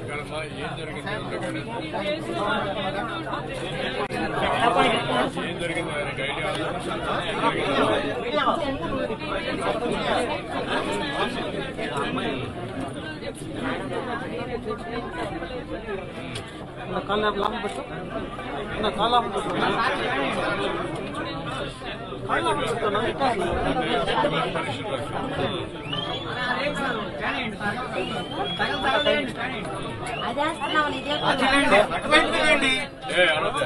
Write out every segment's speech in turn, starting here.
ఎక్కడమ్మా ఏం జరిగింది ఎక్కడ? ఏం జరిగింది ఆయనకి ఐడియా ఉందా? ఏం జరిగింది? నా కాళ్ళు లాభం పెట్టు నా కాళ్ళు లాభం పెట్టు కాళ్ళు లాభం పెట్టు నా ఇంకా పరీక్షలు రాశారు. అదేస్తున్నావు నిజే ఏ అనొద్దు.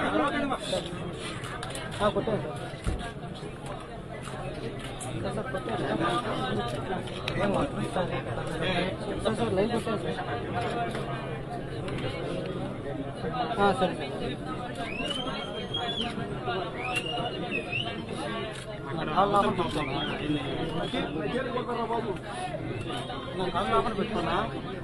ఆ, కొట్టాను సార్ సార్ కొట్టాను ఏం సార్ సార్ లైన్ కొట్టాను సార్ ఆ, సరే సార్ నా కాళ్ళు లాభం పెట్టుకున్నా నా కాళ్ళు లాభం పెట్టుకున్నా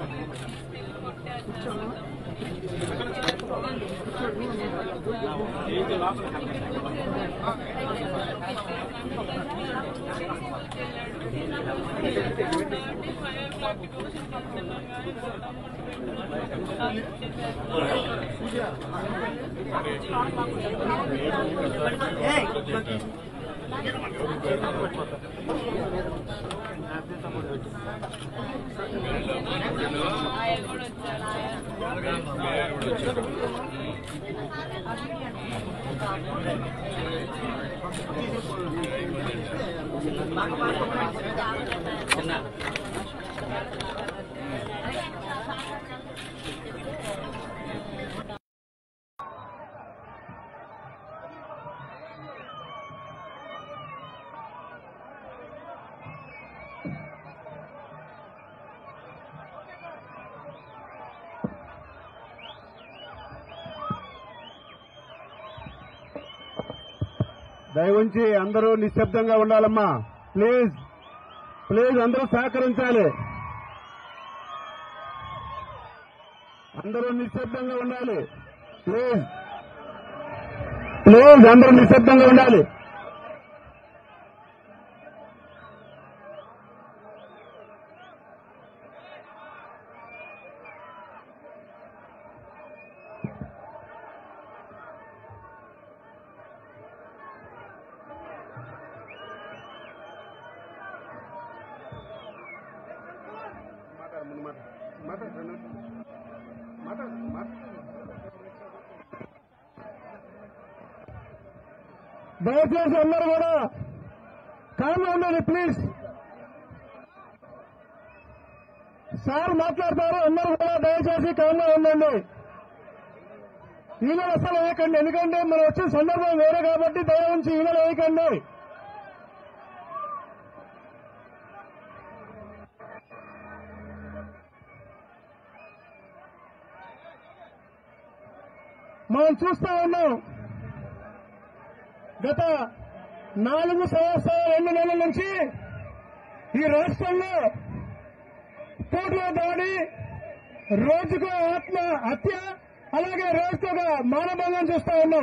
మేయర్ కూడా వచ్చారు. దయవుంచి అందరూ నిశ్శబ్దంగా ఉండాలమ్మా ప్లీజ్ ప్లీజ్ అందరూ సహకరించాలి అందరూ నిశ్శబ్దంగా ఉండాలి ప్లీజ్ ప్లీజ్ అందరూ నిశ్శబ్దంగా ఉండాలి దయచేసి అందరూ కూడా కామ్గా ఉండండి ప్లీజ్ సార్ మాట్లాడతారు అందరూ కూడా దయచేసి కామ్గా ఉండండి ఈమె అసలు వేయకండి ఎందుకంటే మనం వచ్చిన సందర్భం వేరే కాబట్టి దయ ఉంచి ఈమె వేయకండి మనం చూస్తా ఉన్నాం గత నాలుగు సంవత్సరాల రెండు నెలల నుంచి ఈ రాష్ట్రంలో కోట్ల దాడి రోజుకు ఆత్మ హత్య అలాగే రోజుకొక మానభంగం చూస్తా ఉన్నాం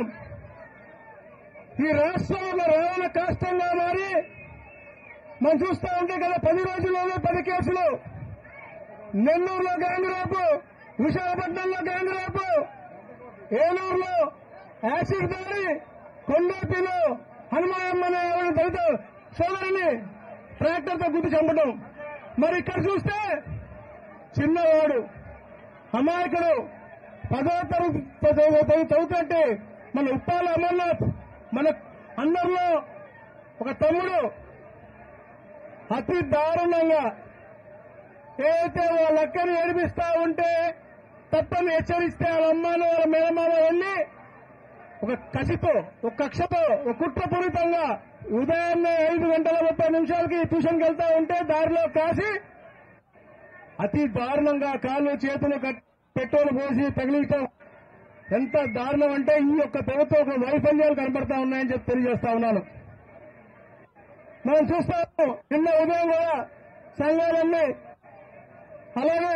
ఈ రాష్ట్రం ఒక రావణ కాష్టంగా మారి మనం చూస్తా ఉంటే గత పది రోజుల్లోనే పది కేసులు నెల్లూరులో గ్యాంగ్ రేపు విశాఖపట్నంలో గ్యాంగ్ రేపు ఏలూరులో యాసిడ్ దాడి కొండేపిలో హనుమాన్ అనే ఆవిడ దళిత సోదరిని ట్రాక్టర్తో గుద్ది చంపడం మరి ఇక్కడ చూస్తే చిన్నవాడు అమాయకుడు పదో తరగతి చదువు- చదువుతుంటే మన ఉప్పాల అమర్నాథ్ మన అందరిలో ఒక తమ్ముడు అతి దారుణంగా ఏదైతే వాళ్ళ అక్కని ఏడిపిస్తా ఉంటే తప్పని హెచ్చరిస్తే వాళ్ళ అమ్మాను వాళ్ళ మేనమామ వెళ్ళి ఒక కసితో ఒక కక్షతో ఒక కుట్రపూరితంగా ఉదయాన్నే ఐదు గంటల ముప్పై నిమిషాలకి ట్యూషన్కి వెళ్తా ఉంటే దారిలో కాసి అతి దారుణంగా కాళ్ళు చేతులు కట్- పెట్రోల్ పోసి తగిలించడం ఎంత దారుణం అంటే ఈ యొక్క ప్రభుత్వం ఒక వైఫల్యాలు కనబడతా ఉన్నాయని చెప్పి తెలియజేస్తా ఉన్నాను మనం చూస్తాము నిన్న ఉదయం కూడా సంఘాలన్నీ అలాగే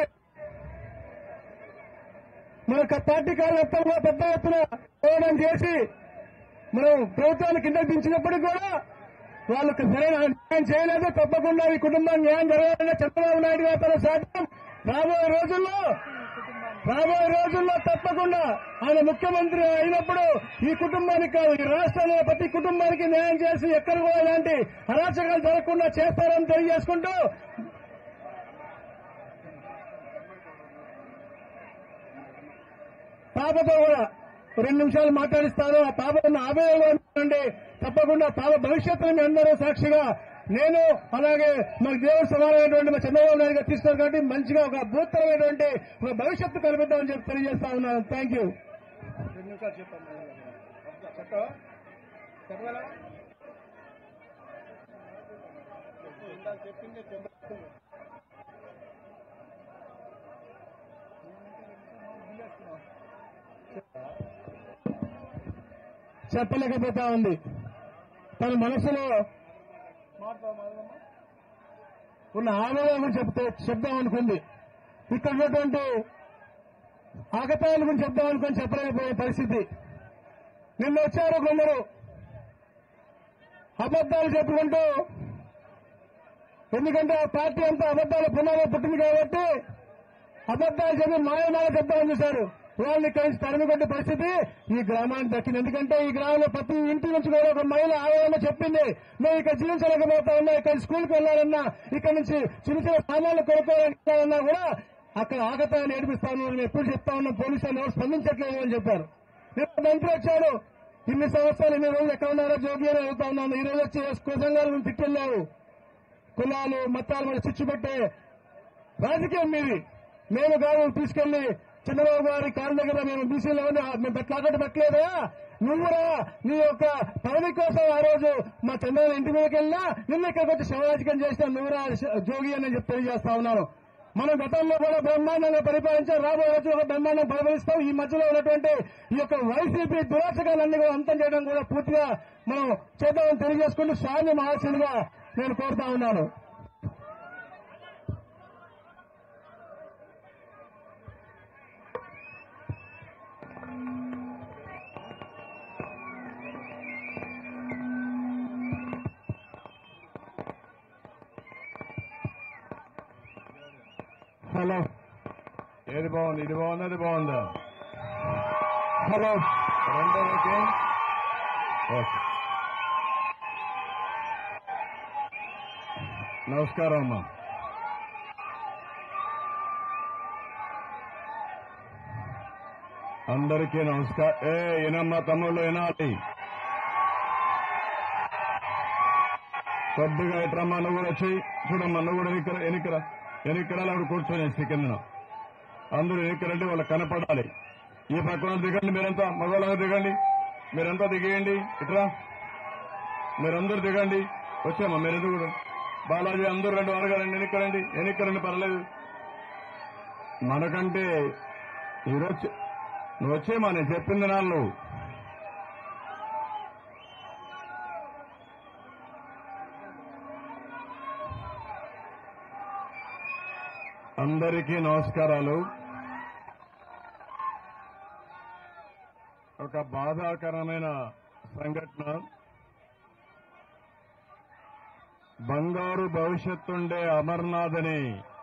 మన క- పార్టీ కార్యకర్తలు పెద్ద ఎత్తున పోవడం చేసి మనం ప్రభుత్వాన్ని కింద దించినప్పటికీ కూడా వాళ్ళకు సరైన న్యాయం చేయలేదు తప్పకుండా ఈ కుటుంబం న్యాయం జరగాలని చంద్రబాబు నాయుడు గారు తన సాధ్యం రాబోయే రోజుల్లో రాబోయే రోజుల్లో తప్పకుండా ఆయన ముఖ్యమంత్రి అయినప్పుడు ఈ కుటుంబానికి కాదు ఈ రాష్ట్రంలో ప్రతి కుటుంబానికి న్యాయం చేసి ఎక్కడ కూడా ఇలాంటి అరాచకాలు జరగకుండా చేస్తారని తెలియజేసుకుంటూ పాపతో కూడా రెండు నిమిషాలు మాట్లాడిస్తాను ఆ పాపను ఆవేదనలో ఉండండి తప్పకుండా పాప భవిష్యత్తుని మీ అందరూ సాక్షిగా నేను అలాగే మాకు దేవుడు సమానమైనటువంటి మా చంద్రబాబు నాయుడు గారు తీస్తారు కాబట్టి మంచిగా ఒక అద్భుతమైనటువంటి ఒక భవిష్యత్తు కల్పిద్దామని చెప్పి తెలియజేస్తా ఉన్నాను థ్యాంక్ యూ రెండు నిమిషాలు చెప్పండి చెప్పవా చెప్పగలరా చెప్పిందే చెప్పు చెప్పలేకపోతా ఉంది తన మనసులో ఉన్న ఆవేదన చెప్తే చెప్దాం అనుకుంది ఇక్కడ ఉన్నటువంటి ఆగతాయాల గురించి చెప్దాం అనుకుని చెప్పలేకపోయే పరిస్థితి నిన్న వచ్చారు కొందరు అబద్దాలు చెప్పుకుంటూ ఎందుకంటే ఆ పార్టీ అంతా అబద్దాల పునాలో పుట్టింది కాబట్టి అబద్దాలు చెప్పి మాయమాల చెప్తామని చూశారు వాళ్ళని ఇక్కడి నుంచి తరిమికొట్టే పరిస్థితి ఈ గ్రామానికి దక్కింది ఎందుకంటే ఈ గ్రామంలో ప్రతి ఇంటి నుంచి కూడా ఒక మహిళ ఆవేదన చెప్పింది మేము ఇక్కడ జీవించలేకపోతా ఉన్నా ఇక్కడ స్కూల్కి వెళ్ళాలన్నా ఇక్కడ నుంచి చిన్న చిన్న సామాన్లు కొనుక్కోవాలన్నా కూడా అక్కడ ఆగతాన్ని ఏడిపిస్తాను మేము ఎప్పుడు చెప్తా ఉన్నాం పోలీసులు ఎవరు స్పందించట్లేదు అని చెప్పారు నిన్న మంత్రి వచ్చాడు ఇన్ని సంవత్సరాలు ఇన్ని రోజులు ఎక్కడ ఉన్నారో జోగి అని అడుగుతా ఉన్నాను ఈ రోజు వచ్చి కుసంగాలు తిట్టలేవు కులాలు మతాలు మన చిచ్చు పెట్టే రాజకీయం మీది మేము కాదు తీసుకెళ్లి చంద్రబాబు గారి కాళ్ళ దగ్గర మేము బీసీలో ఉంది, ఆ, మేము తాకట్టు పెట్టలేదా నువ్వురా నీ యొక్క పదవి కోసం ఆ రోజు మా చంద్రబాబు ఇంటి మీదకి వెళ్ళినా నిన్న ఇక్కడికి వచ్చి శవరాజకం చేసిన నువ్వురా శ- జోగి అని చెప్పి తెలియజేస్తా ఉన్నాను మనం గతంలో కూడా బ్రహ్మాండంగా పరిపాలించాం రాబోయే రోజు ఒక బ్రహ్మాండం పరిపాలిస్తాం ఈ మధ్యలో ఉన్నటువంటి ఈ యొక్క వైసీపీ దురాచకాలన్నీ కూడా అంతం చేయడం కూడా పూర్తిగా మనం చేద్దామని తెలియజేసుకుంటూ స్వామి మహాశనుగా నేను కోరుతా ఉన్నాను హలో ఏది బాగుంది ఇది బాగుందా అది బాగుందా హలో రెండో ఓకే ఓకే నమస్కారం అమ్మా అందరికీ నమస్కారం ఏ ఈనమ్మా తమ్ముళ్ళు వినాలి కొద్దిగా ఇట్రమ్మా నువ్వు కూడా వచ్చి చూడమ్మా నువ్వు కూడా ఎనికర ఎనికర ఎనికరాలు అక్కడ కూర్చొని కిందన అందరూ ఎనికరండి వాళ్ళకి కనపడాలి ఈ పక్కన దిగండి మీరంతా మగవాళ్ళగా దిగండి మీరంతా దిగేయండి ఇట్రా మీరందరూ దిగండి వచ్చామా మీరెందుకు కూడా బాలాజీ అందరూ రెండు అడగారండి ఎన్నికరండి ఎన్నికరండి పర్లేదు మనకంటే ఈరోజు నువ్వు వచ్చేమా నేను చెప్పింది నాళ్ళు అందరికీ నమస్కారాలు ఒక బాధాకరమైన సంఘటన బంగారు భవిష్యత్తుండే అమర్నాథ్ అని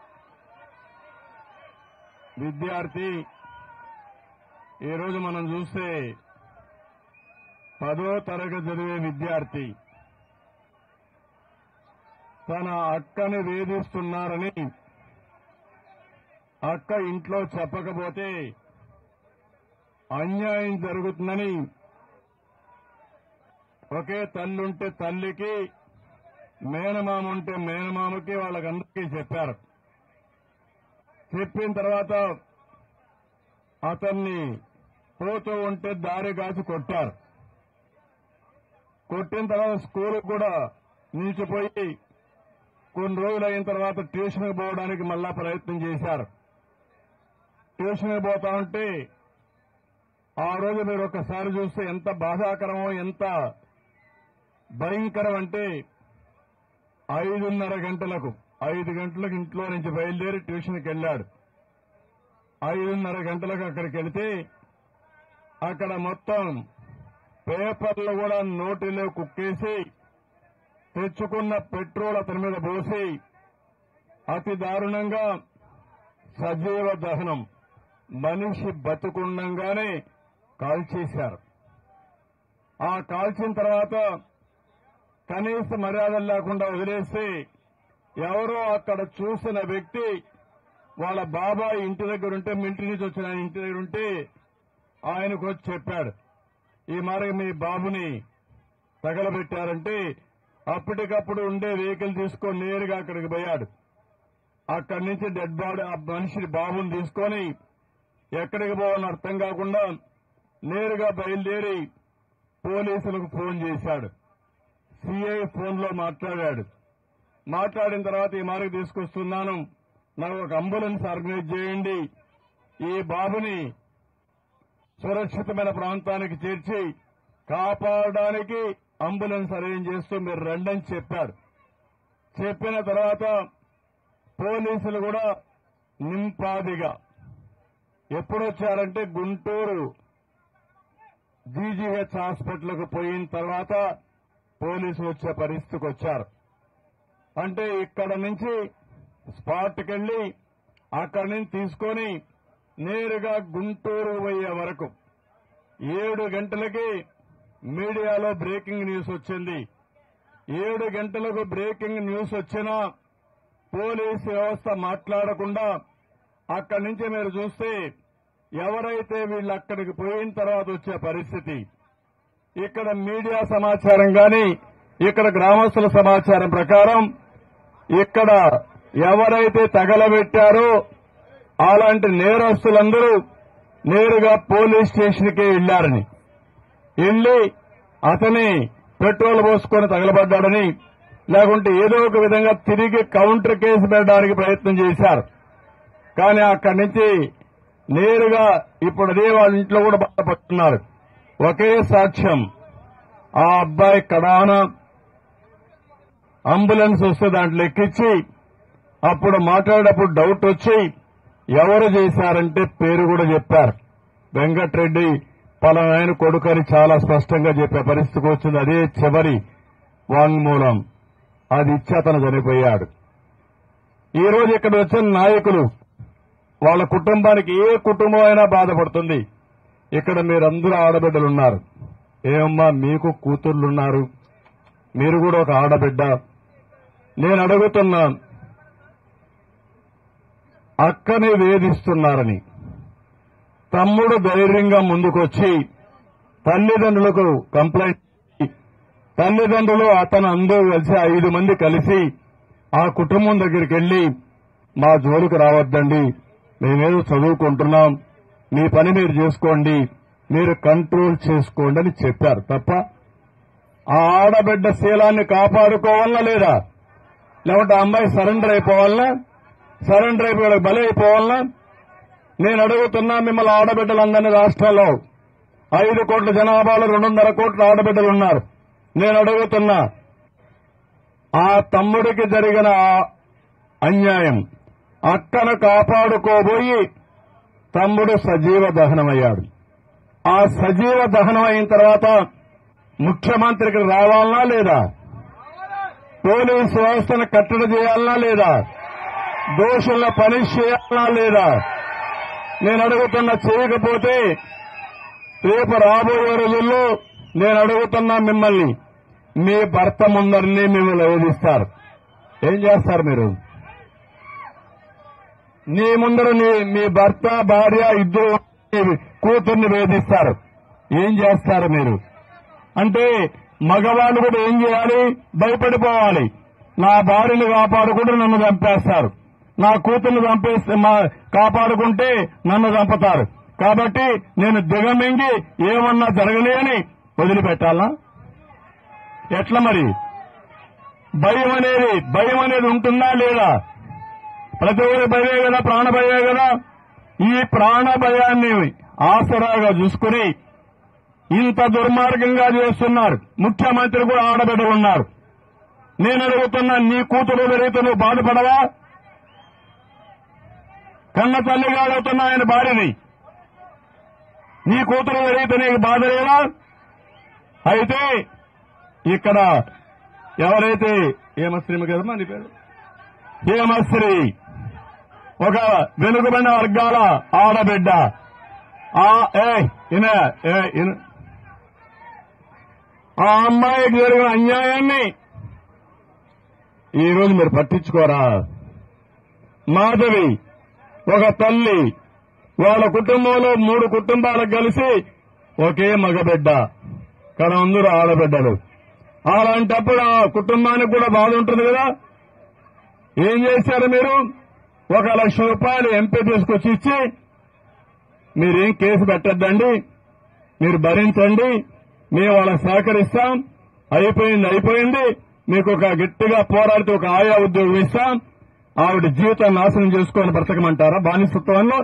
విద్యార్థి ఈరోజు మనం చూస్తే పదో తరగతి చదివే విద్యార్థి తన అక్కని వేధిస్తున్నారని అక్క ఇంట్లో చెప్పకపోతే అన్యాయం జరుగుతుందని ఒకే తల్లుంటే తల్లికి మేనమామ ఉంటే మేనమామకి వాళ్ళకందరికీ చెప్పారు చెప్పిన తర్వాత అతన్ని పోతూ ఉంటే దారి కాసి కొట్టారు కొట్టిన తర్వాత స్కూల్ కూడా నిలిచిపోయి కొన్ని రోజులు అయిన తర్వాత ట్యూషన్కి పోవడానికి మళ్ళా ప్రయత్నం చేశారు ట్యూషన్కి పోతా ఉంటే ఆ రోజు మీరు ఒక్కసారి చూస్తే ఎంత బాధాకరమో ఎంత భయంకరం అంటే ఐదున్నర గంటలకు ఐదు గంటలకు ఇంట్లో నుంచి బయలుదేరి ట్యూషన్కి వెళ్ళాడు ఐదున్నర గంటలకు అక్కడికి వెళితే అక్కడ మొత్తం పేపర్లు కూడా నోటిలో కుక్కేసి తెచ్చుకున్న పెట్రోల్ అతని మీద పోసి అతి దారుణంగా సజీవ దహనం మనిషి బతుకుండంగానే కాల్చేశారు ఆ కాల్చిన తర్వాత కనీస మర్యాదలు లేకుండా వదిలేసి ఎవరో అక్కడ చూసిన వ్యక్తి వాళ్ళ బాబాయ్ ఇంటి దగ్గర ఉంటే మీ ఇంటి నుంచి వచ్చిన ఆయన ఇంటి దగ్గర ఉంటే ఆయనకు వచ్చి చెప్పాడు ఈ మరి మీ బాబుని తగలబెట్టారంటే అప్పటికప్పుడు ఉండే వెహికల్ తీసుకొని నేరుగా అక్కడికి పోయాడు అక్కడి నుంచి డెడ్ బాడీ ఆ మనిషిని బాబుని తీసుకొని ఎక్కడికి పోవాలని అర్థం కాకుండా నేరుగా బయలుదేరి పోలీసులకు ఫోన్ చేశాడు సిఐ ఫోన్ లో మాట్లాడాడు మాట్లాడిన తర్వాత ఈ మార్గం తీసుకొస్తున్నాను నాకు ఒక అంబులెన్స్ ఆర్గనైజ్ చేయండి ఈ బాబుని సురక్షితమైన ప్రాంతానికి చేర్చి కాపాడడానికి అంబులెన్స్ అరేంజ్ చేస్తూ మీరు రండని చెప్పాడు చెప్పిన తర్వాత పోలీసులు కూడా నింపాదిగా ఎప్పుడొచ్చారంటే గుంటూరు జీజీహెచ్ హాస్పిటల్కు పోయిన తర్వాత పోలీసులు వచ్చే పరిస్థితికి వచ్చారు అంటే ఇక్కడ నుంచి స్పాట్కి వెళ్లి అక్కడి నుంచి తీసుకొని నేరుగా గుంటూరు పోయే వరకు ఏడు గంటలకి మీడియాలో బ్రేకింగ్ న్యూస్ వచ్చింది ఏడు గంటలకు బ్రేకింగ్ న్యూస్ వచ్చినా పోలీస్ వ్యవస్థ మాట్లాడకుండా అక్కడి నుంచి మీరు చూస్తే ఎవరైతే వీళ్ళు అక్కడికి పోయిన తర్వాత వచ్చే పరిస్థితి ఇక్కడ మీడియా సమాచారం గాని ఇక్కడ గ్రామస్తుల సమాచారం ప్రకారం ఇక్కడ ఎవరైతే తగలబెట్టారో అలాంటి నేరస్తులందరూ నేరుగా పోలీస్ స్టేషన్కి వెళ్లారని వెళ్లి అతని పెట్రోల్ పోసుకొని తగలబడ్డాడని లేకుంటే ఏదో ఒక విధంగా తిరిగి కౌంటర్ కేసు పెట్టడానికి ప్రయత్నం చేశారు కానీ అక్కడి నుంచి నేరుగా ఇప్పుడు అదే వాళ్ళ ఇంట్లో కూడా బాధపడుతున్నారు ఒకే సాక్ష్యం ఆ అబ్బాయి కడాన అంబులెన్స్ వస్తే దాంట్లో ఎక్కించి అప్పుడు మాట్లాడేటప్పుడు డౌట్ వచ్చి ఎవరు చేశారంటే పేరు కూడా చెప్పారు వెంకట్రెడ్డి పలానాయన కొడుకు అని చాలా స్పష్టంగా చెప్పే పరిస్థితికి వచ్చింది అదే చివరి వాంగ్మూలం అది ఇచ్చి అతను చనిపోయాడు ఈ రోజు ఇక్కడ వచ్చిన నాయకులు వాళ్ళ కుటుంబానికి ఏ కుటుంబం అయినా బాధపడుతుంది ఇక్కడ మీరందరూ ఆడబిడ్డలున్నారు ఏమమ్మా మీకు కూతుర్లున్నారు మీరు కూడా ఒక ఆడబిడ్డ నేను అడుగుతున్నా అక్కని వేధిస్తున్నారని తమ్ముడు ధైర్యంగా ముందుకొచ్చి తల్లిదండ్రులకు కంప్లైంట్ ఇచ్చి, తల్లిదండ్రులు అతను అందరూ కలిసి ఐదు మంది కలిసి ఆ కుటుంబం దగ్గరికి వెళ్లి మా జోలికి రావద్దండి మేమేదో చదువుకుంటున్నాం మీ పని మీరు చేసుకోండి మీరు కంట్రోల్ చేసుకోండి అని చెప్పారు తప్ప ఆ ఆడబిడ్డ శీలాన్ని కాపాడుకోవాలనా లేదా లేకుంటే ఆ అమ్మాయి సరెండర్ అయిపోవాలనా సరెండర్ అయిపోయి బలి అయిపోవాలనా నేను అడుగుతున్నా మిమ్మల్ని ఆడబిడ్డలందరినీ రాష్ట్రాల్లో ఐదు కోట్ల జనాభాలో రెండున్నర కోట్ల ఆడబిడ్డలు ఉన్నారు నేను అడుగుతున్నా ఆ తమ్ముడికి జరిగిన ఆ అన్యాయం అక్కను కాపాడుకోబోయి తమ్ముడు సజీవ దహనమయ్యాడు ఆ సజీవ దహనం అయిన తర్వాత ముఖ్యమంత్రికి రావాలనా లేదా పోలీస్ వ్యవస్థను కట్టడి చేయాలనా లేదా దోషులను పనిష్ చేయాలనా లేదా నేను అడుగుతున్న చేయకపోతే రేపు రాబోయే రోజుల్లో నేను అడుగుతున్నా మిమ్మల్ని మీ భర్త ముందరిని మిమ్మల్ని వేధిస్తారు ఏం చేస్తారు మీరు నీ ముందర నీ మీ భర్త భార్య ఇద్దరు మీ కూతుర్ని వేధిస్తారు ఏం చేస్తారు మీరు అంటే మగవాళ్ళు కూడా ఏం చేయాలి భయపడిపోవాలి నా భార్యను కాపాడుకుంటే నన్ను చంపేస్తారు నా కూతుర్ని చంపేస్తే మా- కాపాడుకుంటే నన్ను చంపుతారు కాబట్టి నేను దిగమింగి ఏమన్నా జరగలే అని వదిలిపెట్టాలా ఎట్లా మరి భయం అనేది భయం అనేది ఉంటుందా లేదా ప్రతి ఒక్కరి భయమే కదా ప్రాణ భయమే కదా ఈ ప్రాణ భయాన్ని ఆసరాగా చూసుకుని ఇంత దుర్మార్గంగా చేస్తున్నారు ముఖ్యమంత్రి కూడా ఆడబిడ్డలు ఉన్నారు నేను అడుగుతున్నా నీ కూతురు పెరిగితే నువ్వు బాధపడవా కన్న తల్లిగా అడుగుతున్నా ఆయన భార్యని నీ కూతురు పెరిగితే నీకు బాధ లేదా అయితే ఇక్కడ ఎవరైతే హేమశ్రీమి కదమ్మా నీ పేరు హేమశ్రీ ఒక వెనుకబడిన వర్గాల ఆడబిడ్డ ఆ ఏ ఇన ఏ ఇన ఆ అమ్మాయికి జరిగిన అన్యాయాన్ని ఈ రోజు మీరు పట్టించుకోరా మాధవి ఒక తల్లి వాళ్ళ కుటుంబంలో మూడు కుటుంబాలకు కలిసి ఒకే మగబిడ్డ కానీ అందరూ ఆడబిడ్డలు అలాంటప్పుడు ఆ కుటుంబానికి కూడా బాధ ఉంటుంది కదా ఏం చేశారు మీరు ఒక లక్ష రూపాయలు ఎంపీ తీసుకొచ్చి ఇచ్చి మీరేం కేసు పెట్టద్దండి మీరు భరించండి మేము వాళ్ళకి సహకరిస్తాం అయిపోయింది అయిపోయింది మీకు ఒక గట్టిగా పోరాడితే ఒక ఆయా ఉద్యోగం ఇస్తాం ఆవిడ జీవితం నాశనం చేసుకొని బ్రతకమంటారా బానిసత్వంలో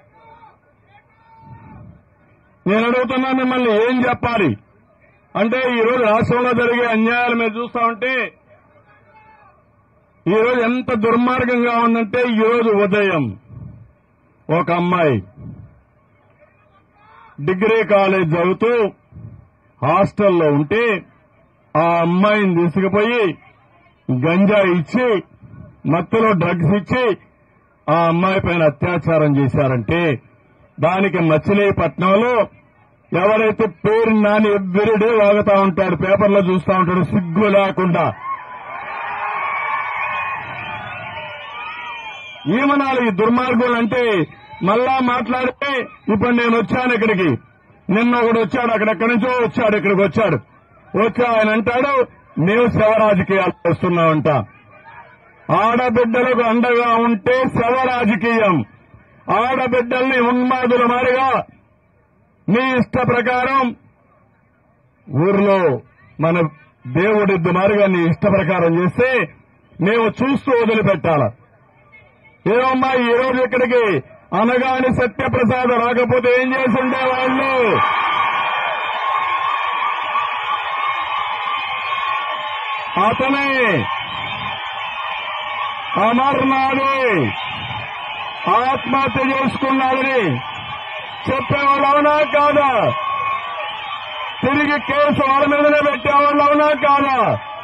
నేను అడుగుతున్నా మిమ్మల్ని ఏం చెప్పాలి అంటే ఈ రోజు రాష్ట్రంలో జరిగే అన్యాయాలు మీరు చూస్తా ఉంటే ఈ రోజు ఎంత దుర్మార్గంగా ఉందంటే ఈ రోజు ఉదయం ఒక అమ్మాయి డిగ్రీ కాలేజ్ చదువుతూ హాస్టల్లో ఉంటే ఆ అమ్మాయిని తీసుకుపోయి గంజా ఇచ్చి మత్తులో డ్రగ్స్ ఇచ్చి ఆ అమ్మాయి పైన అత్యాచారం చేశారంటే దానికి మచిలీపట్నంలో ఎవరైతే పేరు నాని ఎవ్రీడే వాగుతా ఉంటాడు పేపర్లో చూస్తా ఉంటాడు సిగ్గు లేకుండా ఏమనాలి ఈ దుర్మార్గులు అంటే మళ్ళా మాట్లాడితే ఇప్పుడు నేను వచ్చాను ఇక్కడికి నిన్న ఒకడు వచ్చాడు అక్కడెక్కడి నుంచో వచ్చాడు ఇక్కడికి వచ్చాడు వచ్చి ఆయన అంటాడు మేము శవ రాజకీయాలు చేస్తున్నామంట ఆడబిడ్డలకు అండగా ఉంటే శవ రాజకీయం ఆడబిడ్డల్ని ఉన్మాదుల మారిగా నీ ఇష్ట ప్రకారం ఊర్లో మన దేవుడిద్దు మారిగా నీ ఇష్ట ప్రకారం చేస్తే మేము చూస్తూ వదిలిపెట్టాల ఏమమ్మా ఈ రోజు ఇక్కడికి అనగాని సత్యప్రసాద్ రాకపోతే ఏం చేసి ఉండేవాళ్ళు అతనే అమర్నాథ్ ఆత్మహత్య చేసుకున్నాడని చెప్పేవాళ్ళు అవునా కాదా తిరిగి కేసు వాళ్ళ మీదనే పెట్టేవాళ్ళు అవునా కాదా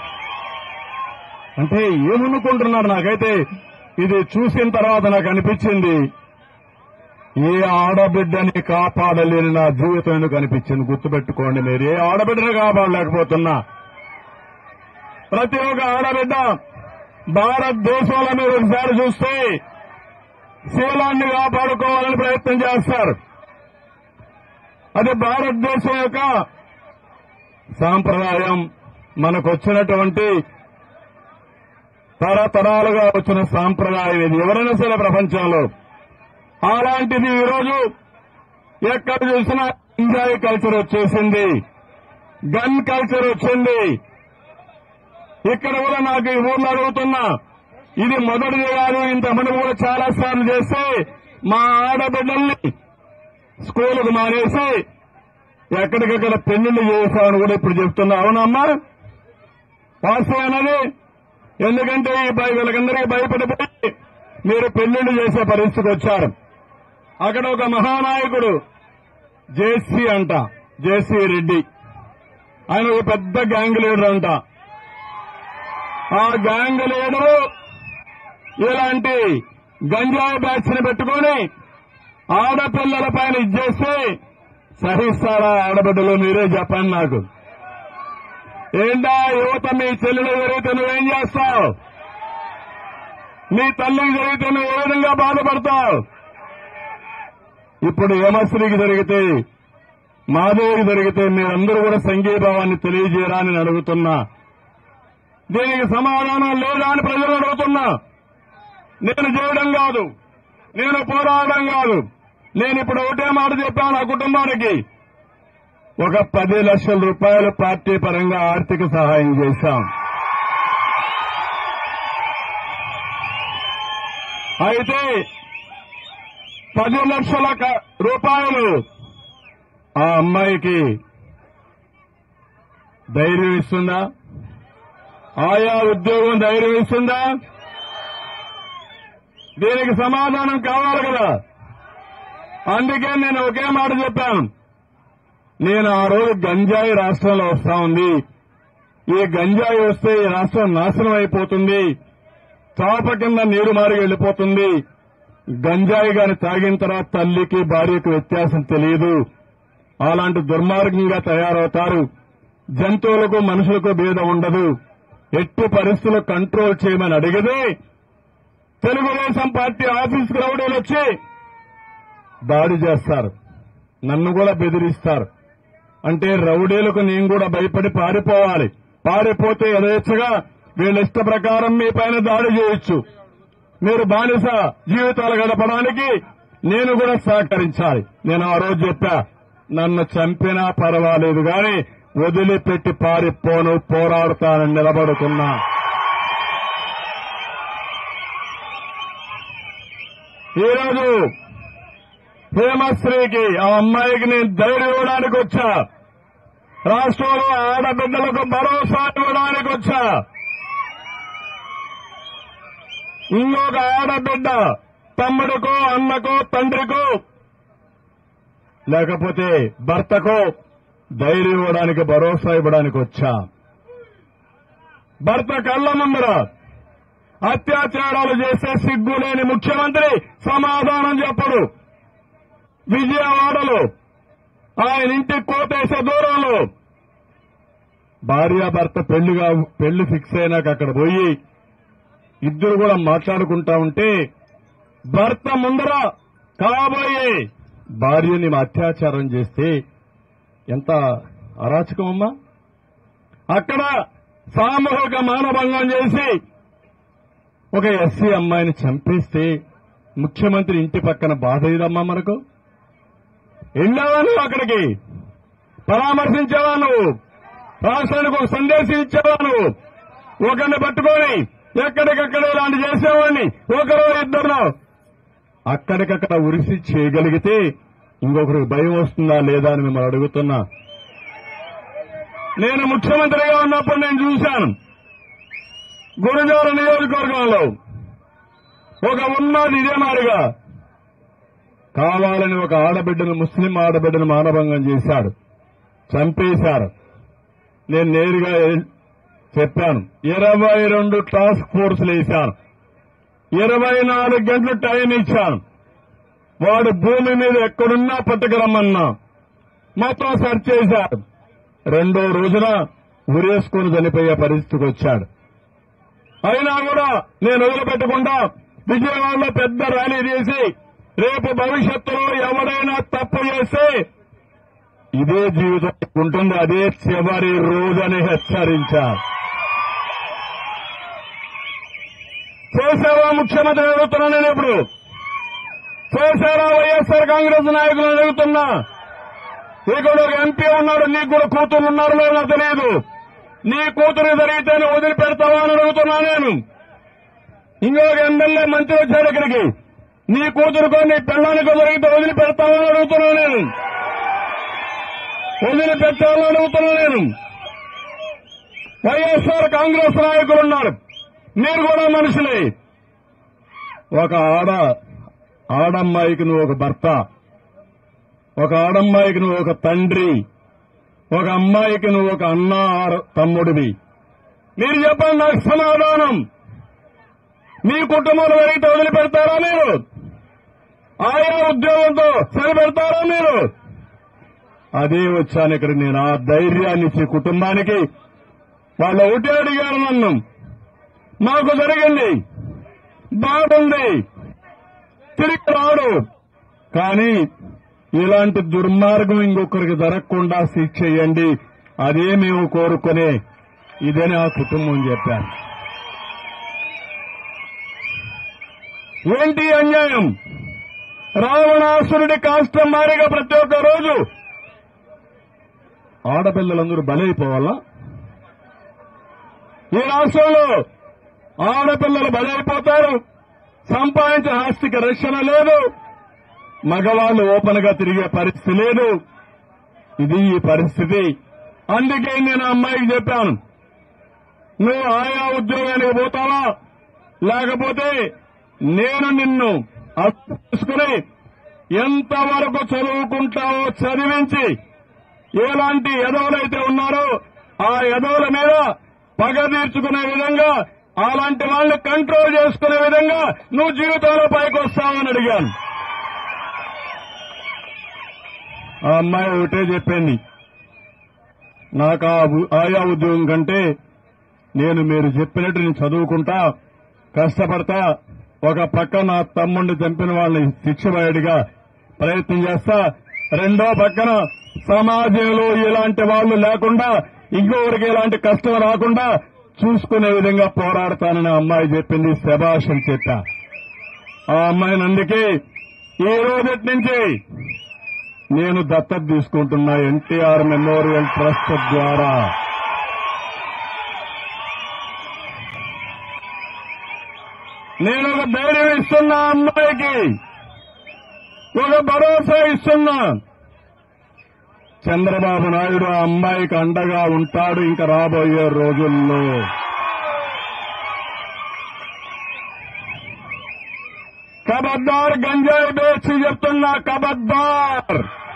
అంటే ఏమనుకుంటున్నారు నాకైతే ఇది చూసిన తర్వాత నాకు అనిపించింది ఏ ఆడబిడ్డని కాపాడలేని నా జీవితం ఎందుకు అనిపించింది గుర్తుపెట్టుకోండి మీరు ఏ ఆడబిడ్డని కాపాడలేకపోతున్నా ప్రతి ఒక్క ఆడబిడ్డ భారతదేశంలో మీరు ఒకసారి చూస్తే శీలాన్ని కాపాడుకోవాలని ప్రయత్నం చేస్తారు అది భారతదేశం యొక్క సాంప్రదాయం మనకు వచ్చినటువంటి తరతరాలుగా వచ్చిన సాంప్రదాయం ఇది ఎవరైనా సరే ప్రపంచంలో అలాంటిది ఈరోజు ఎక్కడ చూసినా ఎంజాయ్ కల్చర్ వచ్చేసింది గన్ కల్చర్ వచ్చింది ఇక్కడ కూడా నాకు ఈ ఊర్లో అడుగుతున్నా ఇది మొదటిది కాదు ఇంతమంది కూడా చాలా సార్లు చేస్తే మా ఆడబిడ్డల్ని స్కూలుకు మానేసి ఎక్కడికక్కడ పెళ్లిళ్ళు చేశామని కూడా ఇప్పుడు చెప్తున్నా అవునమ్మా వాస్తవమైనది ఎందుకంటే ఈ భయ వీళ్ళకందరికీ భయపడిపోయి మీరు పెళ్లిళ్లు చేసే పరిస్థితికి వచ్చారు అక్కడ ఒక మహానాయకుడు జేసీ అంట జేసీ రెడ్డి ఆయన ఒక పెద్ద గ్యాంగ్ లీడర్ అంట ఆ గ్యాంగ్ లీడరు ఇలాంటి గంజాయి బ్యాచ్ ని పెట్టుకుని ఆడపిల్లల పైన ఇచ్చేస్తే సహిస్తారా ఆడబిడ్డలు మీరే చెప్పండి నాకు ఏంటా యువత మీ చెల్లెలు జరిగితే నువ్వేం చేస్తావు నీ తల్లికి జరిగితే నువ్వు ఏ విధంగా బాధపడతావు ఇప్పుడు యమశ్రీకి జరిగితే మాధవికి జరిగితే మీరందరూ కూడా సంఘీభావాన్ని తెలియజేయరా అని నేను అడుగుతున్నా దీనికి సమాధానం లేదా అని ప్రజలు అడుగుతున్నా నేను చేయడం కాదు నేను పోరాడడం కాదు నేను ఇప్పుడు ఒకటే మాట చెప్పాను ఆ కుటుంబానికి ఒక పది లక్షల రూపాయలు పార్టీ పరంగా ఆర్థిక సహాయం చేశాం అయితే పది లక్షల క- రూపాయలు ఆ అమ్మాయికి ధైర్యం ఇస్తుందా ఆయా ఉద్యోగం ధైర్యం ఇస్తుందా దీనికి సమాధానం కావాలి కదా అందుకే నేను ఒకే మాట చెప్పాను నేను ఆ రోజు గంజాయి రాష్ట్రంలో వస్తా ఉంది ఈ గంజాయి వస్తే ఈ రాష్ట్రం నాశనం అయిపోతుంది చాప కింద నీరు మారి వెళ్లిపోతుంది గంజాయి గాని తాగిన తర్వాత తల్లికి భార్యకు వ్యత్యాసం తెలియదు అలాంటి దుర్మార్గంగా తయారవుతారు జంతువులకు మనుషులకు భేదం ఉండదు ఎట్టి పరిస్థితులు కంట్రోల్ చేయమని అడిగితే తెలుగుదేశం పార్టీ ఆఫీస్కి రౌడీలు వచ్చి దాడి చేస్తారు నన్ను కూడా బెదిరిస్తారు అంటే రౌడీలకు నేను కూడా భయపడి పారిపోవాలి పారిపోతే యథేచ్ఛగా వీళ్ళ ఇష్ట ప్రకారం మీ పైన దాడి చేయొచ్చు మీరు బానిస జీవితాలు గడపడానికి నేను కూడా సహకరించాలి నేను ఆ రోజు చెప్పా నన్ను చంపినా పర్వాలేదు గాని వదిలిపెట్టి పారిపోను పోరాడుతానని నిలబడుతున్నా ఈరోజు హేమశ్రీకి ఆ అమ్మాయికి నేను ధైర్యం ఇవ్వడానికి వచ్చా రాష్ట్రంలో ఆడబిడ్డలకు భరోసా ఇవ్వడానికి వచ్చా ఇంకొక ఆడబిడ్డ తమ్ముడికో అన్నకో తండ్రికో లేకపోతే భర్తకో ధైర్యం ఇవ్వడానికి భరోసా ఇవ్వడానికి వచ్చా భర్త కళ్ళ ముందర అత్యాచారాలు చేసే సిగ్గులేని ముఖ్యమంత్రి సమాధానం చెప్పడు విజయవాడలో ఆయన ఇంటి కోటేసే దూరంలో భార్యాభర్త పెళ్లిగా పెళ్లి ఫిక్స్ అయినాక అక్కడ పోయి ఇద్దరు కూడా మాట్లాడుకుంటా ఉంటే భర్త ముందర కాబోయే భార్యని అత్యాచారం చేస్తే ఎంత అరాచకమమ్మా అక్కడ సామూహిక మానభంగం చేసి ఒక ఎస్సీ అమ్మాయిని చంపేస్తే ముఖ్యమంత్రి ఇంటి పక్కన బాధ ఇదమ్మా మనకు వెళ్ళావా నువ్వు అక్కడికి పరామర్శించావా నువ్వు రాష్ట్రానికి ఒక సందేశం ఇచ్చావా నువ్వు ఒకరిని పట్టుకొని ఎక్కడికక్కడ ఇలాంటి చేసేవాడిని ఒకరు ఇద్దరు అక్కడికక్కడ ఉరిసి చేయగలిగితే ఇంకొకరికి భయం వస్తుందా లేదా అని మిమ్మల్ని అడుగుతున్నా నేను ముఖ్యమంత్రిగా ఉన్నప్పుడు నేను చూశాను గురుజాల నియోజకవర్గంలో ఒక ఉన్నది ఇదే మాదిరిగా కావాలని ఒక ఆడబిడ్డను ముస్లిం ఆడబిడ్డను మానభంగం చేశాడు చంపేశారు నేను నేరుగా ఎల్- చెప్పాను ఇరవై రెండు టాస్క్ ఫోర్సులు వేశాను ఇరవై నాలుగు గంటలు టైం ఇచ్చాను వాడు భూమి మీద ఎక్కడున్నా పట్టుకురమ్మన్నా మొత్తం సెర్చ్ చేశారు రెండో రోజున ఉరేసుకుని చనిపోయే పరిస్థితికి వచ్చాడు అయినా కూడా నేను వదిలిపెట్టకుండా విజయవాడలో పెద్ద ర్యాలీ చేసి రేపు భవిష్యత్తులో ఎవడైనా తప్పు చేస్తే ఇదే జీవితం ఉంటుంది అదే చివరి రోజని హెచ్చరించారు చేశావా ముఖ్యమంత్రి అడుగుతున్నా నేను ఇప్పుడు చేశారా వైఎస్ఆర్ కాంగ్రెస్ నాయకులు అడుగుతున్నా ఇక్కడ ఒక ఎంపీ ఉన్నాడు నీకు కూడా కూతురు ఉన్నారో లేదో నాకు తెలియదు నీ కూతురు జరిగితేనే వదిలిపెడతావా అని అడుగుతున్నా నేను ఇంకొక ఎమ్మెల్యే మంత్రి వచ్చాడు ఇక్కడికి నీ కూతురుకో నీ పిల్లానికో జరిగితే వదిలిపెడతావా అని అడుగుతున్నా నేను వదిలిపెట్టాలని అడుగుతున్నా నేను వైఎస్ఆర్ కాంగ్రెస్ నాయకులు ఉన్నారు మీరు కూడా మనుషులే ఒక ఆడ ఆడమ్మాయికి నువ్వు ఒక భర్త ఒక ఆడమ్మాయికి నువ్వు ఒక తండ్రి ఒక అమ్మాయికి నువ్వు ఒక అన్న ఆడ తమ్ముడివి మీరు చెప్పండి నాకు సమాధానం మీ కుటుంబంలో వెలిగితే వదిలిపెడతారా మీరు ఆయా ఉద్యోగంతో సరిపెడతారా మీరు అదే వచ్చాను ఇక్కడ నేను ఆ ధైర్యాన్ని ఇచ్చే కుటుంబానికి వాళ్ళు ఒకటే అడిగారు నన్ను మాకు జరిగింది బాగుంది తిరిగి రాడు కానీ ఇలాంటి దుర్మార్గం ఇంకొకరికి జరగకుండా శిక్ష చేయండి అదే మేము కోరుకునే ఇదని ఆ కుటుంబం చెప్పారు ఏంటి అన్యాయం రావణాసురుడి కాష్టం మారిగా ప్రతి ఒక్క రోజు ఆడపిల్లలందరూ బలైపోవాలా ఈ రాష్ట్రంలో ఆడపిల్లలు బలైపోతారు సంపాదించిన ఆస్తికి రక్షణ లేదు మగవాళ్ళు ఓపెన్ గా తిరిగే పరిస్థితి లేదు ఇది ఈ పరిస్థితి అందుకే నేను ఆ అమ్మాయికి చెప్పాను నువ్వు ఆయా ఉద్యోగానికి పోతావా లేకపోతే నేను నిన్ను అప్పు తీసుకుని ఎంతవరకు చదువుకుంటావో చదివించి ఎలాంటి ఎదవులైతే ఉన్నారో ఆ ఎదవుల మీద పగ తీర్చుకునే విధంగా అలాంటి వాళ్ళని కంట్రోల్ చేసుకునే విధంగా నువ్వు జీవితంలో పైకి వస్తావని అడిగాను ఆ అమ్మాయి ఒకటే చెప్పింది నాకు ఆ ఉ- ఆయా ఉద్యోగం కంటే నేను మీరు చెప్పినట్టు నేను చదువుకుంటా కష్టపడతా ఒక పక్క నా తమ్ముడిని చంపిన వాళ్ళని శిక్ష బయటగా ప్రయత్నం చేస్తా రెండో పక్కన సమాజంలో ఇలాంటి వాళ్ళు లేకుండా ఇంకొకరికి ఇలాంటి కష్టం రాకుండా చూసుకునే విధంగా పోరాడతానని ఆ అమ్మాయి చెప్పింది శభాష్ అని చెప్పా ఆ అమ్మాయిని అందుకే ఈ రోజటి నుంచి నేను దత్తత తీసుకుంటున్నా ఎన్టీఆర్ మెమోరియల్ ట్రస్ట్ ద్వారా నేను ఒక ధైర్యం ఇస్తున్నా ఆ అమ్మాయికి ఒక భరోసా ఇస్తున్నా చంద్రబాబు నాయుడు ఆ అమ్మాయికి అండగా ఉంటాడు ఇంకా రాబోయే రోజుల్లో కబద్దార్ గంజాయి బేచి చెప్తున్నా కబద్దార్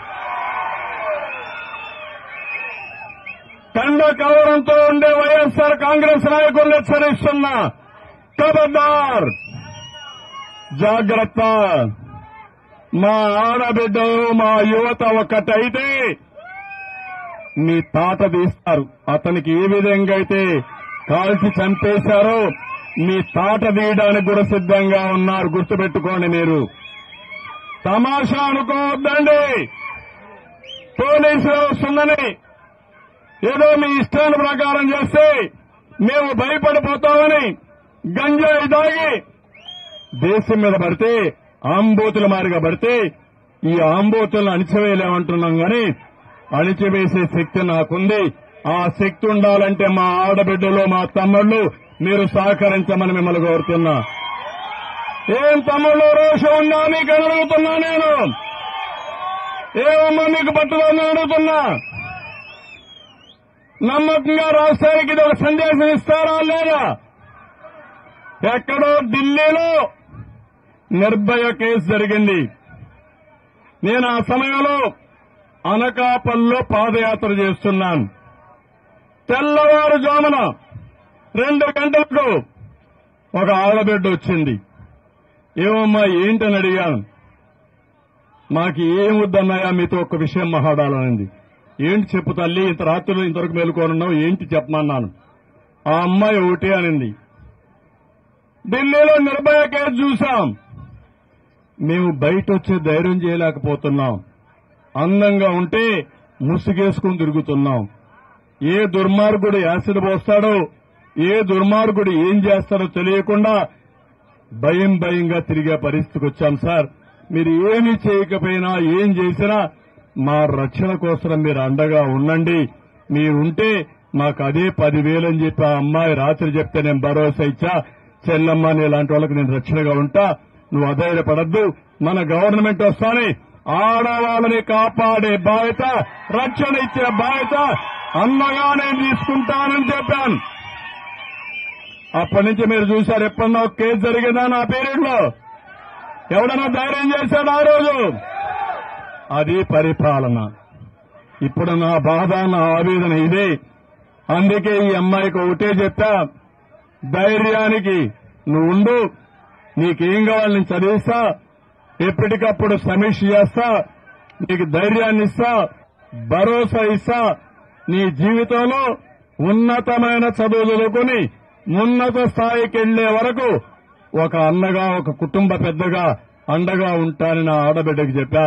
కండ కవరంతో ఉండే వైఎస్ఆర్ కాంగ్రెస్ నాయకులను హెచ్చరిస్తున్నా కబద్దార్ జాగ్రత్త మా ఆడబిడ్డలు మా యువత ఒక్కటైతే మీ తాట తీస్తారు అతనికి ఏ విధంగా అయితే కాల్చి చంపేశారో మీ తాట తీయడానికి కూడా సిద్ధంగా ఉన్నారు గుర్తుపెట్టుకోండి మీరు తమాషా అనుకోవద్దండి పోలీసులు వస్తుందని ఏదో మీ ఇష్టాల ప్రకారం చేస్తే మేము భయపడిపోతామని గంజాయి దాగి దేశం మీద పడితే ఆంబోతుల మారిగా పడితే ఈ ఆంబోతులను అణిచివేయలేమంటున్నాం గాని అణిచివేసే శక్తి నాకుంది ఆ శక్తి ఉండాలంటే మా ఆడబిడ్డలు మా తమ్ముళ్ళు మీరు సహకరించమని మిమ్మల్ని కోరుతున్నా ఏం తమ్ముళ్ళు రోషం ఉందా మీకు అని అడుగుతున్నా నేను ఏమమ్మా మీకు పట్టుదని అడుగుతున్నా నమ్మకంగా రాష్ట్రానికి ఇది ఒక సందేశం ఇస్తారా లేదా ఎక్కడో ఢిల్లీలో నిర్భయ కేసు జరిగింది నేను ఆ సమయంలో అనకాపల్లో పాదయాత్ర చేస్తున్నాను తెల్లవారుజామున రెండు గంటలకు ఒక ఆడబిడ్డ వచ్చింది ఏమమ్మా ఏంటని అడిగాను మాకు ఏం వద్దన్నాయా మీతో ఒక విషయం మహాడాలనింది ఏంటి చెప్పు తల్లి ఇంత రాత్రిలో ఇంతవరకు మేలుకోనున్నావు ఏంటి చెప్పమన్నాను ఆ అమ్మాయి ఒకటే అనింది ఢిల్లీలో నిర్భయ కేసు చూశాం మేము బయట వచ్చే ధైర్యం చేయలేకపోతున్నాం అందంగా ఉంటే ముసుగేసుకుని తిరుగుతున్నాం ఏ దుర్మార్గుడు యాసిడ్ పోస్తాడో ఏ దుర్మార్గుడు ఏం చేస్తాడో తెలియకుండా భయం భయంగా తిరిగే పరిస్థితికి వచ్చాం సార్ మీరు ఏమి చేయకపోయినా ఏం చేసినా మా రక్షణ కోసం మీరు అండగా ఉండండి మీరుంటే మాకు అదే పదివేలు అని చెప్పి ఆ అమ్మాయి రాత్రి చెప్తే నేను భరోసా ఇచ్చా చెల్లమ్మ అని ఇలాంటి వాళ్ళకి నేను రక్షణగా ఉంటా నువ్వు అధైర్యపడద్దు మన గవర్నమెంట్ వస్తానే ఆడవాళ్ళని కాపాడే బాధ్యత రక్షణ ఇచ్చే బాధ్యత అన్నగా నేను తీసుకుంటానని చెప్పాను అప్పటి నుంచి మీరు చూశారు ఎప్పుడన్నా ఒక కేసు జరిగిందా నా పీరియడ్ లో ఎవడన్నా ధైర్యం చేశాడు ఆ రోజు అది పరిపాలన ఇప్పుడు నా బాధ నా ఆవేదన ఇదే అందుకే ఈ అమ్మాయికి ఒకటే చెప్పా ధైర్యానికి నువ్వు ఉండు నీకేం కావాలి నేను చదివిస్తా ఎప్పటికప్పుడు సమీక్ష చేస్తా నీకు ధైర్యాన్ని ఇస్తా భరోసా ఇస్తా నీ జీవితంలో ఉన్నతమైన చదువులు చదువుకొని ఉన్నత స్థాయికి వెళ్లే వరకు ఒక అన్నగా ఒక కుటుంబ పెద్దగా అండగా ఉంటానని నా ఆడబిడ్డకి చెప్పా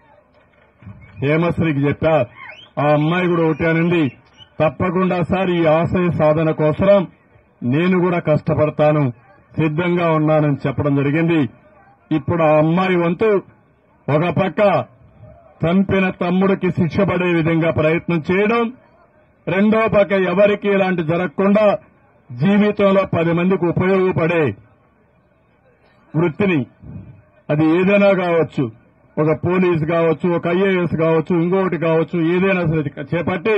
హేమశ్రీకి చెప్పా ఆ అమ్మాయి కూడా ఒకటి అనింది తప్పకుండా సార్ ఈ ఆశయ సాధన కోసం నేను కూడా కష్టపడతాను సిద్ధంగా ఉన్నానని చెప్పడం జరిగింది ఇప్పుడు ఆ అమ్మాయి వంతు ఒక పక్క చంపిన తమ్ముడికి శిక్ష పడే విధంగా ప్రయత్నం చేయడం రెండో పక్క ఎవరికి ఇలాంటి జరగకుండా జీవితంలో పది మందికి ఉపయోగపడే వృత్తిని అది ఏదైనా కావచ్చు ఒక పోలీస్ కావచ్చు ఒక ఐఏఎస్ కావచ్చు ఇంకొకటి కావచ్చు ఏదైనా సరే చేపట్టి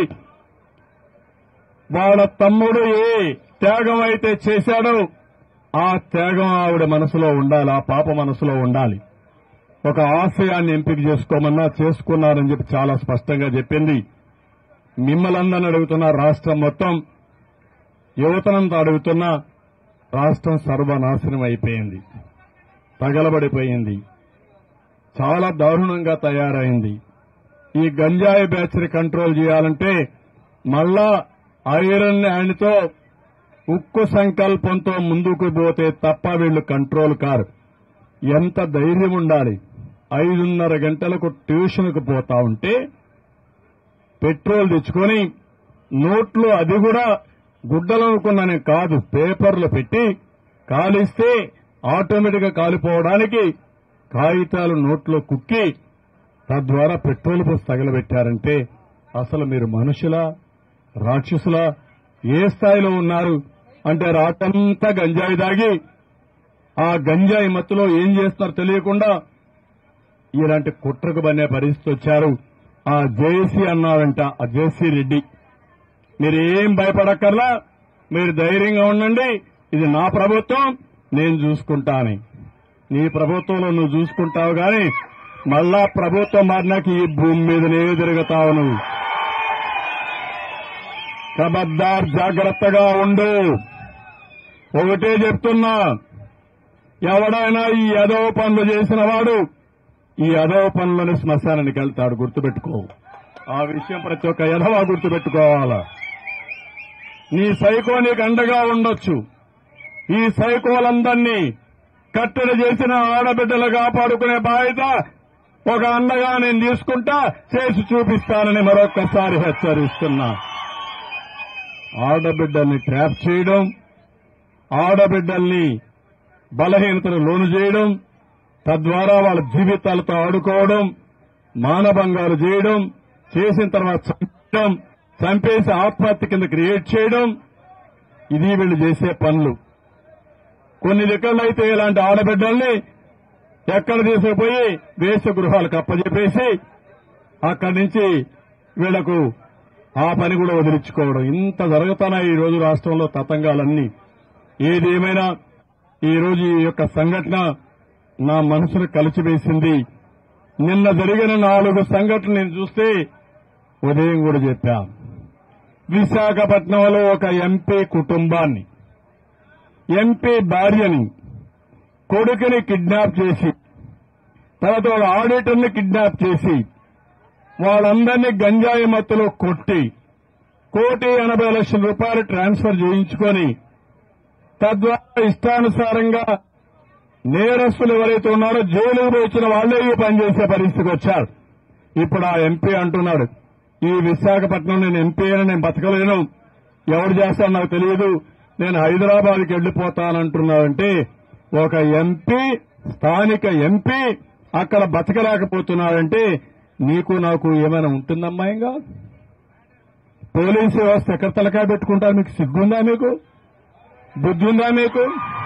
వాళ్ళ తమ్ముడు ఏ త్యాగం అయితే చేశాడో ఆ త్యాగం ఆవిడ మనసులో ఉండాలి ఆ పాప మనసులో ఉండాలి ఒక ఆశయాన్ని ఎంపిక చేసుకోమన్నా చేసుకున్నారని చెప్పి చాలా స్పష్టంగా చెప్పింది మిమ్మల్ని అందరిని అడుగుతున్నా రాష్ట్రం మొత్తం యువతనంతా అడుగుతున్నా రాష్ట్రం సర్వనాశనం అయిపోయింది తగలబడిపోయింది చాలా దారుణంగా తయారైంది ఈ గంజాయి బ్యాచ్ని కంట్రోల్ చేయాలంటే మళ్ళా ఐరన్ హ్యాండ్తో ఉక్కు సంకల్పంతో ముందుకు పోతే తప్ప వీళ్లు కంట్రోల్ కారు ఎంత ధైర్యం ఉండాలి ఐదున్నర గంటలకు ట్యూషన్కు పోతా ఉంటే పెట్రోల్ తెచ్చుకొని నోట్లు అది కూడా గుడ్డలనుకున్నానే కాదు పేపర్లు పెట్టి కాలిస్తే ఆటోమేటిక్ గా కాలిపోవడానికి కాగితాలు నోట్లో కుక్కి తద్వారా పెట్రోల్ పోసి తగలబెట్టారంటే అసలు మీరు మనుషులా రాక్షసులా ఏ స్థాయిలో ఉన్నారు అంటే రాతంతా గంజాయి దాగి ఆ గంజాయి మత్తులో ఏం చేస్తున్నారో తెలియకుండా ఇలాంటి కుట్రకు బనే పరిస్థితి వచ్చారు ఆ జేసీ అన్నారంట ఆ జేసీ రెడ్డి మీరు ఏం భయపడక్కర్లా మీరు ధైర్యంగా ఉండండి ఇది నా ప్రభుత్వం నేను చూసుకుంటాను నీ ప్రభుత్వంలో నువ్వు చూసుకుంటావు గాని మళ్ళా ప్రభుత్వం మారినాక ఈ భూమి మీదనే తిరుగుతావు నువ్వు కబద్దార్ జాగ్రత్తగా ఉండు ఒకటే చెప్తున్నా ఎవడైనా ఈ యదవ పనులు చేసిన వాడు ఈ యదవ పనులను శ్మశానానికి వెళ్తాడు గుర్తుపెట్టుకో ఆ విషయం ప్రతి ఒక్క యదవ గుర్తుపెట్టుకోవాలా నీ సైకో నీకు అండగా ఉండొచ్చు ఈ సైకోలందరినీ కట్టడి చేసిన ఆడబిడ్డలు కాపాడుకునే బాధ్యత ఒక అండగా నేను తీసుకుంటా చేసి చూపిస్తానని మరొక్కసారి హెచ్చరిస్తున్నా ఆడబిడ్డల్ని ట్రాప్ చేయడం ఆడబిడ్డల్ని బలహీనతను లోను చేయడం తద్వారా వాళ్ళ జీవితాలతో ఆడుకోవడం మానభంగాలు చేయడం చేసిన తర్వాత చంపడం చంపేసి ఆత్మహత్య కింద క్రియేట్ చేయడం ఇది వీళ్ళు చేసే పనులు కొన్ని దిక్కల్లో అయితే ఇలాంటి ఆడబిడ్డల్ని ఎక్కడ తీసుకుపోయి వేస గృహాలకు అప్పచెప్పేసి అక్కడి నుంచి వీళ్లకు ఆ పని కూడా వదిలించుకోవడం ఇంత జరుగుతున్నాయి ఈ రోజు రాష్ట్రంలో తతంగాలన్నీ ఏదేమైనా ఈ రోజు ఈ యొక్క సంఘటన నా మనసును కలిచివేసింది నిన్న జరిగిన నాలుగు సంఘటనలు నేను చూస్తే ఉదయం కూడా చెప్పా విశాఖపట్నంలో ఒక ఎంపీ కుటుంబాన్ని ఎంపీ భార్యని కొడుకుని కిడ్నాప్ చేసి తర్వాత వాళ్ళ ఆడిటర్ని కిడ్నాప్ చేసి వాళ్ళందరినీ గంజాయి మత్తులో కొట్టి కోటి ఎనభై లక్షల రూపాయలు ట్రాన్స్ఫర్ చేయించుకొని తద్వారా ఇష్టానుసారంగా నేరస్తులు ఎవరైతే ఉన్నారో జైలుకు పోయి వచ్చిన వాళ్లే ఈ పనిచేసే పరిస్థితికి వచ్చారు ఇప్పుడు ఆ ఎంపీ అంటున్నాడు ఈ విశాఖపట్నం నేను ఎంపీ అని నేను బతకలేను ఎవరు చేస్తాను నాకు తెలియదు నేను హైదరాబాద్కి వెళ్లిపోతానంటున్నాడంటే ఒక ఎంపీ స్థానిక ఎంపీ అక్కడ బతకలేకపోతున్నాడంటే నీకు నాకు ఏమైనా ఉంటుందమ్మా ఇంకా పోలీసు వ్యవస్థ ఎక్కడ తలకాయ పెట్టుకుంటారు మీకు సిగ్గుందా మీకు బుద్ధి ఉందా మీకు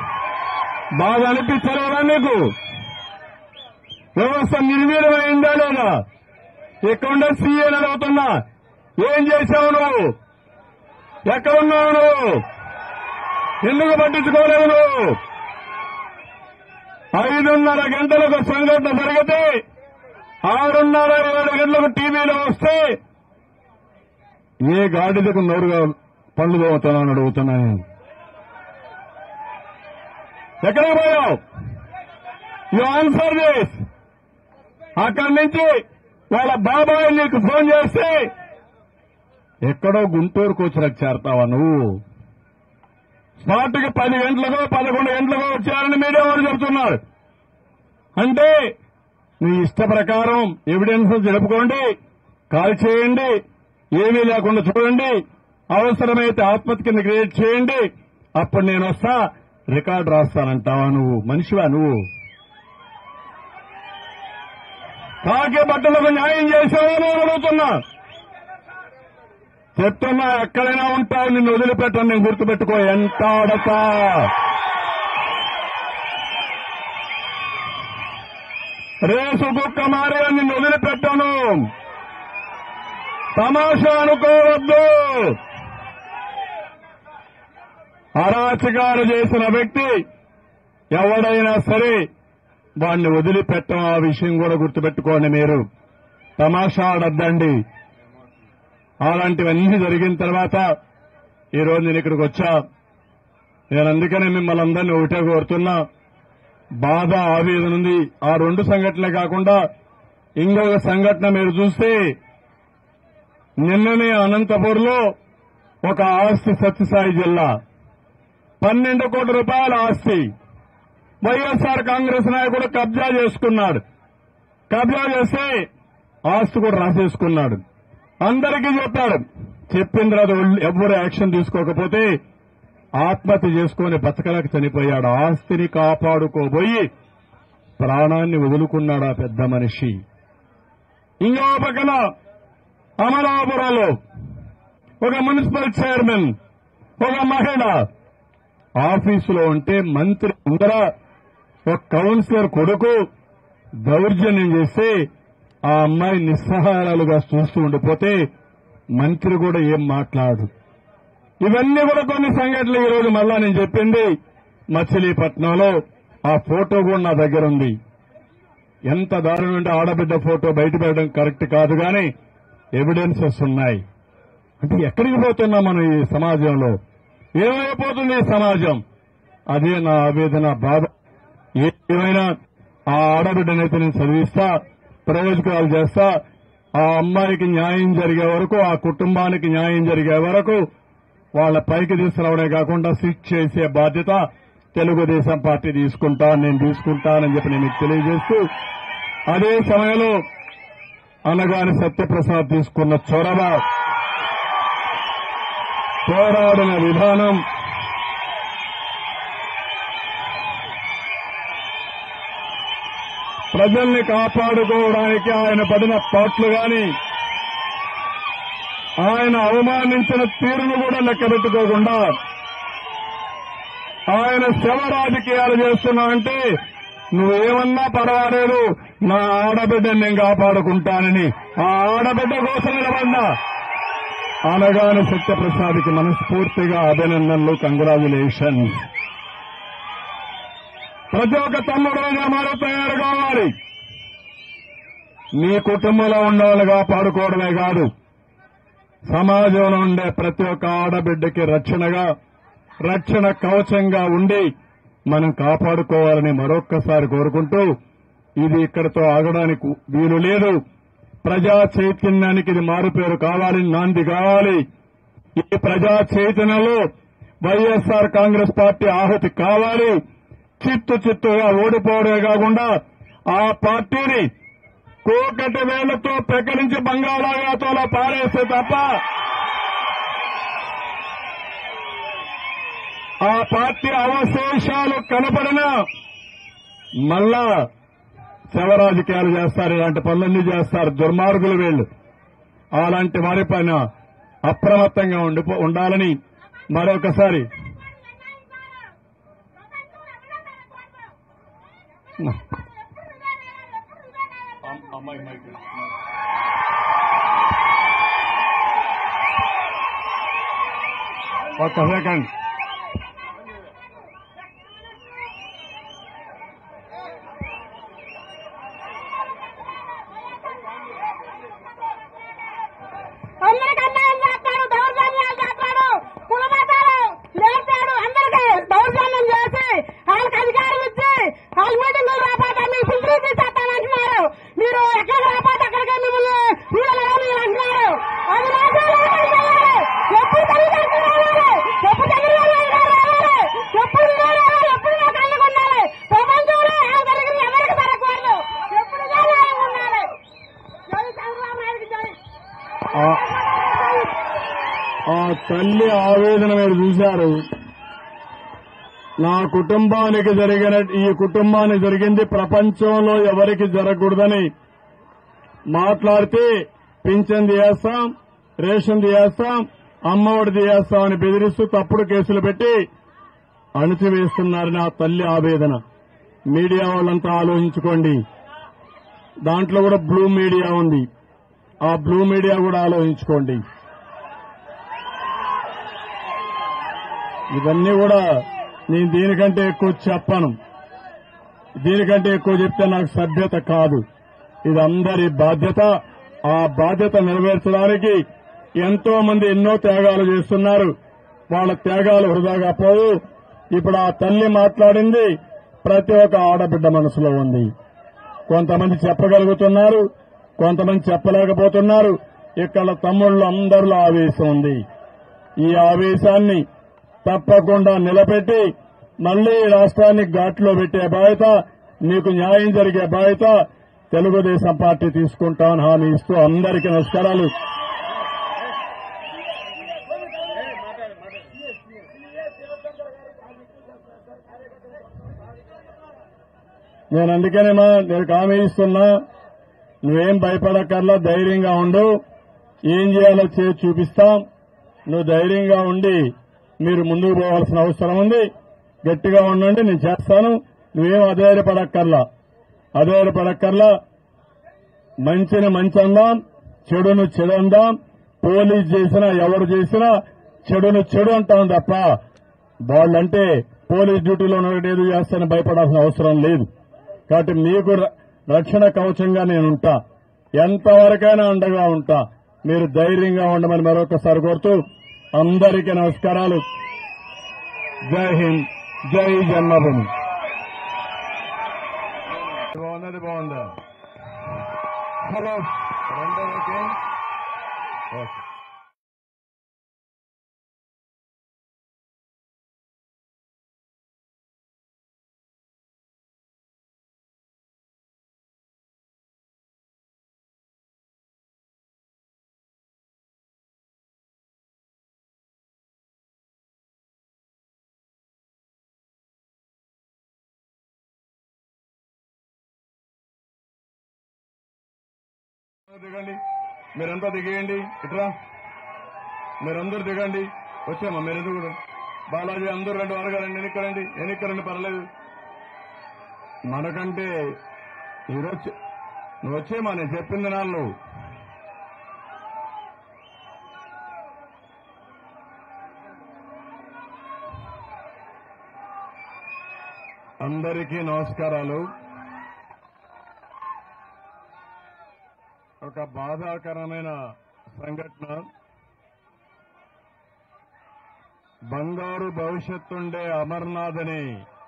బాగా అనిపించలేదా మీకు వ్యవస్థ నిర్వీర్యమైందా లేదా ఎక్కడుండే సీఏని అడుగుతున్నా ఏం చేశావు నువ్వు ఎక్కడున్నావు నువ్వు ఎందుకు పట్టించుకోలేవు నువ్వు ఐదున్నర గంటలకు సంఘటన జరిగితే ఆరున్నర ఏడు గంటలకు టీవీలో వస్తే ఏ గాడిదకు నోరుగా పళ్ళు తోముతానని అడుగుతున్నా నేను ఎక్కడ పోయావు యు ఆన్సర్ దిస్ అక్కడి నుంచి వాళ్ళ బాబాయ్ నీకు ఫోన్ చేస్తే ఎక్కడో గుంటూరుకు వచ్చినకు చేరతావా నువ్వు స్మార్ట్కి పది గంటలకో పదకొండు గంటలకో వచ్చారని మీడియా వారు చెబుతున్నారు అంటే మీ ఇష్ట ప్రకారం ఎవిడెన్స్ జరుపుకోండి కాల్ చేయండి ఏమీ లేకుండా చూడండి అవసరమైతే ఆత్మహత్య కింద క్రియేట్ చేయండి అప్పుడు నేను వస్తా రికార్డు రాస్తానంటావా నువ్వు మనిషివా నువ్వు కాకి బట్టలకు న్యాయం చేసావా నేను అడుగుతున్నా చెప్తున్నా ఎక్కడైనా ఉంటావు నిన్ను వదిలిపెట్టను నేను గుర్తుపెట్టుకో ఎంత ఆడతా రేసు కుక్క మారే నిన్ను వదిలిపెట్టాను తమాషా అనుకోవద్దు అరాచకాలు చేసిన వ్యక్తి ఎవడైనా సరే వాణ్ణి వదిలిపెట్టం ఆ విషయం కూడా గుర్తుపెట్టుకోండి మీరు తమాషా ఆడద్దండి అలాంటివన్నీ జరిగిన తర్వాత ఈరోజు నేను ఇక్కడికి వచ్చా నేను అందుకనే మిమ్మల్ని అందరినీ ఒకటే కోరుతున్నా బాధ ఆవేదన ఉంది ఆ రెండు సంఘటనలే కాకుండా ఇంకొక సంఘటన మీరు చూస్తే నిన్ననే అనంతపూర్లో ఒక ఆస్తి సత్యసాయి జిల్లా పన్నెండు కోట్ల రూపాయల ఆస్తి వైఎస్ఆర్ కాంగ్రెస్ నాయకుడు కబ్జా చేసుకున్నాడు కబ్జా చేస్తే ఆస్తి కూడా రాసేసుకున్నాడు అందరికీ చెప్పాడు చెప్పిన తర్వాత వాళ్ళు ఎవ్వరు యాక్షన్ తీసుకోకపోతే ఆత్మహత్య చేసుకుని బతకలేక చనిపోయాడు ఆస్తిని కాపాడుకోబోయి ప్రాణాన్ని వదులుకున్నాడు ఆ పెద్ద మనిషి ఇంకో పక్కన అమలాపురంలో ఒక మున్సిపల్ చైర్మన్ ఒక మహిళ ఆఫీసులో ఉంటే మంత్రి ముందర ఒక కౌన్సిలర్ కొడుకు దౌర్జన్యం చేస్తే ఆ అమ్మాయి నిస్సహాయాలుగా చూస్తూ ఉండిపోతే మంత్రి కూడా ఏం మాట్లాడు ఇవన్నీ కూడా కొన్ని సంఘటనలు ఈ రోజు మళ్ళా నేను చెప్పింది మచిలీపట్నంలో ఆ ఫోటో కూడా నా దగ్గర ఉంది ఎంత దారుణం అంటే ఆడబిడ్డ ఫోటో బయట పెట్టడం కరెక్ట్ కాదు కానీ ఎవిడెన్సెస్ ఉన్నాయి అంటే ఎక్కడికి పోతున్నాం మనం ఈ సమాజంలో ఏమైపోతుంది ఈ సమాజం అదే నా ఆవేదన బాధ ఏమైనా ఆ ఆడబిడ్డనైతే నేను చదివిస్తా ప్రయోజకాలు చేస్తా ఆ అమ్మాయికి న్యాయం జరిగే వరకు ఆ కుటుంబానికి న్యాయం జరిగే వరకు వాళ్ళ పైకి తీసుకురావడే కాకుండా స్విచ్ చేసే బాధ్యత తెలుగుదేశం పార్టీ తీసుకుంటా నేను తీసుకుంటానని చెప్పి నేను మీకు తెలియజేస్తూ అదే సమయంలో అనగాని సత్యప్రసాద్ తీసుకున్న చొరవ పోరాడిన విధానం ప్రజల్ని కాపాడుకోవడానికి ఆయన పడిన పాటలు గాని ఆయన అవమానించిన తీరును కూడా లెక్క పెట్టుకోకుండా ఆయన శవ రాజకీయాలు చేస్తున్నావంటే నువ్వేమన్నా పర్వాలేదు నా ఆడబిడ్డని నేను కాపాడుకుంటానని ఆ ఆడబిడ్డ కోసం నిలబడ్డా అనగానే సత్యప్రసాద్కి మనస్ఫూర్తిగా అభినందనలు కంగ్రాచులేషన్స్ ప్రతి ఒక్క తమ్ముడుగా మారు తయారు కావాలి నీ కుటుంబంలో ఉన్న వాళ్ళు కాపాడుకోవడమే కాదు సమాజంలో ఉండే ప్రతి ఒక్క ఆడబిడ్డకి రక్షణగా రక్షణ కవచంగా ఉండి మనం కాపాడుకోవాలని మరొక్కసారి కోరుకుంటూ ఇది ఇక్కడతో ఆగడానికి వీలు లేదు ప్రజా చైతన్యానికి ఇది మారుపేరు కావాలి నాంది కావాలి ఈ ప్రజా చైతన్యంలో వైఎస్ఆర్ కాంగ్రెస్ పార్టీ ఆహుతి కావాలి చిత్తు చిత్తుగా ఓడిపోవడమే కాకుండా ఆ పార్టీని కోకటి వేళ్లతో పెకరించి బంగాళాఖాతంలో పారేస్తే తప్ప ఆ పార్టీ అవశేషాలు కనపడినా మళ్ళా శవ రాజకీయాలు చేస్తారు ఇలాంటి పనులన్నీ చేస్తారు దుర్మార్గులు వీళ్ళు అలాంటి వారి పైన అప్రమత్తంగా ఉండిపో ఉండాలని మరొకసారి ఒక్క సెకండ్ అందరికి అన్యాయం చేస్తాడు దౌర్జన్యాలు చేస్తాడు కులమతాలు లేపాడు అందరికి దౌర్జన్యం చేసి వాళ్ళకి అధికారం ఇచ్చి వాళ్ళ మీటింగులు రాకపోతే మీ ఫిల్టరీ తీసేస్తానంటున్నారు మీరు ఎక్కడికి రాకపోతే అక్కడికే మిమ్మల్ని వీళ్ళని అంటున్నారు అది రాజ్యాలు ఎక్కడికి వెళ్ళాలి? ఎప్పుడు తెలుగుదేశం రావాలి ఎప్పుడు చంద్రబాబు నాయుడు గారు రావాలి ఎప్పుడు మీరు రావాలి ఎప్పుడు నాకు అండగా ఉండాలి ప్రపంచంలో ఏం జరిగింది ఎవరికి జరగకూడదు ఎప్పుడు ఇదే న్యాయం ఉండాలి జై చంద్రబాబు నాయుడుకి జై ఆ- ఆ తల్లి ఆవేదన మీరు చూశారు నా కుటుంబానికి జరిగిన ఈ కుటుంబానికి జరిగింది ప్రపంచంలో ఎవరికి జరగకూడదని మాట్లాడితే పింఛన్ తీయేస్తాం రేషన్ తీయేస్తాం అమ్మఒడి తీయేస్తాం అని బెదిరిస్తూ తప్పుడు కేసులు పెట్టి అణిచివేస్తున్నారని ఆ తల్లి ఆవేదన మీడియా వాళ్ళంతా ఆలోచించుకోండి దాంట్లో కూడా బ్లూ మీడియా ఉంది ఆ బ్లూ మీడియా కూడా ఆలోచించుకోండి ఇవన్నీ కూడా నేను దీనికంటే ఎక్కువ చెప్పను దీనికంటే ఎక్కువ చెప్తే నాకు సభ్యత కాదు ఇది అందరి బాధ్యత ఆ బాధ్యత నెరవేర్చడానికి ఎంతో మంది ఎన్నో త్యాగాలు చేస్తున్నారు వాళ్ళ త్యాగాలు వృధాగా పోవు ఇప్పుడు ఆ తల్లి మాట్లాడింది ప్రతి ఒక్క ఆడబిడ్డ మనసులో ఉంది కొంతమంది చెప్పగలుగుతున్నారు కొంతమంది చెప్పలేకపోతున్నారు ఇక్కడ తమ్ముళ్ళు అందరిలో ఆవేశం ఉంది ఈ ఆవేశాన్ని తప్పకుండా నిలబెట్టి మళ్లీ ఈ రాష్ట్రాన్ని ఘాట్లో పెట్టే బాధ్యత మీకు న్యాయం జరిగే బాధ్యత తెలుగుదేశం పార్టీ తీసుకుంటామని హామీ ఇస్తూ అందరికీ నమస్కారాలు నేను అందుకనే మా నేను హామీ ఇస్తున్నా నువ్వేం భయపడక్కర్లా ధైర్యంగా ఉండు ఏం చేయాలో చేసి చూపిస్తాం నువ్వు ధైర్యంగా ఉండి మీరు ముందుకు పోవాల్సిన అవసరం ఉంది గట్టిగా ఉండండి నేను చేస్తాను నువ్వేం అధైర్యపడక్కర్లా అధైర్యపడక్కర్లా మంచిని మంచి అందాం చెడును చెడు అందాం పోలీస్ చేసినా ఎవరు చేసినా చెడును చెడు అంటాం తప్ప వాళ్ళంటే పోలీస్ డ్యూటీలో ఉన్నట్టు ఏదో చేస్తానని భయపడాల్సిన అవసరం లేదు కాబట్టి మీకు ర- రక్షణ కవచంగా నేనుంటా ఎంతవరకైనా అండగా ఉంటా మీరు ధైర్యంగా ఉండమని మరొకసారి కోరుతూ అందరికీ నమస్కారాలు జై హింద్ జై జన్మభూమి బాగున్నది బాగుందా హలో రెండో ఓకే ఓకే దిగండి మీరంతా దిగేయండి ఇట్రా మీరందరూ దిగండి వచ్చామా మీరెందుకు కూడా బాలాజీ అందరూ రెండు వారుగా రండి ఎన్నికరండి ఎన్నికరండి పర్లేదు మనకంటే ఈరోజు నువ్వు వచ్చేమా నేను చెప్పింది నాళ్ళు అందరికీ నమస్కారాలు ఒక బాధాకరమైన సంఘటన బంగారు భవిష్యత్తుండే అమర్నాథ్ అనే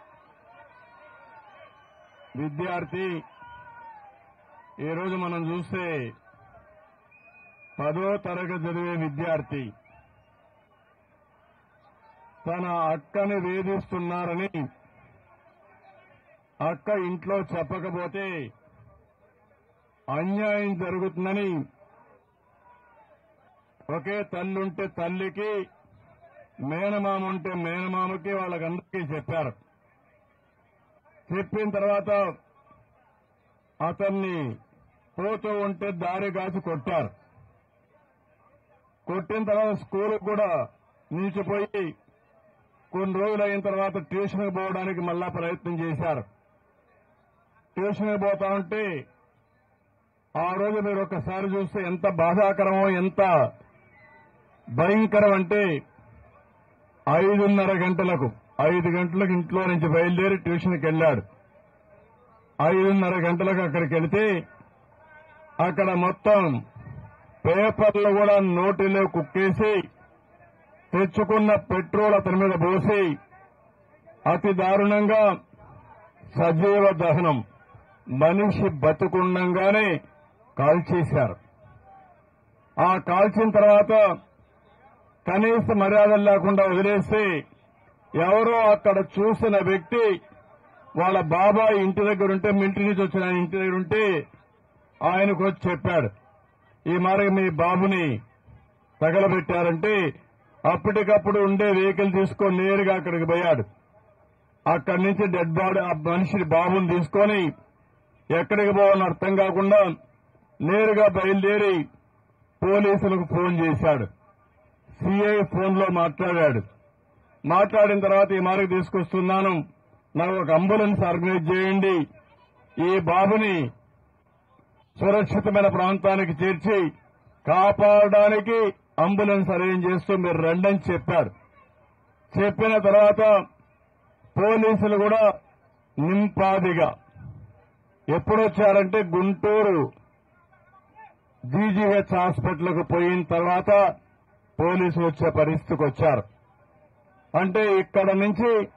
విద్యార్థి ఈరోజు మనం చూస్తే పదో తరగతి చదివే విద్యార్థి తన అక్కని వేధిస్తున్నారని అక్క ఇంట్లో చెప్పకపోతే అన్యాయం జరుగుతుందని ఒకే తల్లుంటే తల్లికి మేనమామ ఉంటే మేనమామకి వాళ్ళకందరికీ చెప్పారు చెప్పిన తర్వాత అతన్ని పోతూ ఉంటే దారి కాచి కొట్టారు కొట్టిన తర్వాత స్కూల్ కూడా నిలిచిపోయి కొన్ని రోజులు అయిన తర్వాత ట్యూషన్కి పోవడానికి మళ్ళా ప్రయత్నం చేశారు ట్యూషన్కి పోతా ఉంటే ఆ రోజు మీరు ఒకసారి చూస్తే ఎంత బాధాకరమో ఎంత భయంకరం అంటే ఐదున్నర గంటలకు ఐదు గంటలకు ఇంట్లో నుంచి బయలుదేరి ట్యూషన్కి వెళ్ళాడు ఐదున్నర గంటలకు అక్కడికి వెళితే అక్కడ మొత్తం పేపర్లు కూడా నోటిలో కుక్కేసి తెచ్చుకున్న పెట్రోల్ అతని మీద పోసి అతి దారుణంగా సజీవ దహనం మనిషి బతుకుండంగానే కాల్చేశారు ఆ కాల్చిన తర్వాత కనీస మర్యాదలు లేకుండా వదిలేస్తే ఎవరో అక్కడ చూసిన వ్యక్తి వాళ్ళ బాబాయ్ ఇంటి దగ్గర ఉంటే మిలిటరీ నుంచి వచ్చిన ఆయన ఇంటి దగ్గర ఉంటే ఆయనకు వచ్చి చెప్పాడు ఈ మార్గం మీ బాబుని తగలబెట్టారంటే అప్పటికప్పుడు ఉండే వెహికల్ తీసుకొని నేరుగా అక్కడికి పోయాడు అక్కడి నుంచి డెడ్ బాడీ ఆ మనిషి బాబుని తీసుకొని ఎక్కడికి పోవాలని అర్థం కాకుండా నేరుగా బయలుదేరి పోలీసులకు ఫోన్ చేశాడు సిఐ ఫోన్లో మాట్లాడాడు మాట్లాడిన తర్వాత ఈ మార్గం తీసుకొస్తున్నాను నాకు ఒక అంబులెన్స్ ఆర్గనైజ్ చేయండి ఈ బాబుని సురక్షితమైన ప్రాంతానికి చేర్చి కాపాడడానికి అంబులెన్స్ అరేంజ్ చేస్తూ మీరు రండని చెప్పారు చెప్పిన తర్వాత పోలీసులు కూడా నింపాదిగా ఎప్పుడొచ్చారంటే గుంటూరు జీజీహెచ్ హాస్పిటల్కు పోయిన తర్వాత పోలీసులు వచ్చే పరిస్థితికి వచ్చారు అంటే ఇక్కడ నుంచి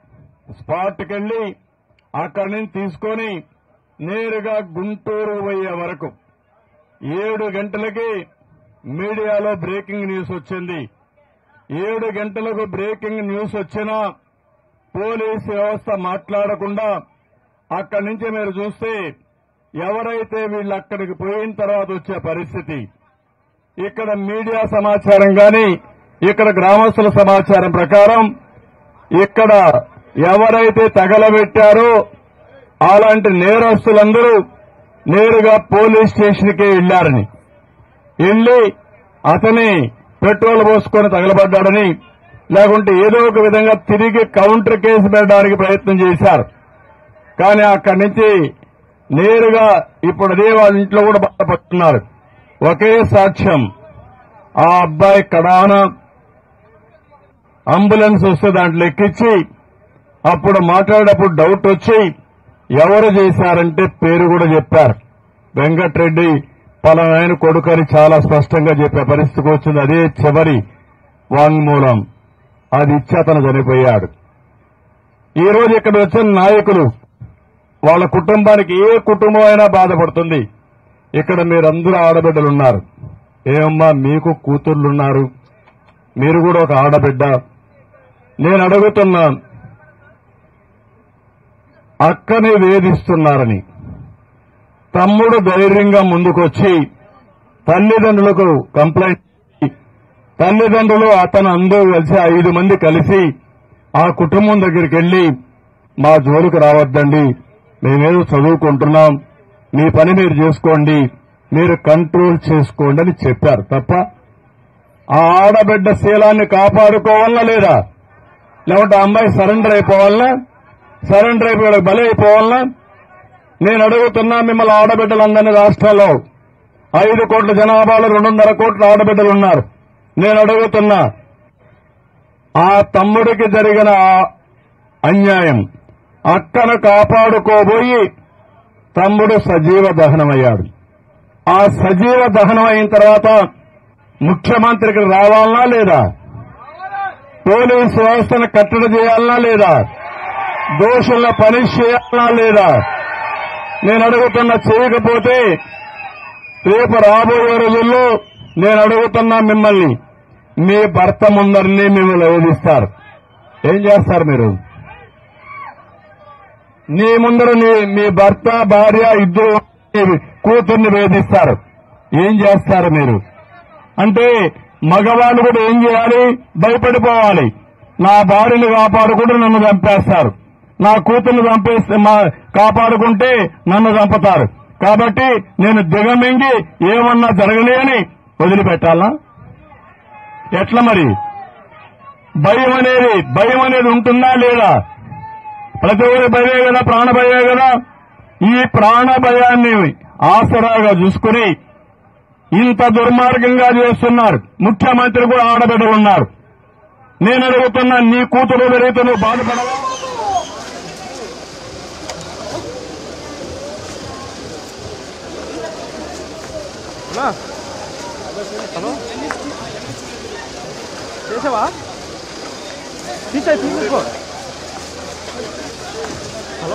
స్పాట్కి వెళ్లి అక్కడి నుంచి తీసుకొని నేరుగా గుంటూరు పోయే వరకు ఏడు గంటలకి మీడియాలో బ్రేకింగ్ న్యూస్ వచ్చింది ఏడు గంటలకు బ్రేకింగ్ న్యూస్ వచ్చినా పోలీస్ వ్యవస్థ మాట్లాడకుండా అక్కడి నుంచి మీరు చూస్తే ఎవరైతే వీళ్ళు అక్కడికి పోయిన తర్వాత వచ్చే పరిస్థితి ఇక్కడ మీడియా సమాచారం గాని ఇక్కడ గ్రామస్తుల సమాచారం ప్రకారం ఇక్కడ ఎవరైతే తగలబెట్టారో అలాంటి నేరస్తులందరూ నేరుగా పోలీస్ స్టేషన్కే వెళ్లారని వెళ్లి అతని పెట్రోల్ పోసుకొని తగలబడ్డాడని లేకుంటే ఏదో ఒక విధంగా తిరిగి కౌంటర్ కేసు పెట్టడానికి ప్రయత్నం చేశారు కానీ అక్కడి నుంచి నేరుగా ఇప్పుడు అదే వాళ్ళ ఇంట్లో కూడా బాధపడుతున్నారు ఒకే సాక్ష్యం ఆ అబ్బాయి కడాన అంబులెన్స్ వస్తే దాంట్లో ఎక్కించి అప్పుడు మాట్లాడేటప్పుడు డౌట్ వచ్చి ఎవరు చేశారంటే పేరు కూడా చెప్పారు వెంకట్రెడ్డి పలానాయన కొడుకని చాలా స్పష్టంగా చెప్పే పరిస్థితికి వచ్చింది అదే చివరి వాంగ్మూలం అది ఇచ్చి అతను చనిపోయాడు ఈ రోజు ఇక్కడ వచ్చిన నాయకులు వాళ్ళ కుటుంబానికి ఏ కుటుంబం అయినా బాధపడుతుంది ఇక్కడ మీరందరూ ఆడబిడ్డలున్నారు ఏమమ్మా మీకు కూతుర్లున్నారు మీరు కూడా ఒక ఆడబిడ్డ నేను అడుగుతున్నా అక్కని వేధిస్తున్నారని తమ్ముడు ధైర్యంగా ముందుకొచ్చి తల్లిదండ్రులకు కంప్లైంట్ ఇచ్చి, తల్లిదండ్రులు అతను అందరూ కలిసి ఐదు మంది కలిసి ఆ కుటుంబం దగ్గరికి వెళ్లి మా జోలికి రావద్దండి మేమేదో చదువుకుంటున్నాం మీ పని మీరు చేసుకోండి మీరు కంట్రోల్ చేసుకోండి అని చెప్పారు తప్ప ఆ ఆడబిడ్డ శీలాన్ని కాపాడుకోవాలనా లేదా లేకుంటే ఆ అమ్మాయి సరెండర్ అయిపోవాలనా సరెండర్ అయిపోయి బలి అయిపోవాలనా నేను అడుగుతున్నా మిమ్మల్ని ఆడబిడ్డలందరినీ రాష్ట్రంలో ఐదు కోట్ల జనాభాలో రెండున్నర కోట్ల ఆడబిడ్డలు ఉన్నారు నేను అడుగుతున్నా ఆ తమ్ముడికి జరిగిన ఆ అన్యాయం అక్కను కాపాడుకోబోయి తమ్ముడు సజీవ దహనమయ్యాడు ఆ సజీవ దహనం అయిన తర్వాత ముఖ్యమంత్రికి రావాలనా లేదా పోలీసు వ్యవస్థను కట్టడి చేయాలనా లేదా దోషులను పనిష్ చేయాలనా లేదా నేను అడుగుతున్న చేయకపోతే రేపు రాబోయే రోజుల్లో నేను అడుగుతున్నా మిమ్మల్ని మీ భర్త ముందరినీ మిమ్మల్ని వేధిస్తారు ఏం చేస్తారు మీరు నీ ముందర నీ మీ భర్త భార్య ఇద్దరు మీ కూతుర్ని వేధిస్తారు ఏం చేస్తారు మీరు అంటే మగవాళ్ళు కూడా ఏం చేయాలి భయపడిపోవాలి నా భార్యను కాపాడుకుంటే నన్ను చంపేస్తారు నా కూతుర్ని చంపేస్తే మా కాపాడుకుంటే నన్ను చంపుతారు కాబట్టి నేను దిగమింగి ఏమన్నా జరగలే అని వదిలిపెట్టాలా ఎట్లా మరి భయం అనేది భయం అనేది ఉంటుందా లేదా ప్రతి ఒక్కరి భయమే కదా ప్రాణ భయమే కదా ఈ ప్రాణ భయాన్ని ఆసరాగా చూసుకుని ఇంత దుర్మార్గంగా చేస్తున్నారు ముఖ్యమంత్రి కూడా ఆడబిడ్డలు ఉన్నారు నేను అడుగుతున్నా నీ కూతురు పెరిగితే నువ్వు బాధపడవా హలో హలో చేసావా తీసే తీసుకో హలో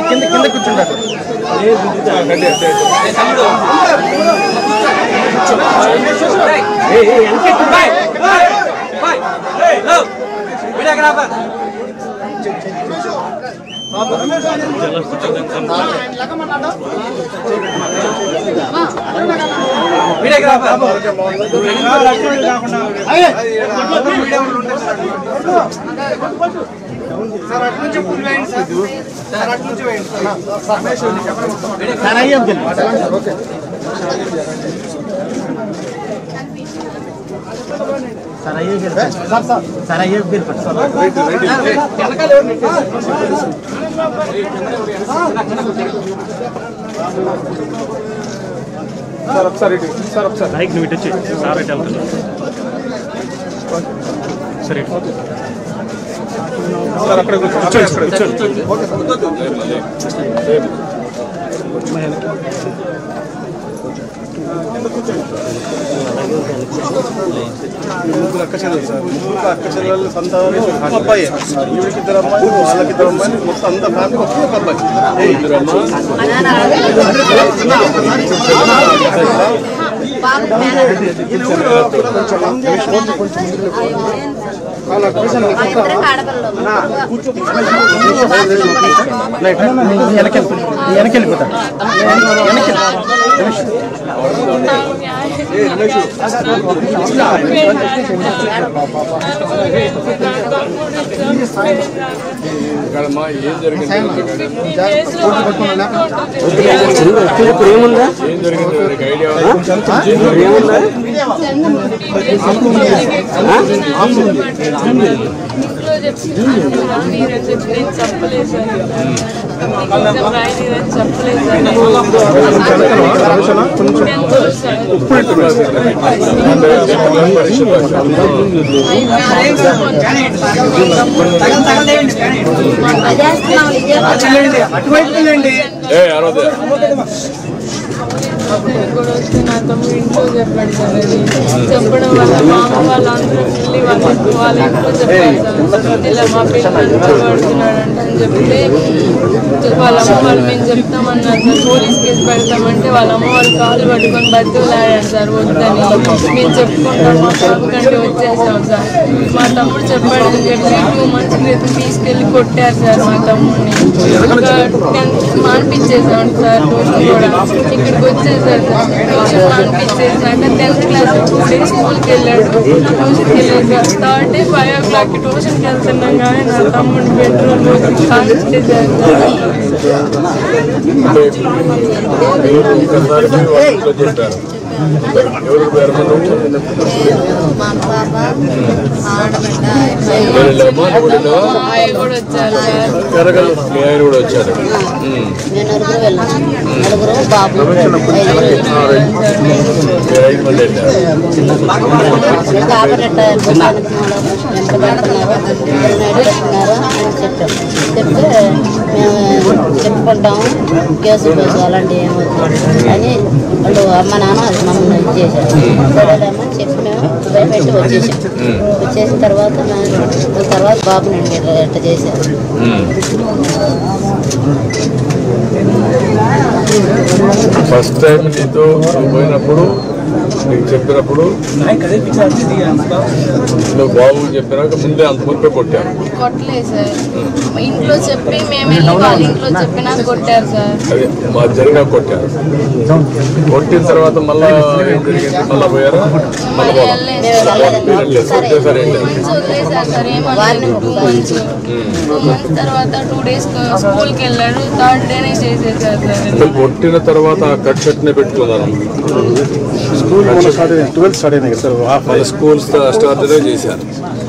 కింద కింద కూర్చుంటారు మైక్ నువ్వు ఇటు వచ్చి సార్ ఇటు వెళ్తాను సరే ఇటు. కూర్చోండి, కూర్చోండి. ముగ్గురు అక్క చెల్లెలు సార్ ముగ్గురు అక్క చెల్లెలు సంతానం ఒక అబ్బాయి ఈవిడికి ఇద్దరు అమ్మాయిలు వాళ్ళకి ఇద్దరు అమ్మాయిలు మొత్తం అంత ఫ్యామిలీ ఒకే ఒక అబ్బాయి వెనకెళ్ళిపోతా ఇక్కడమ్మా ఏం జరిగింది ఇప్పుడు ఏముందా ఏం జరిగింది నీకు ఐడియా ఉందా? ఏముందా ఇంట్లో చెప్తున్నాను మీరే చెప్పి నేను చెప్పలేదు సార్ ఎగ్జామ్ రాయలేదని చెప్పలేదు సార్ టెన్త్ సార్ ఏ అరవదే కూడా వస్తే నా తమ్ముడు ఇంట్లో చెప్పాడు సార్ అది చెప్పడం వల్ల మా అమ్మ వాళ్ళందరూ వెళ్ళి వాళ్ళ ఇంట్లో వాళ్ళ ఇంట్లో చెప్పారు సార్ ఇలా మా పిల్లలు పడుతున్నాడంట అని చెప్తే వాళ్ళ అమ్మ వాళ్ళు మేము చెప్తామన్నారు సార్ పోలీస్ కేసు పెడతామంటే వాళ్ళ అమ్మ వాళ్ళు కాళ్ళు పట్టుకొని బతుకులాడారు సార్ వద్దని మేము చెప్పుకుంటాం మా బాబు కంటే వచ్చేసాం సార్ మా తమ్ముడు చెప్పాడని చెప్పి టూ మంత్స్ క్రితం తీసుకెళ్ళి కొట్టారు సార్ మా తమ్ముడిని ఒక టెన్త్ మానిపించేసాం సార్ ట్యూషన్ కూడా ఇక్కడికి వచ్చేసారు సార్ ట్యూషన్ మానిపించేసాక టెన్త్ క్లాస్ టూ డేస్ స్కూల్కి వెళ్ళాడు ట్యూషన్కి వెళ్ళాడు సార్ థర్డ్ డే ఫైవ్ ఓ క్లాక్కి ట్యూషన్కి వెళ్తున్నాం కానీ నా తమ్ముడు బెడ్రూమ్ కాల్చేసారు చెప్పారు ఎవరు పేరు వెళ్ళామా వెళ్ళావా ఆయన కూడా వచ్చారు సార్ కరగలు మీ ఆయన కూడా వచ్చారు ఉమ్. నేను నలుగురు వెళ్ళాను నలుగురు బాబు ఐదుగురు వెళ్ళాను. మీరు ఐదు మంది వెళ్ళారు కాబట్టి ఎట్ట పుస్తకానికి మూలం ఎంత పెడుతున్నారు ఇద్దరు నైట్ పెడుతున్నారు అని చెప్పాం చెప్తే మేము చెప్పుకుంటాము కేసు కేసు అలాంటివి ఏమవుతుంది అని వాళ్ళు అమ్మ నాన్న అది మమ్మల్ని ఇది చేశారు సరేలేమో చెప్పి మేము భయపెట్టి వచ్చేసాం వచ్చేసిన తర్వాత మేము తర్వాత బాబుని ఎట్ట చేశారు ఫస్ట్ టైం నీతో నువ్వు పోయినప్పుడు నీకు చెప్పినప్పుడు నువ్వు బాబు చెప్పినాక ముందే అంత ముందే కొట్టాను కొట్టలేదు సార్ ఇంట్లో చెప్పి మేము వెళ్ళి వాళ్ళ ఇంట్లో చెప్పినా కొట్టారు సార్ అదే మా జరిగా కొట్టారు కొట్టిన తర్వాత మళ్ళా ఏం జరిగింది మళ్ళా పోయారా మళ్ళా మళ్ళీ పోలా వెళ్ళలేదు సార్ ఒకేసారి ఏంటి మంత్స్ వదిలేసారు సార్ ఏమన్నా టూ మంత్స్ టూ మంత్స్ తర్వాత టూ డేస్ స్కూల్కి వెళ్ళాడు థర్డ్ డేనే చేసేసారు సార్ నువ్వు కొట్టిన తర్వాత ఆ కట్ షర్ట్నే పెట్టుకున్నాను స్కూల్ మొన్న స్టార్ట్ అయింది ట్వెల్త్ స్టార్ట్ అయింది కదా సార్ హాఫ్ వాళ్ళ స్కూల్ స్టార్ట్నే చేశారు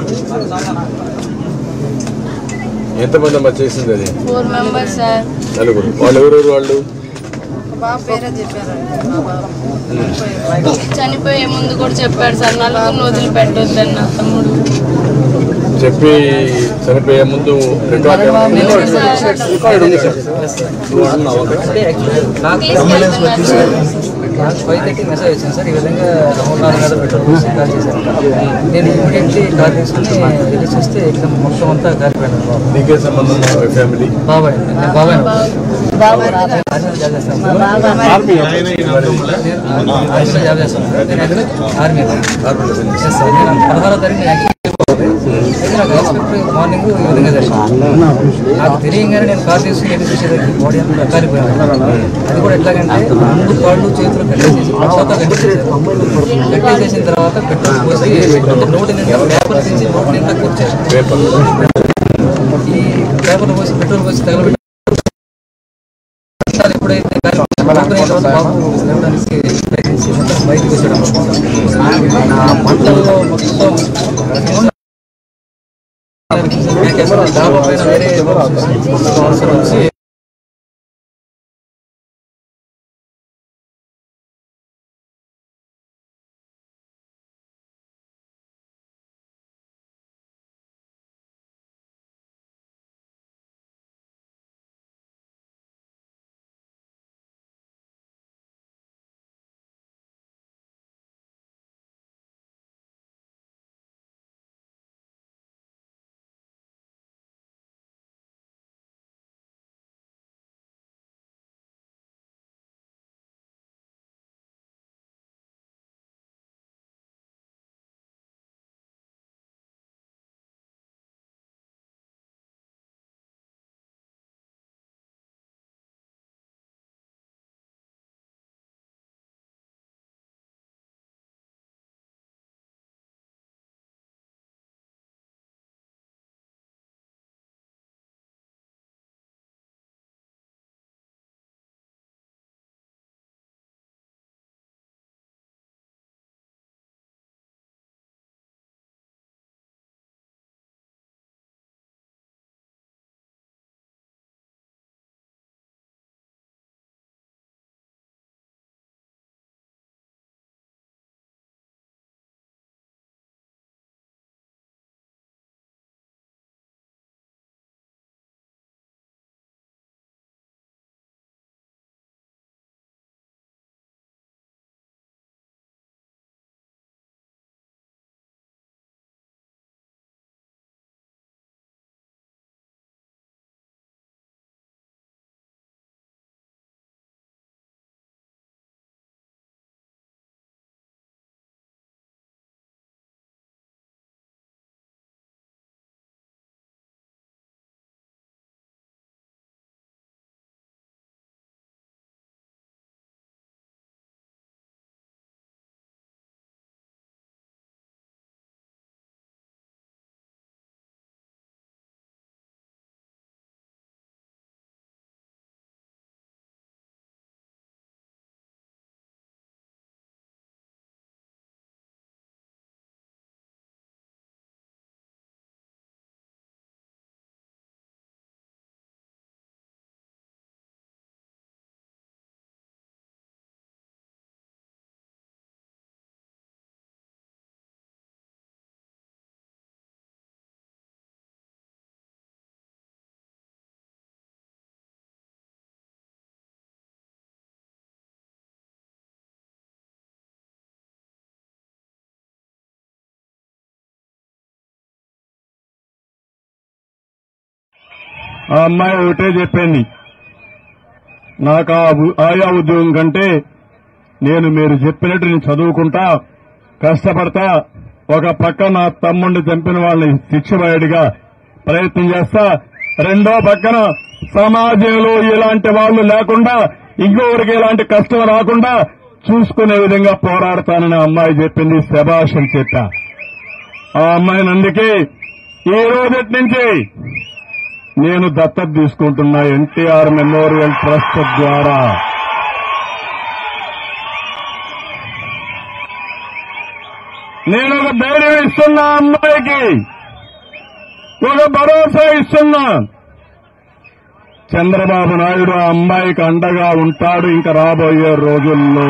ఎంతమంది అమ్మా చేసింది అది ఫోర్ మెంబర్స్ సార్ నలుగురు వాళ్ళు ఎవరెవరు వాళ్ళు చనిపోయే ముందు కూడా చెప్పాడు సార్ నలుగురిని వదిలిపెట్టొద్దని నా తమ్ముడు చెప్పి చనిపోయే ముందు రికార్డ్ తెలుసు సార్ రికార్డ్ ఉంది సార్ తీసుకెళ్తున్నారు సార్ నాకు ఫైవ్ థర్టీ మెసేజ్ వచ్చింది సార్ ఈ విధంగా అమౌంట్ నాలుగు గంటల పెట్రోల్ పోసి కాల్ చేశారు నేను ఇమీడియట్లీ కార్ తీసుకుని వెళ్ళి చూస్తే ఇక్కడ మొత్తం అంతా కాలిపోయాను బాబు నీకే సంబంధం ఫ్యామిలీ బాబాయ్ నేను బాబాయ్ బాబాయ్ ఆర్మీలో జాబ్ చేస్తాను మా బాబాయ్ ఆర్మీ నేను ఆర్మీలో జాబ్ చేస్తాను సార్ నేను యాక్చువల్లీ ఆర్మీలో ఎస్ సార్ నేను పదహారో తారీఖు నేను యాక్చువల్లీ అయితే నాకు ఎక్స్పెక్ట్ మార్నింగ్ ఈ విధంగా జరిగింది నాకు తెలియగానే నేను కార్ తీసుకుని వెళ్ళి చూసేదానికి బాడీ అంతా కాలిపోయాను అది కూడా ఎట్లాగంటే ముందు కాళ్ళు చేతులు కట్టేసేసి పచ్చతో కట్టేసేసారు కట్టేసేసిన తర్వాత పెట్రోల్ పోసి అంటే నోటి నిండా పేపర్ తీసి నోటి నిండా కూర్చారు ఈ పేపర్ పోసి పెట్రోల్ పోసి తగలబెట్టి వర్షాలు ఎప్పుడైతే గాలి పడుకునే తర్వాత బాబు లేవడానికి ప్రయత్నించి మొత్తం బయటకు వచ్చాడు ఆ మంటల్లో మొత్తం డాబా పైన వేరే అవసరం వచ్చి ఆ అమ్మాయి ఒకటే చెప్పింది నాకు ఆ ఉ- ఆయా ఉద్యోగం కంటే నేను మీరు చెప్పినట్టు నేను చదువుకుంటా కష్టపడతా ఒక పక్క నా తమ్ముడిని చంపిన వాళ్ళని శిక్ష పడేట్టుగా ప్రయత్నం చేస్తా రెండో పక్కన సమాజంలో ఇలాంటి వాళ్ళు లేకుండా ఇంకొకరికి ఇలాంటి కష్టం రాకుండా చూసుకునే విధంగా పోరాడతానని ఆ అమ్మాయి చెప్పింది శభాష్ అని చెప్పా ఆ అమ్మాయిని అందుకే ఈ రోజటి నుంచి నేను దత్తత తీసుకుంటున్నా ఎన్టీఆర్ మెమోరియల్ ట్రస్ట్ ద్వారా నేను ఒక ధైర్యం ఇస్తున్నా అమ్మాయికి ఒక భరోసా ఇస్తున్నా చంద్రబాబు నాయుడు ఆ అమ్మాయికి అండగా ఉంటాడు ఇంకా రాబోయే రోజుల్లో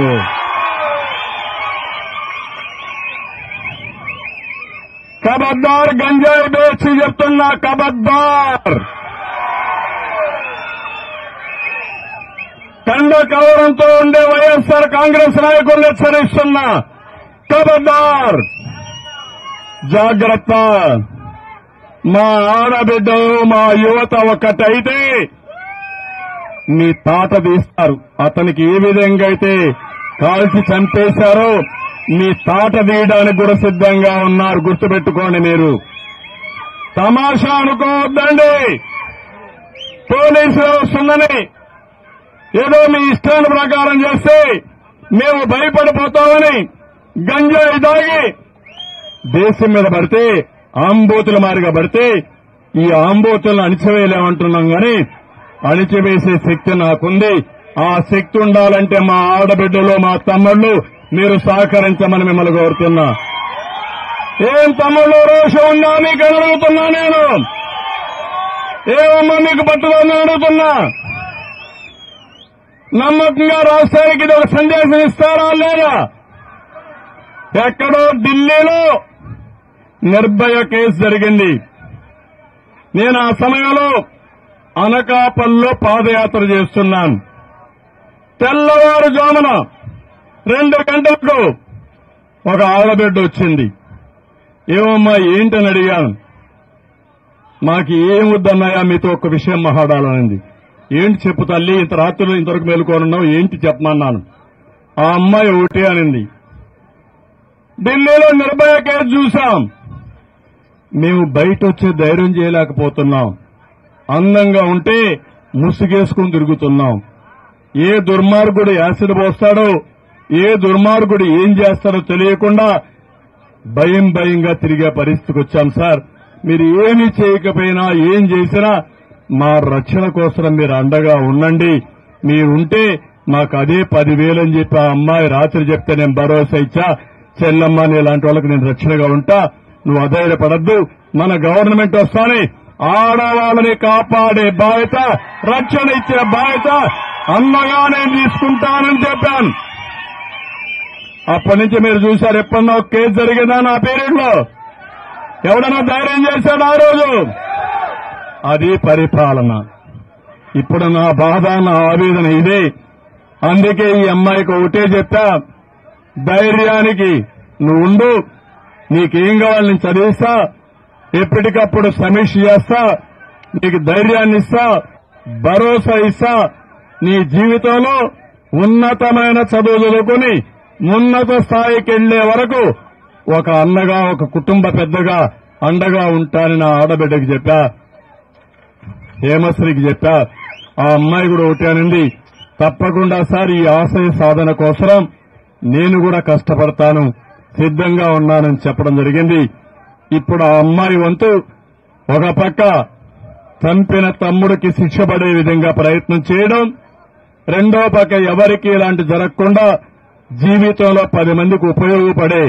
కబద్దార్ గంజాయి బేచి చెప్తున్నా కబద్దార్ కండ కొండ కవరంతో ఉండే వైఎస్ఆర్ కాంగ్రెస్ నాయకుల్ని హెచ్చరిస్తున్నా ఖబర్దార్ జాగ్రత్త మా ఆడబిడ్డలు మా యువత ఒక్కటైతే మీ తాట తీస్తారు అతనికి ఏ విధంగా అయితే కాల్చి చంపేశారో మీ తాట తీయడానికి కూడా సిద్ధంగా ఉన్నారు గుర్తుపెట్టుకోండి మీరు తమాషా అనుకోవద్దండి పోలీసులు వస్తుందని ఏదో మీ ఇష్టాల ప్రకారం చేస్తే మేము భయపడిపోతామని గంజాయి దాగి దేశం మీద పడితే ఆంబోతుల మారిగా పడితే ఈ ఆంబోతులను అణిచివేయలేమంటున్నాం గాని అణిచివేసే శక్తి నాకుంది ఆ శక్తి ఉండాలంటే మా ఆడబిడ్డలు మా తమ్ముళ్ళు మీరు సహకరించమని మిమ్మల్ని కోరుతున్నా ఏం తమ్ముళ్ళు రోషం ఉందా మీకు అని అడుగుతున్నా నేను ఏమమ్మా మీకు పట్టుదలని అడుగుతున్నా నమ్మకంగా రాష్ట్రానికి ఇది ఒక సందేశం ఇస్తారా లేదా ఎక్కడో ఢిల్లీలో నిర్భయ కేసు జరిగింది నేను ఆ సమయంలో అనకాపల్లో పాదయాత్ర చేస్తున్నాను తెల్లవారుజామున రెండు గంటలకు ఒక ఆడబిడ్డ వచ్చింది ఏమమ్మా ఏంటని అడిగాను మాకు ఏం వద్దన్నాయా మీతో ఒక విషయం మాట్లాడాలనింది ఏంటి చెప్పు తల్లి ఇంత రాత్రిలో ఇంతవరకు మేలుకోనున్నావు ఏంటి చెప్పమన్నాను ఆ అమ్మాయి ఒకటి అనింది ఢిల్లీలో నిర్భయ కేసు చూశాం మేము బయట వచ్చే ధైర్యం చేయలేకపోతున్నాం అందంగా ఉంటే ముసుగేసుకుని తిరుగుతున్నాం ఏ దుర్మార్గుడు యాసిడ్ పోస్తాడో ఏ దుర్మార్గుడు ఏం చేస్తాడో తెలియకుండా భయం భయంగా తిరిగే పరిస్థితికి వచ్చాం సార్ మీరు ఏమి చేయకపోయినా ఏం చేసినా మా రక్షణ కోసం మీరు అండగా ఉండండి మీరుంటే మాకు అదే పదివేలని చెప్పి ఆ అమ్మాయి రాత్రి చెప్తే నేను భరోసా ఇచ్చా చెల్లమ్మ నీ ఇలాంటి వాళ్ళకి నేను రక్షణగా ఉంటా నువ్వు అధైర్యపడద్దు మన గవర్నమెంట్ వస్తానే ఆడవాళ్ళని కాపాడే బాధ్యత రక్షణ ఇచ్చే బాధ్యత అన్నగా నేను తీసుకుంటానని చెప్పాను అప్పటి నుంచి మీరు చూశారు ఎప్పుడన్నా ఒక కేసు జరిగిందా నా పీరియడ్ లో ఎవడన్నా ధైర్యం చేశాడు ఆ రోజు అది పరిపాలన ఇప్పుడు నా బాధ నా ఆవేదన ఇదే అందుకే ఈ అమ్మాయికి ఒకటే చెప్పా ధైర్యానికి నువ్వు ఉండు నీకేం కావాలి నేను చదివిస్తా ఎప్పటికప్పుడు సమీక్ష చేస్తా నీకు ధైర్యాన్ని ఇస్తా భరోసా ఇస్తా నీ జీవితంలో ఉన్నతమైన చదువు చదువుకొని ఉన్నత స్థాయికి వెళ్లే వరకు ఒక అన్నగా ఒక కుటుంబ పెద్దగా అండగా ఉంటానని నా ఆడబిడ్డకి చెప్పా హేమశ్రీకి చెప్పా ఆ అమ్మాయి కూడా ఒకటి అనింది తప్పకుండా సార్ ఈ ఆశయ సాధన కోసం నేను కూడా కష్టపడతాను సిద్ధంగా ఉన్నానని చెప్పడం జరిగింది ఇప్పుడు ఆ అమ్మాయి వంతు ఒక పక్క చంపిన తమ్ముడికి శిక్ష పడే విధంగా ప్రయత్నం చేయడం రెండో పక్క ఎవరికి ఇలాంటి జరగకుండా జీవితంలో పది మందికి ఉపయోగపడే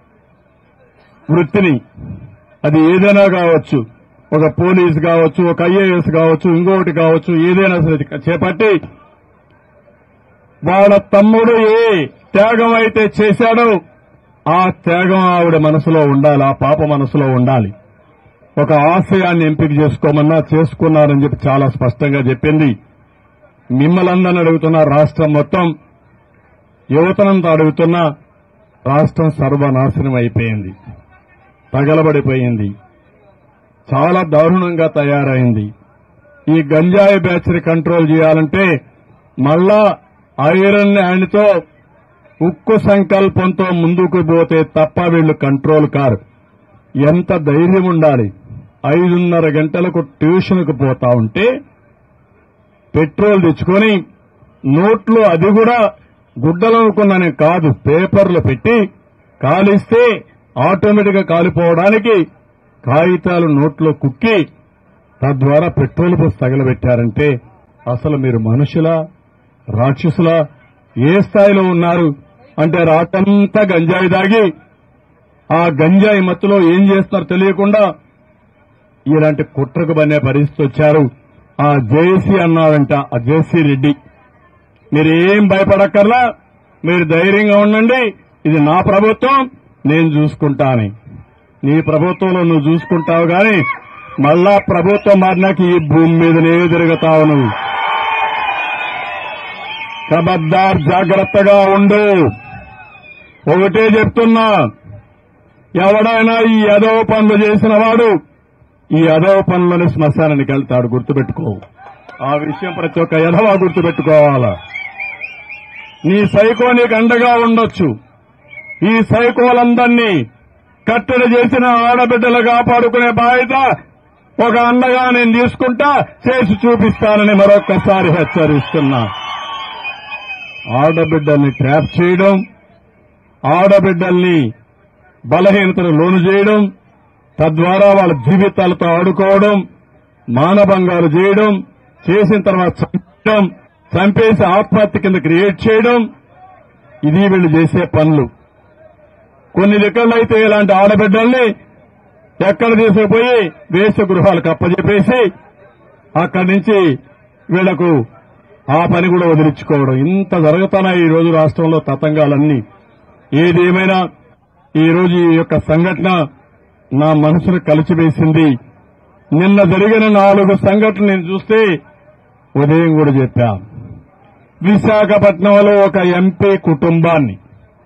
వృత్తిని అది ఏదైనా కావచ్చు ఒక పోలీస్ కావచ్చు ఒక ఐఏఎస్ కావచ్చు ఇంకొకటి కావచ్చు ఏదైనా సరే చేపట్టి వాళ్ళ తమ్ముడు ఏ త్యాగం అయితే చేశాడో ఆ త్యాగం ఆవిడ మనసులో ఉండాలి ఆ పాప మనసులో ఉండాలి ఒక ఆశయాన్ని ఎంపిక చేసుకోమన్నా చేసుకున్నారని చెప్పి చాలా స్పష్టంగా చెప్పింది మిమ్మల్ందరిని అడుగుతున్న రాష్ట్రం మొత్తం యువతనంతా అడుగుతున్నా రాష్ట్రం సర్వనాశనం అయిపోయింది తగలబడిపోయింది చాలా దారుణంగా తయారైంది ఈ గంజాయి బ్యాచ్ని కంట్రోల్ చేయాలంటే మళ్ళా ఐరన్ హ్యాండ్తో ఉక్కు సంకల్పంతో ముందుకు పోతే తప్ప వీళ్లు కంట్రోల్ కారు ఎంత ధైర్యం ఉండాలి ఐదున్నర గంటలకు ట్యూషన్కు పోతా ఉంటే పెట్రోల్ తెచ్చుకొని నోట్లు అది కూడా గుడ్డలనుకున్నానే కాదు పేపర్లు పెట్టి కాలిస్తే ఆటోమేటిక్ గా కాలిపోవడానికి కాగితాలు నోట్లో కుక్కి తద్వారా పెట్రోల్ పోసి తగలబెట్టారంటే అసలు మీరు మనుషులా రాక్షసులా ఏ స్థాయిలో ఉన్నారు అంటే రాటంతా గంజాయి దాగి ఆ గంజాయి మత్తులో ఏం చేస్తున్నారో తెలియకుండా ఇలాంటి కుట్రకు బనే పరిస్థితి వచ్చారు ఆ జేసీ అన్నాడంట ఆ జేసీ రెడ్డి మీరు ఏం భయపడక్కర్లా మీరు ధైర్యంగా ఉండండి ఇది నా ప్రభుత్వం నేను చూసుకుంటాను నీ ప్రభుత్వంలో నువ్వు చూసుకుంటావు గాని మళ్ళా ప్రభుత్వం మారినాక ఈ భూమి మీదనే తిరుగుతావు నువ్వు ఖబర్దార్ జాగ్రత్తగా ఉండు ఒకటే చెప్తున్నా ఎవడైనా ఈ యదవ పనులు చేసిన వాడు ఈ యదవ పనులను శ్మశానానికి వెళ్తాడు గుర్తుపెట్టుకో ఆ విషయం ప్రతి ఒక్క యదవ గుర్తుపెట్టుకోవాలా నీ సైకో నీకు అండగా ఉండొచ్చు ఈ సైకోలందరినీ కట్టడి చేసిన ఆడబిడ్డలు కాపాడుకునే బాధ్యత ఒక అండగా నేను తీసుకుంటా చేసి చూపిస్తానని మరొక్కసారి హెచ్చరిస్తున్నా ఆడబిడ్డల్ని ట్రాప్ చేయడం ఆడబిడ్డల్ని బలహీనతను లోను చేయడం తద్వారా వాళ్ళ జీవితాలతో ఆడుకోవడం మానభంగాలు చేయడం చేసిన తర్వాత చంపడం చంపేసి ఆత్మహత్య కింద క్రియేట్ చేయడం ఇది వీళ్ళు చేసే పనులు కొన్ని దిక్కల్లో అయితే ఇలాంటి ఆడబిడ్డల్ని ఎక్కడ తీసుకుపోయి వేష గృహాలకు అప్పచెప్పేసి అక్కడి నుంచి వీళ్లకు ఆ పని కూడా వదిలించుకోవడం ఇంత జరుగుతున్నాయి ఈ రోజు రాష్ట్రంలో తతంగాలన్నీ ఏదేమైనా ఈ రోజు ఈ యొక్క సంఘటన నా మనసును కలిచివేసింది నిన్న జరిగిన నాలుగు సంఘటనలు నేను చూస్తే ఉదయం కూడా చెప్పా విశాఖపట్నంలో ఒక ఎంపీ కుటుంబాన్ని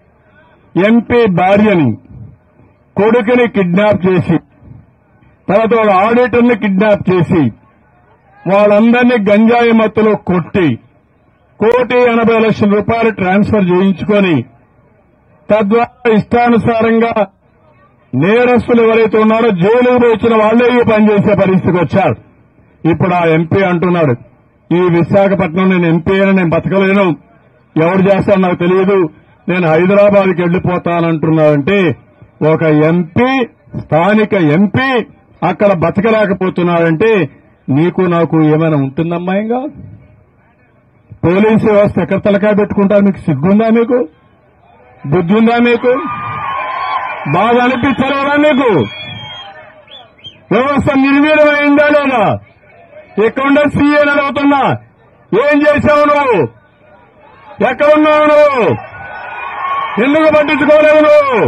ఎంపీ భార్యని కొడుకుని కిడ్నాప్ చేసి తర్వాత ఒక ఆడిటర్ని కిడ్నాప్ చేసి వాళ్ళందరినీ గంజాయి మత్తులో కొట్టి కోటి ఎనభై లక్షల రూపాయలు ట్రాన్స్ఫర్ చేయించుకొని తద్వారా ఇష్టానుసారంగా నేరస్తులు ఎవరైతే ఉన్నారో జైలుకు వచ్చిన వాళ్లే ఈ పనిచేసే పరిస్థితికి వచ్చారు ఇప్పుడు ఆ ఎంపీ అంటున్నాడు ఈ విశాఖపట్నం నేను ఎంపీ అని నేను బతకలేను ఎవరు చేస్తారో నాకు తెలియదు నేను హైదరాబాద్కి వెళ్లిపోతానంటున్నాడంటే ఒక ఎంపీ స్థానిక ఎంపీ అక్కడ బతకలేకపోతున్నాడంటే నీకు నాకు ఏమైనా ఉంటుందమ్మా ఇంకా పోలీసు వ్యవస్థ ఎక్కడ తలకాయ పెట్టుకుంటారు మీకు సిగ్గుందా మీకు బుద్ధి ఉందా మీకు బాగా అనిపించలేదా మీకు వ్యవస్థ నిర్వీర్యమైందా లేదా ఇక్కడ సీఏని అడుగుతున్నా ఏం చేశావు నువ్వు ఎక్కడున్నావు నువ్వు ఎందుకు పట్టించుకోలేవు నువ్వు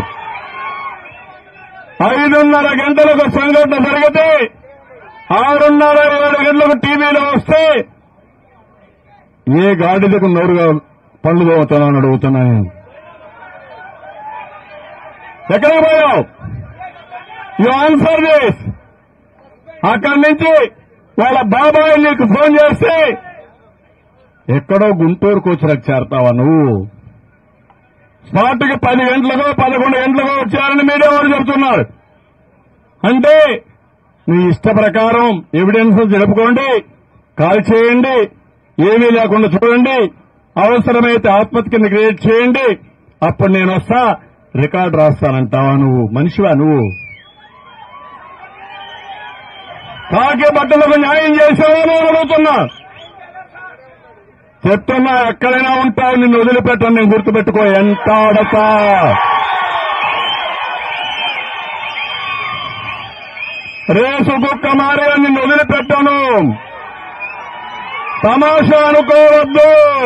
ఐదున్నర గంటలకు సంఘటన జరిగితే ఆరున్నర ఏడు గంటలకు టీవీలో వస్తే ఏ గాడిదకు నోరుగా పళ్ళు తోముతున్నాను అడుగుతున్నా నేను ఎక్కడికి పోయావు యు ఆన్సర్ దిస్ అక్కడి నుంచి వాళ్ళ బాబాయ్ నీకు ఫోన్ చేస్తే ఎక్కడో గుంటూరుకు వచ్చినట్టు చేరతావా నువ్వు స్పాట్ కి పది గంటలకో పదకొండు గంటలకో వచ్చారని మీడియా వారు చెబుతున్నారు అంటే మీ ఇష్ట ప్రకారం ఎవిడెన్స్ జరుపుకోండి కాల్ చేయండి ఏమీ లేకుండా చూడండి అవసరమైతే ఆత్మహత్య కింద క్రియేట్ చేయండి అప్పుడు నేను వస్తా రికార్డు రాస్తానంటావా నువ్వు మనిషివా నువ్వు కాకి బట్టలకు న్యాయం చేసావా నేను అడుగుతున్నా చెప్తున్నా ఎక్కడైనా ఉంటావు నిన్ను వదిలిపెట్టను నేను గుర్తుపెట్టుకో ఎంత ఆడతా రేసు కుక్క మారే నిన్ను వదిలిపెట్టాను తమాషా అనుకోవద్దు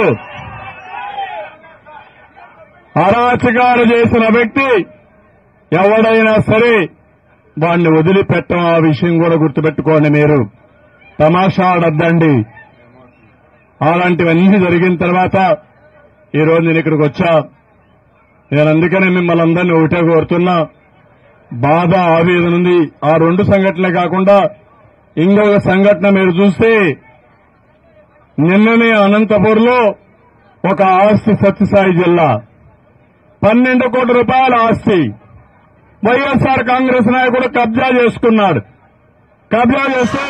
అరాచకాలు చేసిన వ్యక్తి ఎవడైనా సరే వాణ్ణి వదిలిపెట్టం ఆ విషయం కూడా గుర్తుపెట్టుకోండి మీరు తమాషా ఆడద్దండి అలాంటివన్నీ జరిగిన తర్వాత ఈరోజు నేను ఇక్కడికి వచ్చా నేను అందుకనే మిమ్మల్ని అందరినీ ఒకటే కోరుతున్నా బాధ ఆవేదన ఉంది ఆ రెండు సంఘటనలే కాకుండా ఇంకొక సంఘటన మీరు చూస్తే నిన్ననే అనంతపూర్లో ఒక ఆస్తి సత్యసాయి జిల్లా పన్నెండు కోట్ల రూపాయల ఆస్తి వైఎస్ఆర్ కాంగ్రెస్ నాయకుడు కబ్జా చేసుకున్నాడు కబ్జా చేస్తే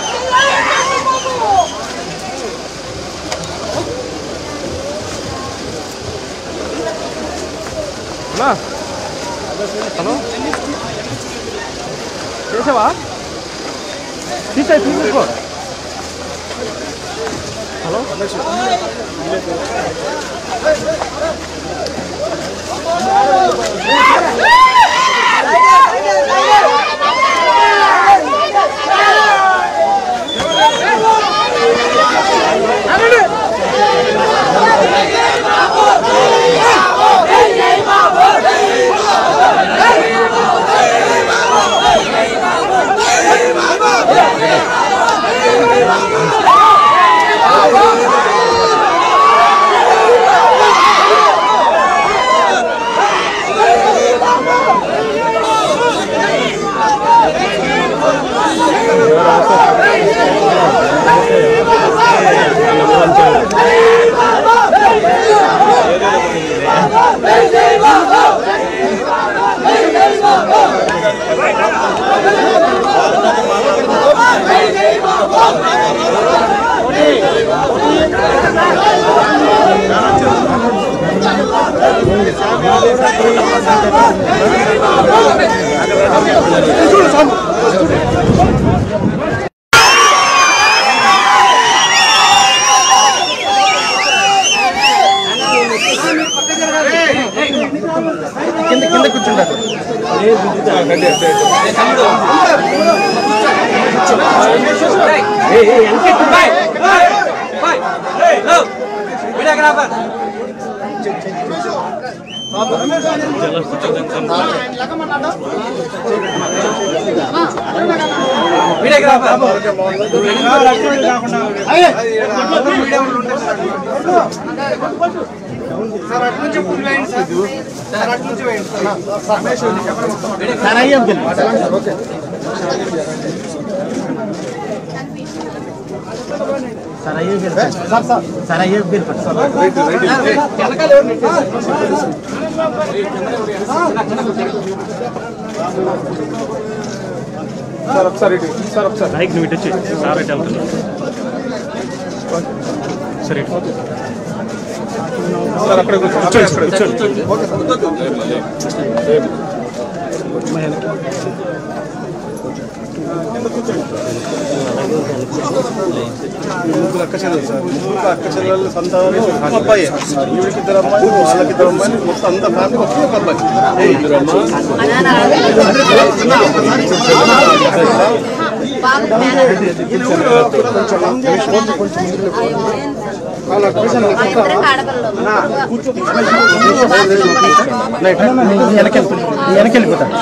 హలో చేసావా తీసే తీసుకో హలో Hey! కింద కింద కూర్చుంటారు సార్ ఒకసారి ఇటు సార్ ఒకసారి నాయక్ నువ్వు ఇటు వచ్చి సార్ అయితే వెళ్తున్నాను సరే ఇటు సార్ అక్కడ కూర్చోండి ముగ్గురు అక్క చెల్లెలు సార్ ముగ్గురు అక్క చెల్లెలు సంతానం ఒక అబ్బాయి ఈవిడికి ఇద్దరు అమ్మాయిలు వాళ్ళకి ఇద్దరు అమ్మాయిలు మొత్తం అంత ఫ్యామిలీ ఒకే ఒక అబ్బాయి వెనకెళ్ళిపోతా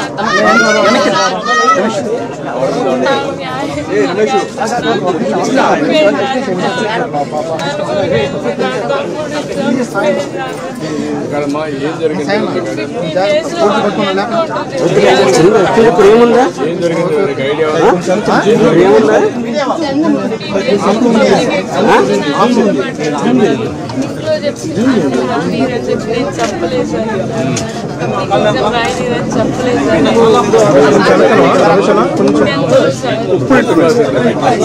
ఇంట్లో చెప్తున్నాను మీరని చెప్పి నేను చెప్పలేదు సార్ ఎగ్జామ్ రాయలేదని చెప్పలేదు సార్ టెన్త్ సార్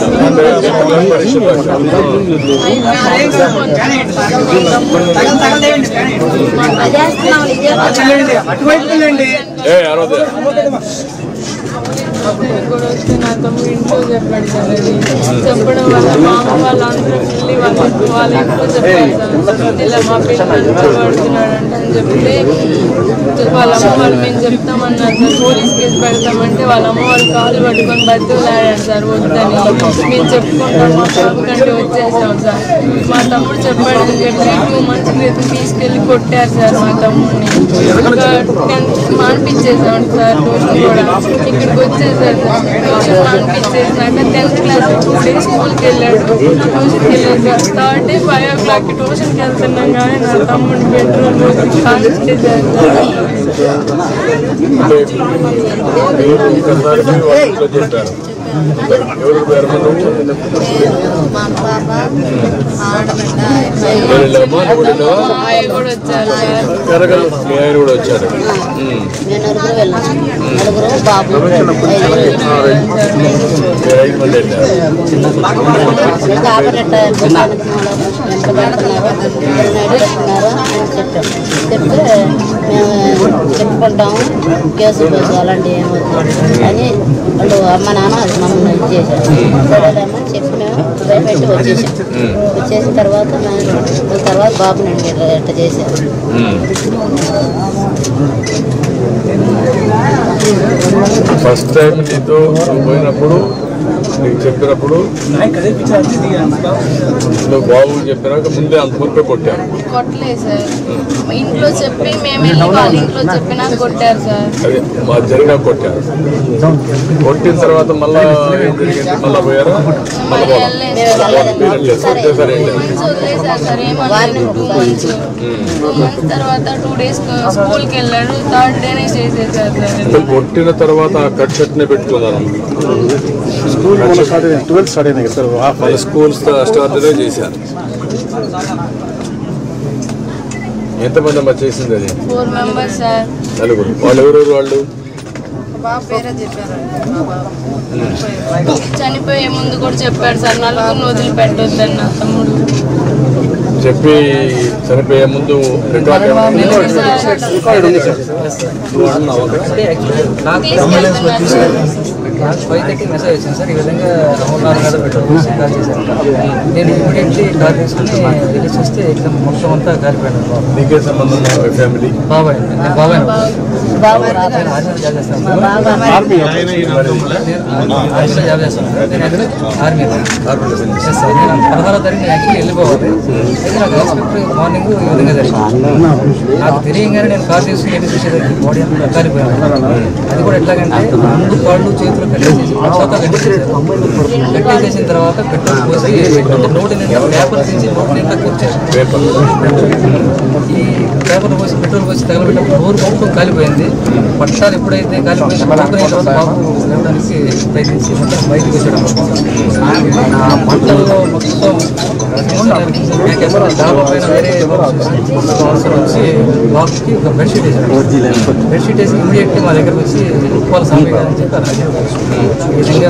కూడా వస్తే నా తమ్ముడు ఇంట్లో చెప్పాడు సార్ అది చెప్పడం వల్ల మా అమ్మ వాళ్ళందరూ వెళ్ళి వాళ్ళ వాళ్ళ ఇంట్లో చెప్పారు సార్ ఇలా మా పిల్లలు పడుతున్నాడంట అని చెప్తే వాళ్ళ అమ్మ వాళ్ళు మేము చెప్తామన్నారు సార్ పోలీస్ కేసు పెడతామంటే వాళ్ళ అమ్మ వాళ్ళు కాళ్ళు పట్టుకొని బతుకులాడారు సార్ వద్దని మేము చెప్పుకుంటాం మా బాబు కంటే వచ్చేసాం సార్ మా తమ్ముడు చెప్పాడని చెప్పి టూ మంత్స్ క్రితం తీసుకెళ్ళి కొట్టారు సార్ మా తమ్ముడిని ఇంకా టెన్త్ మానిపించేసాం సార్ ట్యూషన్ కూడా ఇక్కడికి వచ్చేసారు సార్ ట్యూషన్ మానిపించేసినాక టెన్త్ క్లాస్ టూ డేస్ స్కూల్కి వెళ్ళాడు ట్యూషన్కి వెళ్ళాడు సార్ థర్డ్ డే ఫైవ్ ఓ క్లాక్కి ట్యూషన్కి వెళ్తున్నాం కానీ నా తమ్ముడు బెడ్రూమ్ కాల్చేసారు ఆయన కూడా వచ్చారు సార్ నేను నలుగురు వెళ్ళాను నలుగురు బాబు కాబట్ట వెంట పెడుతున్నారు పెడుతున్నారు అని చెప్పాం చెప్తే మేము చెప్పుకుంటాము కేసు కేసు అలాంటివి ఏమవుతుంది అని వాళ్ళు అమ్మ నాన్న అది మమ్మల్ని ఇది చేశారు సరేలేమో చెప్పి మేము భయపెట్టి వచ్చేసాం వచ్చేసిన తర్వాత మేము తర్వాత బాబు నుండి ఇట్లా ఇట్లా చేశారు ఫస్ట్ టైం నీతో నువ్వు పోయినప్పుడు నీకు చెప్పినప్పుడు నువ్వు బాబు చెప్పినాక ముందే అంత ముప్పై కొట్టాను కొట్టలేదు సార్ ఇంట్లో చెప్పి మేము వెళ్ళి వాళ్ళ ఇంట్లో చెప్పినా కొట్టారు సార్ అదే మా జరిగినా కొట్టారు కొట్టిన తర్వాత మళ్ళా ఏం జరిగింది మళ్ళా పోయారా మళ్ళా పోలా పీరియడ్ లేదు ఒకేసారి ఏం లేదు మంత్స్ వదిలేసారు సార్ ఏమన్నా టూ మంత్స్ టూ మంత్స్ తర్వాత టూ డేస్ స్కూల్కి వెళ్ళాడు థర్డ్ డేనే చేసేసారు సార్ అంటే కొట్టిన తర్వాత ఆ కట్ షర్ట్ నే పెట్టుకున్నాను స్కూల్ మొన్న స్టార్ట్ అయింది ట్వెల్త్ స్టార్ట్ అయింది కదా సార్ హాఫ్ వాళ్ళ స్కూల్స్ స్టార్ట్నే చేశారు ఎంతమంది అమ్మ చేసింది అది ఫోర్ మెంబర్స్ సార్ నలుగురు వాళ్ళు ఎవరెవరు వాళ్ళు చనిపోయే ముందు కూడా చెప్పాడు సార్ నలుగురిని వదిలిపెట్టొద్దని నా తమ్ముడు చెప్పి చనిపోయే ముందు రికార్డ్ రికార్డు ఉంది సార్ నువ్వు అన్నావు అక్కడ? అంటే యాక్చువల్లీ నాకు నాకు ఫైవ్ థర్టీ మెసేజ్ వచ్చింది సార్ ఈ విధంగా అమర్నాథ్ గారు పెట్రోల్ పోసి కాల్ చేశారు నేను ఇమీడియట్లీ కాల్ తీసుకుని వెళ్ళి చూస్తే ఎగ్జామ్ మొత్తం అంతా కాలిపోయాను బాబు నీకే సంబంధం మీ ఫ్యామిలీ బాబాయ్ నేను బాబాయ్ బాబాయ్ నేను ఆర్మీలో జాబ్ చేస్తాను మా బాబా ఆర్మీ నేను ఆర్మీలో జాబ్ చేస్తాను సార్ నేను ఆర్మీలో ఆర్మీలో పని ఎస్ సార్ నేను పదహారో తారీఖు నేను యాక్చువల్లీ వెళ్ళిపోవాలి అయితే నాకు ఎక్స్పెక్ట్ మార్నింగ్ ఈ విధంగా జరిగింది నాకు తెలియగానే నేను కార్ తీసుకుని వెళ్ళి చూసేదానికి బాడీ అంతా కాలిపోయాను అది కూడా ఎట్లాగంటే ముందు కాళ్ళు చేతులు కట్టేసేసి తర్వాత కట్టేసేసారు కట్టేసేసిన తర్వాత పెట్రోల్ పోసి అంటే నోటి నిండా పేపర్ తీసి నోటి నిండా కూర్చారు పేపర్ ఈ పేపర్ పోసి పెట్రోల్ పోసి తగలబెట్టినప్పుడు నోరు మొత్తం కాలిపోయింది పట్టాలు ఎప్పుడైతే కాలిపోయింది పడుకునే తర్వాత బాబు లేవడానికి ప్రయత్నించి మొత్తం బయటకు వచ్చాడు ఆ మంటల్లో మొత్తం డాబా పైన వేరే అవసరం వచ్చి బాబుకి ఒక బెడ్షీట్ వేసాడు బెడ్షీట్ వేసి ఇమీడియట్లీ మా దగ్గరకు వచ్చి ఉప్పాల స్వామి గారు అని చెప్పారు ఈ విధంగా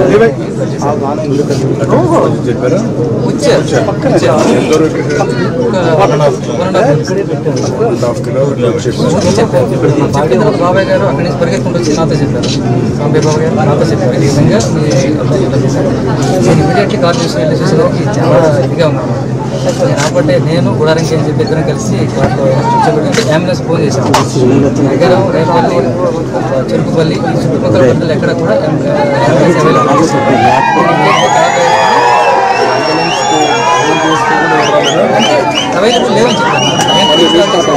చెప్పారా వచ్చారు వచ్చారు ఎంత వరకు ఒక one and half one half kilometre చెప్పారు చెప్పారు చెప్పిన తర్వాత బాబాయ్ గారు అక్కడి నుంచి పరిగెత్తుకుంటూ వచ్చి నాతో చెప్పారు సాంబే బాబాయ్ గారు నాతో చెప్పారు ఈ విధంగా మీ అబ్బాయి ఇలా చేశారు నేను ఇమీడియట్లీ కాల్ చేసి వెళ్ళి చూసేసరికి చాలా ఇదిగా ఉన్నాను నేను రాబట్టే నేను గుడారంకి అని చెప్పి ఇద్దరం కలిసి కార్లో కూర్చోబెట్టి అంబులెన్స్ ఫోన్ చేశాను నగరం రేపల్లి చెరుకుపల్లి ఈ చుట్టుపక్కల పల్లెలు ఎక్కడ కూడా అంబులెన్స్ అవైలబుల్ అంటే అవైలబుల్ లేవని చెప్పాను నేను తీసుకెళ్తాను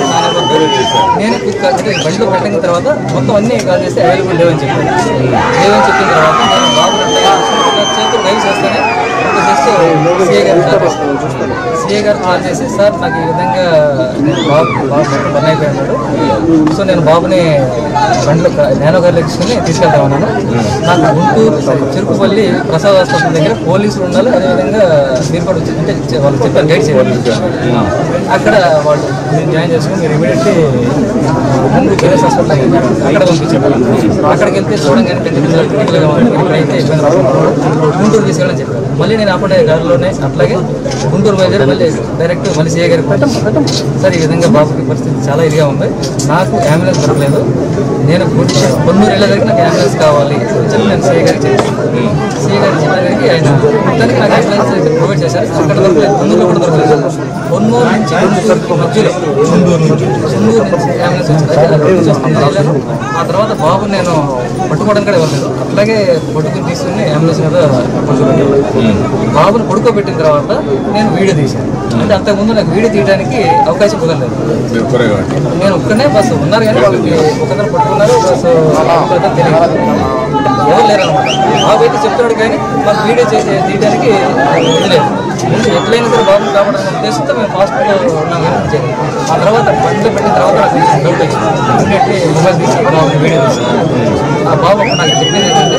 నేను తీసుకెళ్తే బండిలో పెట్టిన తర్వాత మొత్తం అన్ని కాల్ చేస్తే అవైలబుల్ లేవని చెప్పాను లేవని చెప్పిన తర్వాత నేను బాబు చేతులు డ్రైవ్ చేస్తానే ఒక జస్ట్ సిఏ గారు కాల్ చేస్తాను సిఏ గారు కాల్ చేసి సార్ నాకు ఈ విధంగా నేను బాబు బాబు పని అయిపోయాడు సో నేను బాబుని బండిలో నేనో గారిలో తీసుకుని తీసుకెళ్తా ఉన్నాను నాకు గుంటూరు sorry, చెరుకుపల్లి ప్రసాద్ హాస్పిటల్ దగ్గర పోలీసులు ఉండాలి అదేవిధంగా మీరు కూడా వచ్చి అంటే చె- వాళ్ళు చెప్పారు గైడ్ చేయాలి అక్కడ వాళ్ళు నేను జాయిన్ చేసుకుని మీరు ఇమీడియట్లీ ముందు కేఎస్ హాస్పిటల్ అక్కడ పంపించారు అక్కడికి వెళ్తే చూడంగానే పెద్ద పెద్ద క్రిటికల్గా ఉంది ఇక్కడైతే ఇబ్బంది పడుతుంది. గుంటూరు తీసుకెళ్ళని చెప్పారు మళ్ళీ నేను అప్పుడే గారిలోనే అట్లాగే గుంటూరు బయలుదేరి మళ్ళీ డైరెక్ట్ మళ్ళీ సీఏ గారికి పెట్టం సార్ ఈ విధంగా బాబుకి పరిస్థితి చాలా ఇదిగా ఉంది నాకు అంబులెన్స్ దొరకలేదు నేను గుంటూరు కొన్నూరు వెళ్ళేదానికి నాకు అంబులెన్స్ కావాలి అని చెప్పి నేను సీఏ గారికి చెప్పాను సీఏ గారికి చెప్పేదానికి ఆయన మొత్తానికి నాకు అంబులెన్స్ అయితే ప్రొవైడ్ చేశారు అక్కడ దొరకలేదు కొన్నూరులో కూడా దొరకలేదు కొన్నూరు నుంచి గుంటూరు మధ్యలో చుండూరు నుంచి చుండూరు నుంచి అంబులెన్స్ వచ్చింది అయితే అక్కడ నుంచి వస్తుంది వెళ్ళాను ఆ తర్వాత బాబు నేను పట్టుకోవడానికి కూడా ఇవ్వలేదు అట్లాగే పట్టుకుని తీసుకుని అంబులెన్స్ మీద పట్టుకోబెట్టాను బాబుని పడుకోబెట్టిన తర్వాత నేను వీడియో తీశాను అంటే అంతకుముందు నాకు వీడియో తీయడానికి అవకాశం కుదరలేదు మీరు త్వరగా నేను ఒక్కనే బస్సు ఉన్నారు కానీ వాళ్ళకి ఒకరిని పట్టుకున్నారు బస్సు ఇంకొకరు తెలియదు ఎవరు లేరు అనమాట బాబు అయితే చెప్తాడు కానీ మాకు వీడియో చేసి తీయడానికి ఇది లేదు ముందు ఎట్లయినా సరే బాబుని కాపాడాలనే ఉద్దేశంతో మేము హాస్పిటల్లో ఉన్నాం కానీ చేయలేదు. ఆ తర్వాత బండిలో పెట్టిన తర్వాత నాకు డౌట్ వచ్చింది ఇమీడియట్లీ మొబైల్ తీసి బాబుని వీడియో తీసి ఆ బాబు అప్పుడు నాకు చెప్పేది ఏంటంటే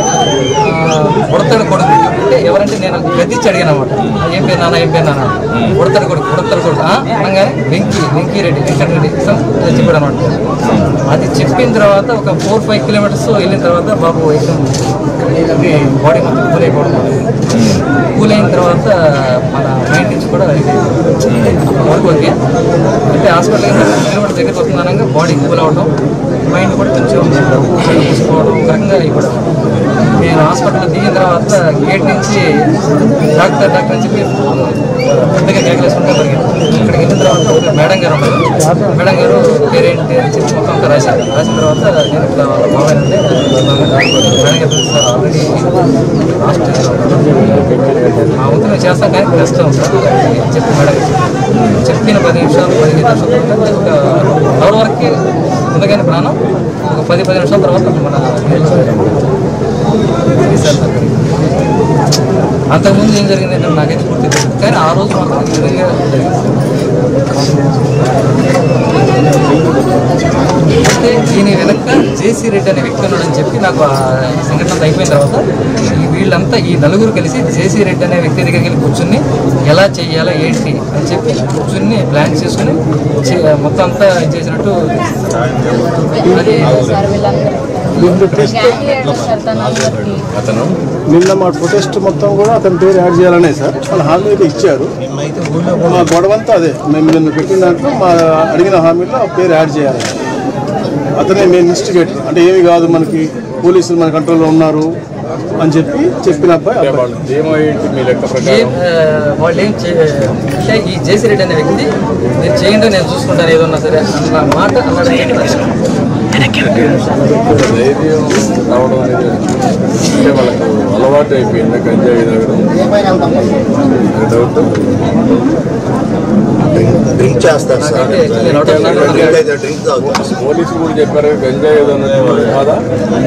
ఉడతాడు కొడుకు అంటే ఎవరంటే నేను గద్దించి అడిగాను అనమాట ఏం పేరు నాన్న ఏం పేరు నాన్న ఉడతాడు కొడుకు ఉడతాడు కొడుకు ఆ? అనగానే వెంకీ వెంకీ రెడ్డి వెంకట రెడ్డి some ఇలా చెప్పాడు అనమాట అది చెప్పిన తర్వాత ఒక ఫోర్ ఫైవ్ కిలోమీటర్స్ వెళ్ళిన తర్వాత బాబు ఎగ్జామ్ బాడీ మొత్తం కూల్ అయిపోవడం కూల్ అయిన తర్వాత మన మైండ్ నుంచి కూడా ఇది వరకు ఓకే అంటే హాస్పిటల్ కిలోమీటర్ దగ్గరికి వస్తున్నానంగా బాడీ కూల్ అవ్వడం మైండ్ కూడా కొంచెం చూసుకోవడం ఒక రకంగా అయిపోవడం నేను హాస్పిటల్ దిగిన తర్వాత గేట్ నుంచి డాక్టర్ డాక్టర్ అని చెప్పి పెద్దగా కేకలేసుకుంటే పరిగెత్తాను ఇక్కడికి వెళ్ళిన తర్వాత ఒక మేడం గారు ఉన్నారు మేడం గారు పేరేంటి అని చెప్పి మొత్తం అంతా రాశారు రాసిన తర్వాత నేను ఇట్లా వాళ్ళ బాబాయ్ అంటే మేడం గారు సార్ ఆల్రెడీ లాస్ట్ మా వంతు మేము చేస్తాం కానీ కష్టం సార్ అని చెప్పి మేడం గారు చెప్పిన పది నిమిషాలు పదిహేను నిమిషాల తర్వాత ఒక ఎవరి వరకు ఉంది కానీ ప్రాణం ఒక పది పది నిమిషాల తర్వాత మన తీశారు అక్కడికి. అంతకుముందు ఏం జరిగింది అంటే నాకైతే పూర్తి తెలియదు కానీ ఆ రోజు మాత్రం ఈ విధంగా జరిగింది అయితే అయితే దీని వెనక జేసీ రెడ్డి అనే వ్యక్తి ఉన్నాడని చెప్పి నాకు ఆ సంఘటన అంతా అయిపోయిన తర్వాత ఈ వీళ్ళంతా ఈ నలుగురు కలిసి జేసీ రెడ్డి అనే వ్యక్తి దగ్గరికి వెళ్ళి కూర్చుని ఎలా చేయాలా ఏంటి అని చెప్పి కూర్చుని ప్లాన్ చేసుకుని చే- మొత్తం అంతా చేసినట్టు అది సార్ వీళ్ళందరూ గ్యారంటీ ఏంటి సార్ తనందరికీ అతను నిన్న మా ప్రొటెస్ట్ మొత్తం కూడా అతని పేరు యాడ్ చేయాలనే సార్ వాళ్ళు హామీ అయితే ఇచ్చారు మా గొడవంతా అదే మేము నిన్న పెట్టిన దాంట్లో మా అడిగిన హామీలో ఆ పేరు యాడ్ చేయాలి అతనే మెయిన్ ఇన్స్టిగేటర్ అంటే ఏమి కాదు మనకి పోలీసులు మన కంట్రోల్లో ఉన్నారు అని చెప్పి చెప్పిన అబ్బాయి అబ్బాయి. వాళ్ళు ఏమయ్యేంటి మీ లెక్క ఏం ప్రకారం ఆ, వాళ్ళు ఏం చే అంటే ఈ జేసీ రెడ్డి అనే వ్యక్తి మీరు చేయండి నేను చూసుకుంటాను ఏదన్నా సరే అన్న మాట అన్నాడు ధైర్యం రావడం అనేది అంటే వాళ్ళకు అలవాటు అయిపోయింది గంజాయి తాగడం డౌట్ డ్రింక్ చేస్తారు సార్ అంటే నేను ఒకటి అన్నాను, డ్రింక్ అయితే డ్రింక్ తాగుతారు పోలీసులు కూడా చెప్పారు గంజాయి ఏదో ఉన్నట్టు కాదా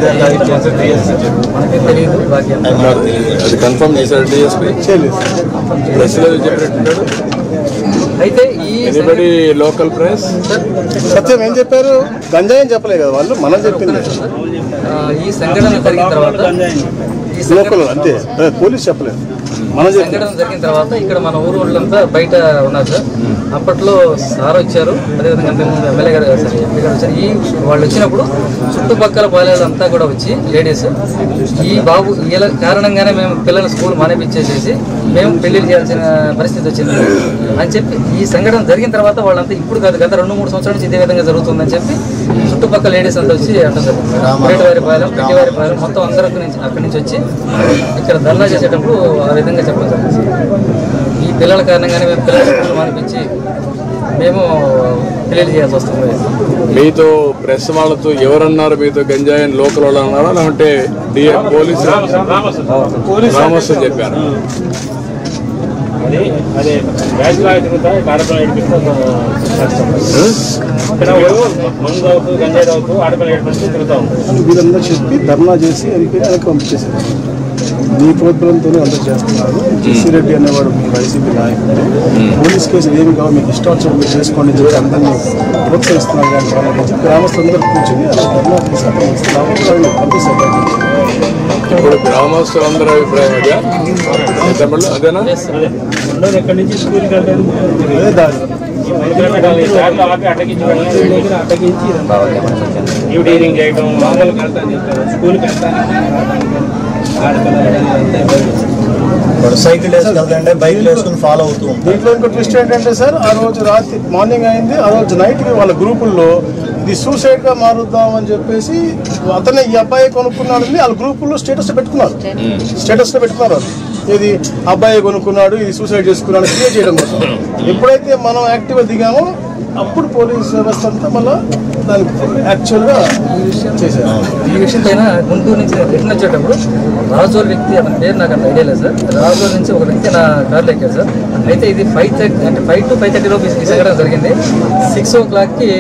మనకే తెలియదు భాగ్యం అన్నారు. అది కన్ఫర్మ్ చేశారు డిఎస్పీ చేయలేదు ప్రెస్ లో చెప్పినట్టున్నాడు అయితే ఈ ఎనీబడి లోకల్ ప్రెస్ సత్యం ఏం చెప్పారు గంజాయి అని చెప్పలేదు కదా వాళ్ళు మనం చెప్పింది ఆ, ఈ సంఘటన జరిగిన తర్వాత ఈ సంఘటన లోకల్ అంతే అదే పోలీస్ చెప్పలేదు మనం చెప్పింది సంఘటన జరిగిన తర్వాత ఇక్కడ మన ఊరు వాళ్ళంతా బయట ఉన్నారు సార్ అప్పట్లో సార్ వచ్చారు అదేవిధంగా అంతకుముందు ఎమ్మెల్యే గారు సార్ ఎంపీ గారు వచ్చారు ఈ వాళ్ళు వచ్చినప్పుడు చుట్టుపక్కల పాలేదంతా కూడా వచ్చి లేడీస్ ఈ బాబు వీళ్ళ కారణంగానే మేము పిల్లల స్కూల్ మానేపించేసేసి మేము పెళ్లి చేయాల్సిన పరిస్థితి వచ్చింది అని చెప్పి ఈ సంఘటన జరిగిన తర్వాత వాళ్ళంతా ఇప్పుడు కాదు గత రెండు మూడు సంవత్సరాల నుంచి ఇదే విధంగా జరుగుతుందని చెప్పి చుట్టుపక్కల లేడీస్ అంతా వచ్చి అంటారు వారి పాలెం వారి పాలెం మొత్తం అందరూ అక్కడి నుంచి అక్కడి నుంచి వచ్చి ఇక్కడ ధర్నా చేసేటప్పుడు ఆ విధంగా చెప్పడం జరిగింది సార్. ఈ పిల్లల కారణంగానే మేము పిల్లల స్కూల్ మానిపించి మేము పెళ్లి చేయాల్సి వస్తుంది మీతో ప్రెస్ వాళ్ళతో ఎవరన్నారు మీతో గంజాయి అని లోకల్ వాళ్ళు అన్నారా లేకుంటే డిఏ పోలీసు గ్రామస్తులు చెప్పారు అది అదే బ్యాచ్ లాగా తిరుగుతా ఆడపిల్ల ఏడిపిస్తే కష్టం ఇక్కడ పోయి మందు తాగుతూ గంజాయి తాగుతూ ఆడపిల్ల ఏడిపిస్తే తిరుగుతా ఉంటాం అని వీళ్ళందరూ చెప్పి ధర్నా చేసి ఎంపీని వెనక్కి పంపించేశారు మీ ప్రోగ్రాంతోనే అందరూ చేస్తున్నారు జెస్సీ రెడ్డి అనేవాడు మీ వైసీపీ నాయకుడు పోలీస్ కేసులు ఏమి కావు మీకు ఇష్టం వచ్చినట్టు మీరు చేసుకోండి అని చెప్పి అందరినీ ప్రోత్సహిస్తున్నారు కానీ వాళ్ళని చెప్పి గ్రామస్తులందరూ కూర్చొని అలా ధర్నా చేసి అక్కడ ఇస్తున్నాము వాళ్ళని పంపిస్తారు బయటికి. ఇప్పుడు గ్రామస్తులందరూ అభిప్రాయం అదే తమిళ అదేనా రెండోది ఎక్కడి నుంచి స్కూల్కి వెళ్ళలేదు అదే దారి కిలోమీటర్లు ఈ దారిలో ఆపి అడ్డగించి వెళ్ళాలి వీడి దగ్గర అడ్డగించి న్యూ డీరింగ్ చేయడం మామూలుగా వెళ్తాను చెప్తారు స్కూల్కి వెళ్తాను వాడు సైకిల్ వేసుకెళ్తాంటే బైక్ వేసుకుని ఫాలో అవుతూ ఉంటారు దీంట్లో ఇంకో ట్విస్ట్ ఏంటంటే సార్ ఆ రోజు రాత్రి మార్నింగ్ అయింది ఆ రోజు నైట్ వాళ్ళ గ్రూపుల్లో ఇది సూసైడ్ గా మారుద్దాం అని చెప్పేసి అతనే ఈ అబ్బాయి కొనుక్కున్నాడని వాళ్ళ గ్రూపుల్లో స్టేటస్ పెట్టుకున్నారు స్టేటస్ లో పెట్టుకున్నారు వాళ్ళు. ఇది అబ్బాయి కొనుక్కున్నాడు ఇది సూసైడ్ చేసుకున్నాడు క్రియేట్ చేయడం కోసం ఎప్పుడైతే మనం యాక్టివ్గా దిగామో అప్పుడు పోలీస్ వ్యవస్థ అంతా మళ్ళీ దానికి యాక్చువల్గా చేశారు ఈ విషయం పైన గుంటూరు నుంచి రిటర్న్ వచ్చేటప్పుడు రాజోల్ వ్యక్తి అతని పేరు నాకు అంత ఐడియా లేదు సార్ రాజోల్ నుంచి ఒక వ్యక్తి నా కార్లో ఎక్కాడు సార్ అయితే ఇది ఫైవ్ థర్టీ అంటే ఫైవ్ టు ఫైవ్ థర్టీ లోపు ఈ సంఘటన జరిగింది సిక్స్ ఓ క్లాక్కి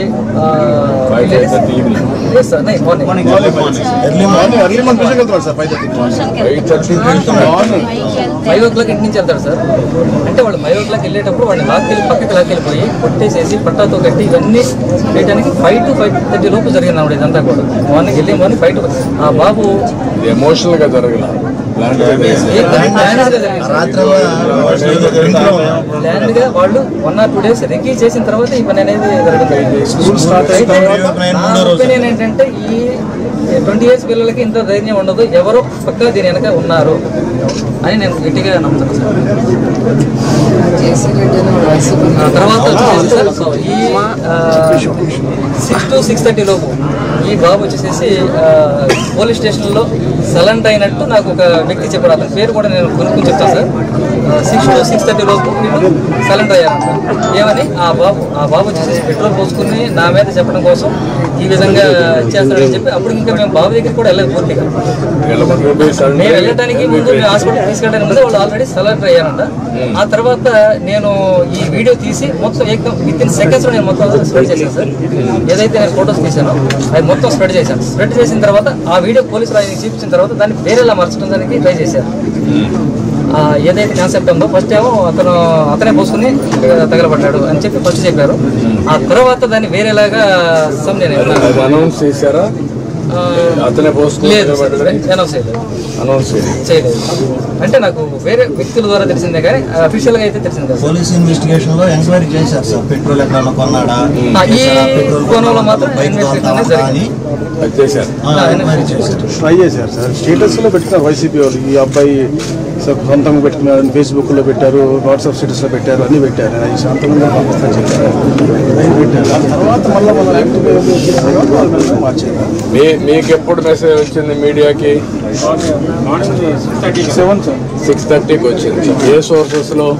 సార్ నై morning early morning early morning ట్యూషన్కి వెళ్తున్నాడు sir five thirty morning five o'clock ఇంటి నుంచి వెళ్తారు సార్ అంటే వాళ్ళు ఫైవ్ ఓ క్లాక్ వెళ్ళేటప్పుడు వాళ్ళని లాక్కెళ్ళి పక్కకి లాక్కెళ్ళిపోయి కొట్టేసేసి పట్టాతో కట్టి ఇవన్నీ చేయడానికి ఫైవ్ టు ఫైవ్ థర్టీ లోపు జరిగింది అన్నమాట ఇదంతా కూడా మార్నింగ్ వెళ్ళి మార్నింగ్ ఫైవ్ టు ఆ బాబు ఇది ఎమోషనల్ గా జరగల ప్లాన్ ఏ ప్లాన్ గా జరిగింది సార్. రాత్రి ఇంట్లో ఉన్నాం. ప్లాన్ గా వాళ్ళు one or two days recce చేసిన తర్వాత ఈ పని అనేది జరగదు స్కూల్ స్టార్ట్ అయిన అయితే తర్వాత నా ఒపీనియన్ ఏంటంటే ఈ ట్వంటీ ఇయర్స్ పిల్లలకి ఇంత ధైర్యం ఉండదు ఎవరో పక్క దీని వెనక ఉన్నారు అని నేను గట్టిగా నమ్ముతాను సార్ ఆ తర్వాత వచ్చేసి సార్, సో ఈ సిక్స్ టు సిక్స్ థర్టీ లోపు ఈ బాబు వచ్చేసేసి ఆ, పోలీస్ స్టేషన్లో సలెంట్ అయినట్టు నాకు ఒక వ్యక్తి చెప్పారు అతని పేరు కూడా నేను కొనుక్కుని చెప్తాను sir six to six thirty లోపు వీళ్ళు సలెంట్ అయ్యారంట ఏమని ఆ బాబు ఆ బాబు వచ్చేసి పెట్రోల్ పోసుకుని నా మీద చెప్పడం కోసం ఈ విధంగా చేస్తాడని చెప్పి అప్పుడు ఇంకా మేము బాబు దగ్గరికి కూడా వెళ్ళలేదు పూర్తిగా మేము వెళ్ళడానికి ముందు మేము హాస్పిటల్ తీసుకెళ్ళడానికి ముందు వాళ్ళు ఆల్రెడీ సలెండర్ అయ్యారంట ఆ తర్వాత నేను ఈ వీడియో తీసి మొత్తం ఏకం విత్ ఇన్ సెకండ్స్ లో నేను మొత్తం స్ప్రెడ్ చేశాను సార్ ఏదైతే నేను ఫోటోస్ తీసానో అది మొత్తం స్ప్రెడ్ చేశాను స్ప్రెడ్ చేసిన తర్వాత ఆ వీడియో పోలీసులు ఆయనకి చూపించిన తర్వాత దాన్ని వేరేలా మార్చడం దానికి ట్రై చేశారు ఆ, ఏదైతే కాన్సెప్ట్ ఉందో ఫస్ట్ ఏమో అతను అతనే పోసుకుని తగలబడ్డాడు అని చెప్పి ఫస్ట్ చెప్పారు ఆ తర్వాత దాన్ని వేరేలాగా సమ్ నేను అది అనౌన్స్ చేశారా అతనే పోసుకుని లేదు తగలబడ్డాడని? అనౌన్స్ చేయలేదు అనౌన్స్ చేయాలి చేయలేదు అంటే నాకు వేరే వ్యక్తుల ద్వారా తెలిసిందే కానీ అఫీషియల్ గా అయితే తెలిసిందే సార్. పోలీస్ ఇన్వెస్టిగేషన్ లో ఎంక్వైరీ చేశారు సార్ పెట్రోల్ ఎక్కడన్నా కొన్నాడా ఆ, ఈ చేశారా? పెట్రోల్ కోణంలో మాత్రం బైక్ ఇన్వెస్టిగేషన్ తోలుతా అనేది ఉంటా అని అది చేశారు ఆ, ఎంక్వైరీ చేశారు ట్రై చేశారు సార్ స్టేటస్ లో పెట్టినారు వైసీపీ వాళ్ళు ఈ అబ్బాయి స- సొంతంగా పెట్టినారు ఫేస్బుక్ లో పెట్టారు వాట్సాప్ స్టేటస్ లో పెట్టారు అన్ని పెట్టారు అది శాంతంగా పంపిస్తా చెప్పారు అది పెట్టారు ఆ తర్వాత మళ్ళీ మన యాక్టివ్ మార్చారు మీ మీకు ఎప్పుడు మెసేజ్ వచ్చింది మీడియాకి సెవెన్ సార్ సిక్స్ థర్టీకి వచ్చింది ఏ సోర్సెస్ లో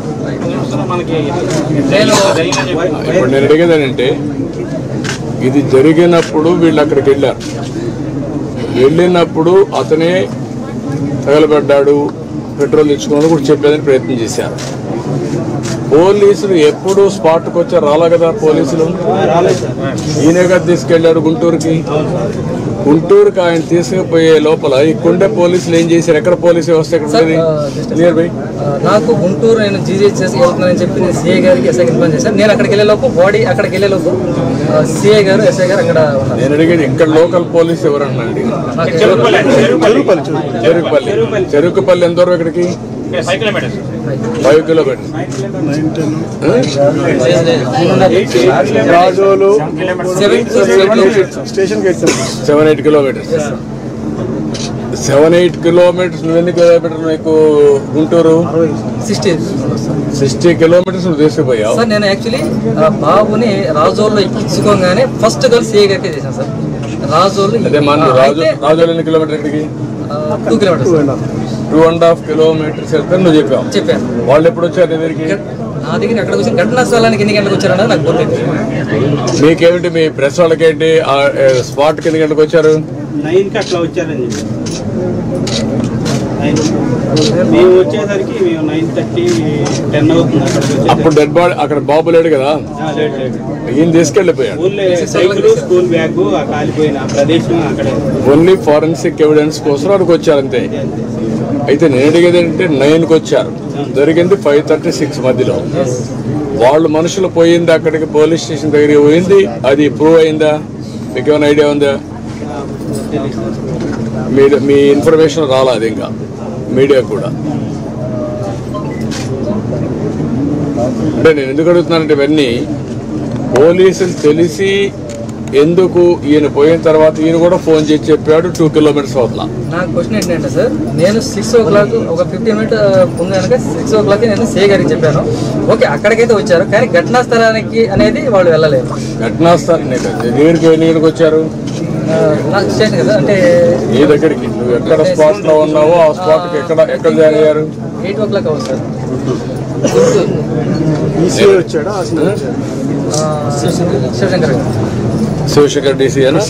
నేను ఇప్పుడు నేను అడిగేది ఏంటంటే ఇది జరిగినప్పుడు వీళ్ళు అక్కడికి వెళ్ళారు వెళ్ళినప్పుడు అతనే తగలబడ్డాడు పెట్రోల్ తెచ్చుకున్నాడు కూడా చెప్పేదని ప్రయత్నం చేశారు పోలీసులు ఎప్పుడు స్పాట్కి వచ్చారు రాలా కదా పోలీసులు ఈయనే కదా తీసుకెళ్లాడు గుంటూరుకి గుంటూరుకి ఆయన తీసుకుపోయే లోపల ఇక్కడుండే పోలీసులు ఏం చేశారు ఎక్కడ పోలీసు వ్యవస్థ ఎక్కడ ఉండేది నియర్ బై ఆ, నాకు గుంటూరు నేను జీజే చేసి వెళ్తున్నానని చెప్పి నేను సిఐ గారికి ఎస్ఐ ఇన్ఫార్మ్ చేశాను నేను అక్కడికి వెళ్ళేలోపు బాడీ అక్కడికి వెళ్ళేలోపు సిఐ గారు ఎస్ఐ గారు అక్కడ ఉన్నారు నేను అడిగేది ఇక్కడ లోకల్ పోలీస్ ఎవరన్నాండి నాకు చెరుకుపల్లి చెరుకుపల్లి ఎంత దూరం ఇక్కడికి five kilometres five kilometres Razole seven station gate seven eight kilometres seven eight kilometres నువ్వు ఎన్ని కిలోమీటర్లు నీకు గుంటూరు సిక్స్టీ సిక్స్టీ కిలోమీటర్స్ నువ్వు తీసుకుపోయావు సార్ నేను యాక్చువల్లీ బాబుని రాజోల్లో ఎక్కించుకోగానే ఫస్ట్ గర్ల్ సిఐ గారికి చేశాను సార్ రాజోళ్ళు అదే మన రాజు రాజు ఎన్ని కిలోమీటర్ ఇక్కడికి two kilometres two and half kilometres వెళ్తే నువ్వు చెప్పావు చెప్పాను వాళ్ళు ఎప్పుడు వచ్చారు నీ దగ్గరికి నా దగ్గర ఎక్కడికి వచ్చి ఘటనా స్థలానికి ఎన్ని గంటలకు వచ్చారన్నది నాకు గుర్తుంది మీకేమిటి మీ ప్రెస్ వాళ్ళకేంటి స్పాట్ కి ఎన్ని గంటలకు వచ్చారు నైన్కి అట్లా వచ్చారని చెప్పి నైన్ మేము వచ్చేసరికి మేము నైన్ థర్టీ టెన్ అవుతుంది అక్కడికి అప్పుడు వచ్చేసరికి డెడ్ బాడీ అక్కడ బాబు లేడు కదా ఆ, లేట్ లేట్ ఈయన తీసుకెళ్ళిపోయాడు ఊళ్ళో సైకిల్ స్కూల్ బ్యాగ్ ఆ కాలిపోయిన ఆ ప్రదేశం అక్కడే ఓన్లీ ఫారెన్సిక్ ఎవిడెన్స్ కోసం అక్కడికి వచ్చారు అంతే అయితే నేను అడిగేది ఏంటంటే నైన్కి వచ్చారు జరిగింది ఫైవ్ థర్టీ సిక్స్ మధ్యలో వాళ్ళు మనుషులు పోయింది అక్కడికి పోలీస్ స్టేషన్ దగ్గరికి పోయింది అది ప్రూవ్ అయిందా మీకు ఏమైనా ఐడియా ఉందా మీ మీ ఇన్ఫర్మేషన్ రాలేదు ఇంకా మీడియా కూడా అంటే నేను ఎందుకు అడుగుతున్నానంటే ఇవన్నీ పోలీసులు తెలిసి ఎందుకు ఈయన పోయిన తర్వాత ఈయన కూడా ఫోన్ చేసి చెప్పాడు టూ కిలోమీటర్స్ అవతల నా క్వశ్చన్ ఏంటంటే సార్ నేను సిక్స్ ఓ క్లాక్ ఒక ఫిఫ్టీన్ మినిట్ ముందు కనుక సిక్స్ ఓ క్లాక్ నేను సే గారికి చెప్పాను ఓకే అక్కడికైతే వచ్చారు కానీ ఘటనా స్థలానికి అనేది వాళ్ళు వెళ్ళలేదు ఘటనా స్థలం దగ్గరికి ఎన్ని గంటలకు వచ్చారు ఆ, నాకు స్టేషన్ కదా అంటే నీ దగ్గరికి నువ్వు ఎక్కడ స్పాట్ లో ఉన్నావో ఆ స్పాట్ కి ఎక్కడ ఎక్కడ జాయిన్ అయ్యారు ఎయిట్ ఓ క్లాక్ అవ్వదు సార్ ఈసీఐ వచ్చాడా అసలు వచ్చాడా? ఆ, శివశంకర్ గారు శివశంకర్ డీసీ అని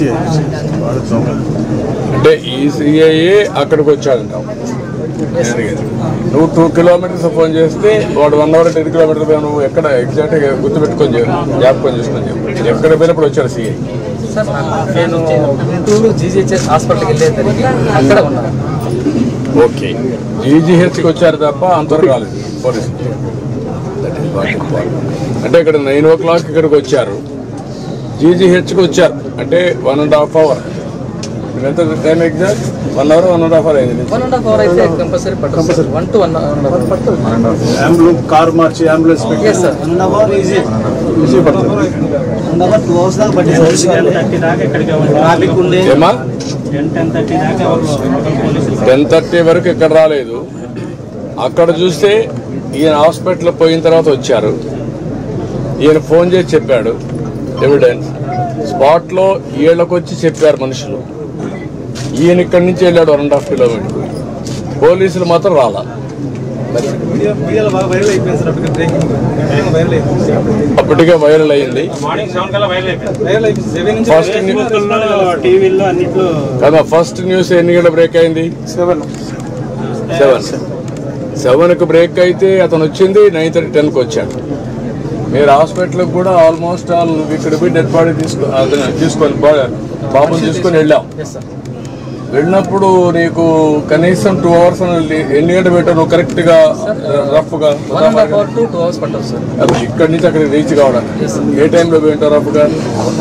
అంటే ఈ సిఐఏ అక్కడికి వచ్చాడంట నువ్వు టూ కిలోమీటర్స్ ఫోన్ చేస్తే వాడు వన్ అవర్ టెన్ కిలోమీటర్స్ నువ్వు ఎక్కడ ఎగ్జాక్ట్ గా గుర్తుపెట్టుకొని చెప్పు జ్ఞాపకం చేసుకొని చెప్పు ఎక్కడ పోయినప్పుడు వచ్చాడు సిఐ సార్ నాకు నేను గుంటూరు జీజీహెచ్ఎస్ హాస్పిటల్కి వెళ్ళేసరికి అక్కడ ఉన్నాను ఓకే జీజీహెచ్కి వచ్చారు తప్ప అంతవరకు రాలేదు police That is what important. అంటే ఇక్కడ నైన్ ఓ క్లాక్ ఇక్కడికి వచ్చారు జీజీహెచ్కి వచ్చారు అంటే వన్ అండ్ హాఫ్ అవర్ ఎంత time exact one hour one and half hour అయింది వన్ అండ్ హాఫ్ అవర్ అయితే కంపల్సరీ పట్టదు one to one ambulance car మార్చి అంబులెన్స్ పెట్టి yes sir one hour easy easy పడుతుంది వన్ అవర్ టూ అవర్స్ దాకా పట్టింది ten thirty దాకా ఎక్కడికి ట్రాఫిక్ ఉండే ఏమా టెన్ టెన్ థర్టీ దాకా ఎవరు పోలీసులు టెన్ థర్టీ వరకు ఇక్కడ రాలేదు అక్కడ చూస్తే ఈయన హాస్పిటల్ పోయిన తర్వాత వచ్చారు ఈయన ఫోన్ చేసి చెప్పాడు ఎవిడెన్స్ స్పాట్లో వీళ్ళకి వచ్చి చెప్పారు మనుషులు ఈయన ఇక్కడి నుంచి వెళ్ళాడు వన్ అండ్ హాఫ్ కిలోమీటర్ పోలీసులు మాత్రం రాలా మీడియాలో బాగా వైరల్ అయిపోయింది సార్ అప్పటికి బ్రేకింగ్ వైరల్ అయిపోయింది అప్పటికే వైరల్ అయింది మార్నింగ్ సెవెన్ కల్లా వైరల్ అయిపోయింది వైరల్ అయిపోయింది సెవెన్ నుంచి ఫస్ట్ ఫేస్బుక్లో టీవీల్లో అన్నిట్లో కదా ఫస్ట్ న్యూస్ ఎన్ని గంటల బ్రేక్ అయింది సెవెన్ సెవెన్ సెవెన్కి బ్రేక్ అయితే అతను వచ్చింది నైన్ థర్టీ టెన్కి వచ్చాడు మీరు హాస్పిటల్కి కూడా ఆల్మోస్ట్ ఆల్ ఇక్కడ పోయి డెడ్ బాడీ తీసుకో అతను తీసుకొని బా- బాబుని తీసుకొని వెళ్ళాం ఎస్ సార్ వెళ్ళినప్పుడు నీకు కనీసం టూ అవర్స్ ఎన్ని గంటలు పెట్టావు నువ్వు కరెక్ట్ గా రఫ్ గా one and half hour to two hours పట్టదు సార్ అది ఇక్కడి నుంచి అక్కడికి రీచ్ కావడానికి ఏ టైంలో పోయింటారు రఫ్ గా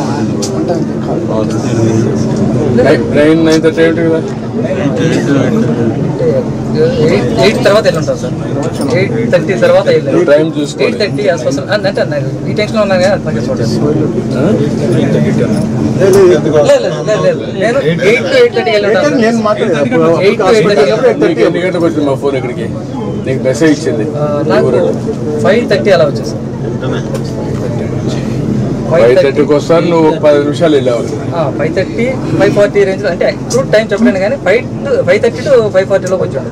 నైన్ నైన్ థర్టీ ఏంటి కదా ఎయిట్ ఎయిట్ తర్వాత వెళ్ళుంటాం సార్ ఎయిట్ థర్టీ తర్వాత వెళ్ళాను టైం చూసుకోండి ఎయిట్ థర్టీ ఆస్పాస్ అంటే అన్నారు ఈ టెన్షన్ ఉన్నాను కదా నాకు చూడండి లేదు లేదు లేదు లేదు నేను ఎయిట్ టు ఎయిట్ థర్టీ వెళ్ళుంటాను నేను మాట్లాడాను ఎయిట్ టు ఎయిట్ థర్టీ నీకు ఎన్ని గంటలకు వచ్చింది మా ఫోన్ ఇక్కడికి నీకు మెసేజ్ ఇచ్చింది నాకు ఫైవ్ థర్టీ అలా వచ్చేసి ఫైవ్ థర్టీకి వస్తారు నువ్వు ఒక పది నిమిషాలు వెళ్ళావు five thirty five forty range అంటే ఇప్పుడు టైం చెప్పలేను కానీ five to five thirty to five ఫార్టీలోకి వచ్చాడు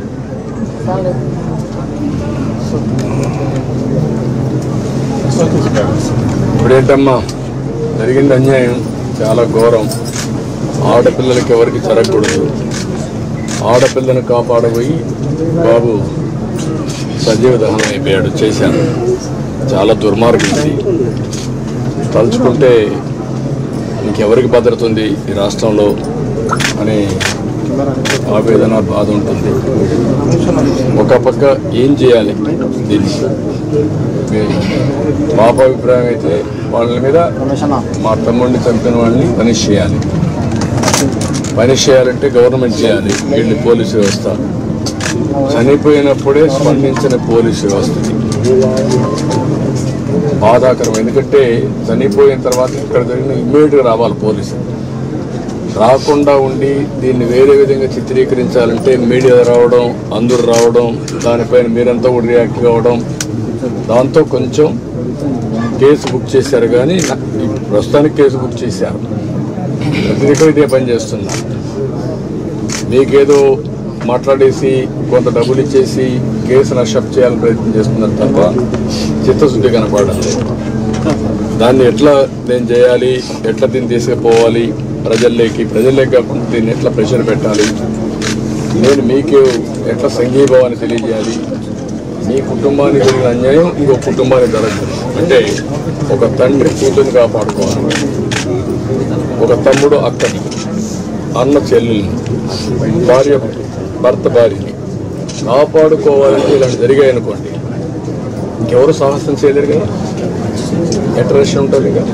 ఇప్పుడేంటమ్మా జరిగింది అన్యాయం చాలా ఘోరం ఆడపిల్లలకి ఎవరికి జరగకూడదు ఆడపిల్లను కాపాడబోయి బాబు సజీవ దహనం అయిపోయాడు చేశాను చాలా దుర్మార్గం ఇది తలుచుకుంటే ఇంకెవరికి భద్రత ఉంది ఈ రాష్ట్రంలో అనే ఆవేదన బాధ ఉంటుంది ఒక పక్క ఏం చేయాలి దీన్ని మీ పాప అభిప్రాయం అయితే వాళ్ళ మీద మా తమ్ముడిని చంపిన వాళ్ళని పనిష్ చేయాలి పనిష్ చేయాలంటే గవర్నమెంట్ చేయాలి వీళ్ళు పోలీసు వ్యవస్థ చనిపోయినప్పుడే స్పందించిన పోలీసు వ్యవస్థకి బాధాకరం ఎందుకంటే చనిపోయిన తర్వాత ఇక్కడ జరిగిన ఇమ్మీడియట్గా రావాలి పోలీసు రాకుండా ఉండి దీన్ని వేరే విధంగా చిత్రీకరించాలంటే మీడియా రావడం అందరూ రావడం దానిపైన మీరంతా కూడా రియాక్ట్ కావడం దాంతో కొంచెం కేసు బుక్ చేశారు కానీ ఈ ప్రస్తుతానికి కేసు బుక్ చేశారు ప్రతి దగ్గర ఇదే పని చేస్తున్నా మీకేదో మాట్లాడేసి కొంత డబ్బులు ఇచ్చేసి కేసు నష్టం చేయాలని ప్రయత్నం చేస్తున్నారు తప్ప చిత్తశుద్ధి కనపడడం లేదు దాన్ని ఎట్లా నేను చేయాలి ఎట్లా దీన్ని తీసుకుపోవాలి ప్రజల్లోకి ప్రజల్లోకి కాకుండా దీన్ని ఎట్లా ప్రెషర్ పెట్టాలి నేను మీకు ఎట్లా సంఘీభావాన్ని తెలియజేయాలి మీ కుటుంబానికి జరిగిన అన్యాయం ఇంకో కుటుంబానికి జరగదు అంటే ఒక తండ్రి కూతుర్ని కాపాడుకోవాలి ఒక తమ్ముడు అక్కని అన్న చెల్లెల్ని భార్య భర్త భార్యని కాపాడుకోవాలంటే ఇలాంటి జరిగాయనుకోండి ఇంకెవరు సాహసం చేయలేరు కదా ఎట్రేషన్ ఉంటుంది కదా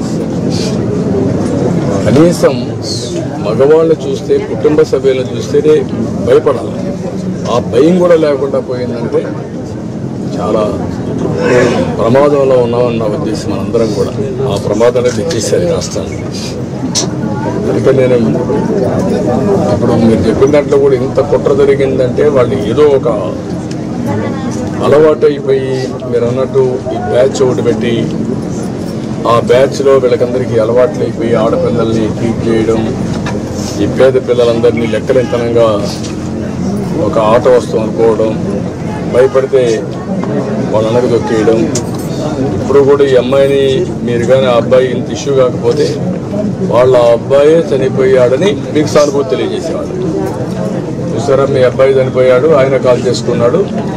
కనీసం మగవాళ్ళని చూస్తే కుటుంబ సభ్యులను చూస్తేనే భయపడాలి ఆ భయం కూడా లేకుండా పోయిందంటే చాలా ప్రమాదంలో ఉన్నామన్న ఉద్దేశం మనందరం కూడా ఆ ప్రమాదాన్ని తెచ్చేసారు ఈ రాష్ట్రాన్ని అందుకే నేను ఇప్పుడు మీరు చెప్పిన దాంట్లో కూడా ఇంత కుట్ర జరిగిందంటే వాళ్ళు ఏదో ఒక అలవాటు అయిపోయి మీరు అన్నట్టు ఈ బ్యాచ్ ఒకటి పెట్టి ఆ బ్యాచ్లో వీళ్ళకందరికీ అలవాట్లు అయిపోయి ఆడపిల్లల్ని ట్రీట్ చేయడం ఈ పేద పిల్లలందరినీ లెక్కలింతనంగా ఒక ఆట వస్తువు అనుకోవడం భయపడితే వాళ్ళందరికీ దొక్కేయడం ఇప్పుడు కూడా ఈ అమ్మాయిని మీరు కానీ ఆ అబ్బాయి ఇంత ఇష్యూ కాకపోతే వాళ్ళ అబ్బాయే చనిపోయాడని మీకు సానుభూతి తెలియజేసేవాడు చూసారా మీ అబ్బాయి చనిపోయాడు ఆయన కాల్ చేసుకున్నాడు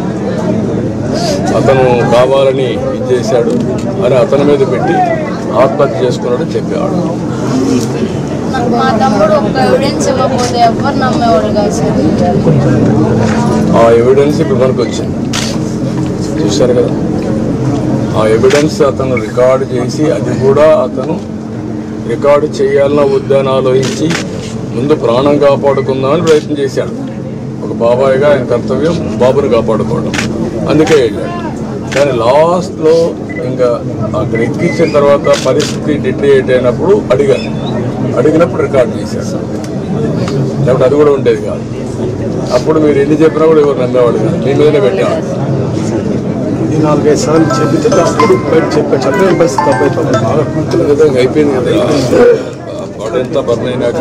అతను కావాలని ఇది చేశాడు అని అతని మీద పెట్టి ఆత్మహత్య చేసుకున్నాడు చెప్పేవాడు మా తమ్ముడు ఒక ఎవిడెన్స్ ఇవ్వకపోతే ఎవరు నమ్మేవాడు కాదు సార్ ఆ ఎవిడెన్స్ ఇప్పుడు మనకు వచ్చింది చూశారు కదా ఆ ఎవిడెన్స్ అతను రికార్డు చేసి అది కూడా అతను రికార్డు చేయాలన్న వద్దని ఆలోచించి ముందు ప్రాణం కాపాడుకుందామని ప్రయత్నం చేశాడు ఒక బాబాయిగా ఆయన కర్తవ్యం బాబుని కాపాడుకోవడం అందుకే వెళ్ళాడు కానీ లాస్ట్లో ఇంకా అక్కడ ఎక్కించిన తర్వాత పరిస్థితి డిట్రియేట్ అయినప్పుడు అడిగాను అడిగినప్పుడు రికార్డు చేశాడు లేకపోతే అది కూడా ఉండేది కాదు అప్పుడు మీరు ఎన్ని చెప్పినా కూడా ఎవరు నమ్మేవాడు కాదు మీ మీదనే పెట్టేవాడు ఈ నాలుగైదు సార్లు చెబితే అప్పుడు బయట చెప్పాను చెప్పలేని పరిస్థితి అబ్బాయి బాగా ఈ విధంగా అయిపోయింది కదా వాడెంత బర్న్ అయినాక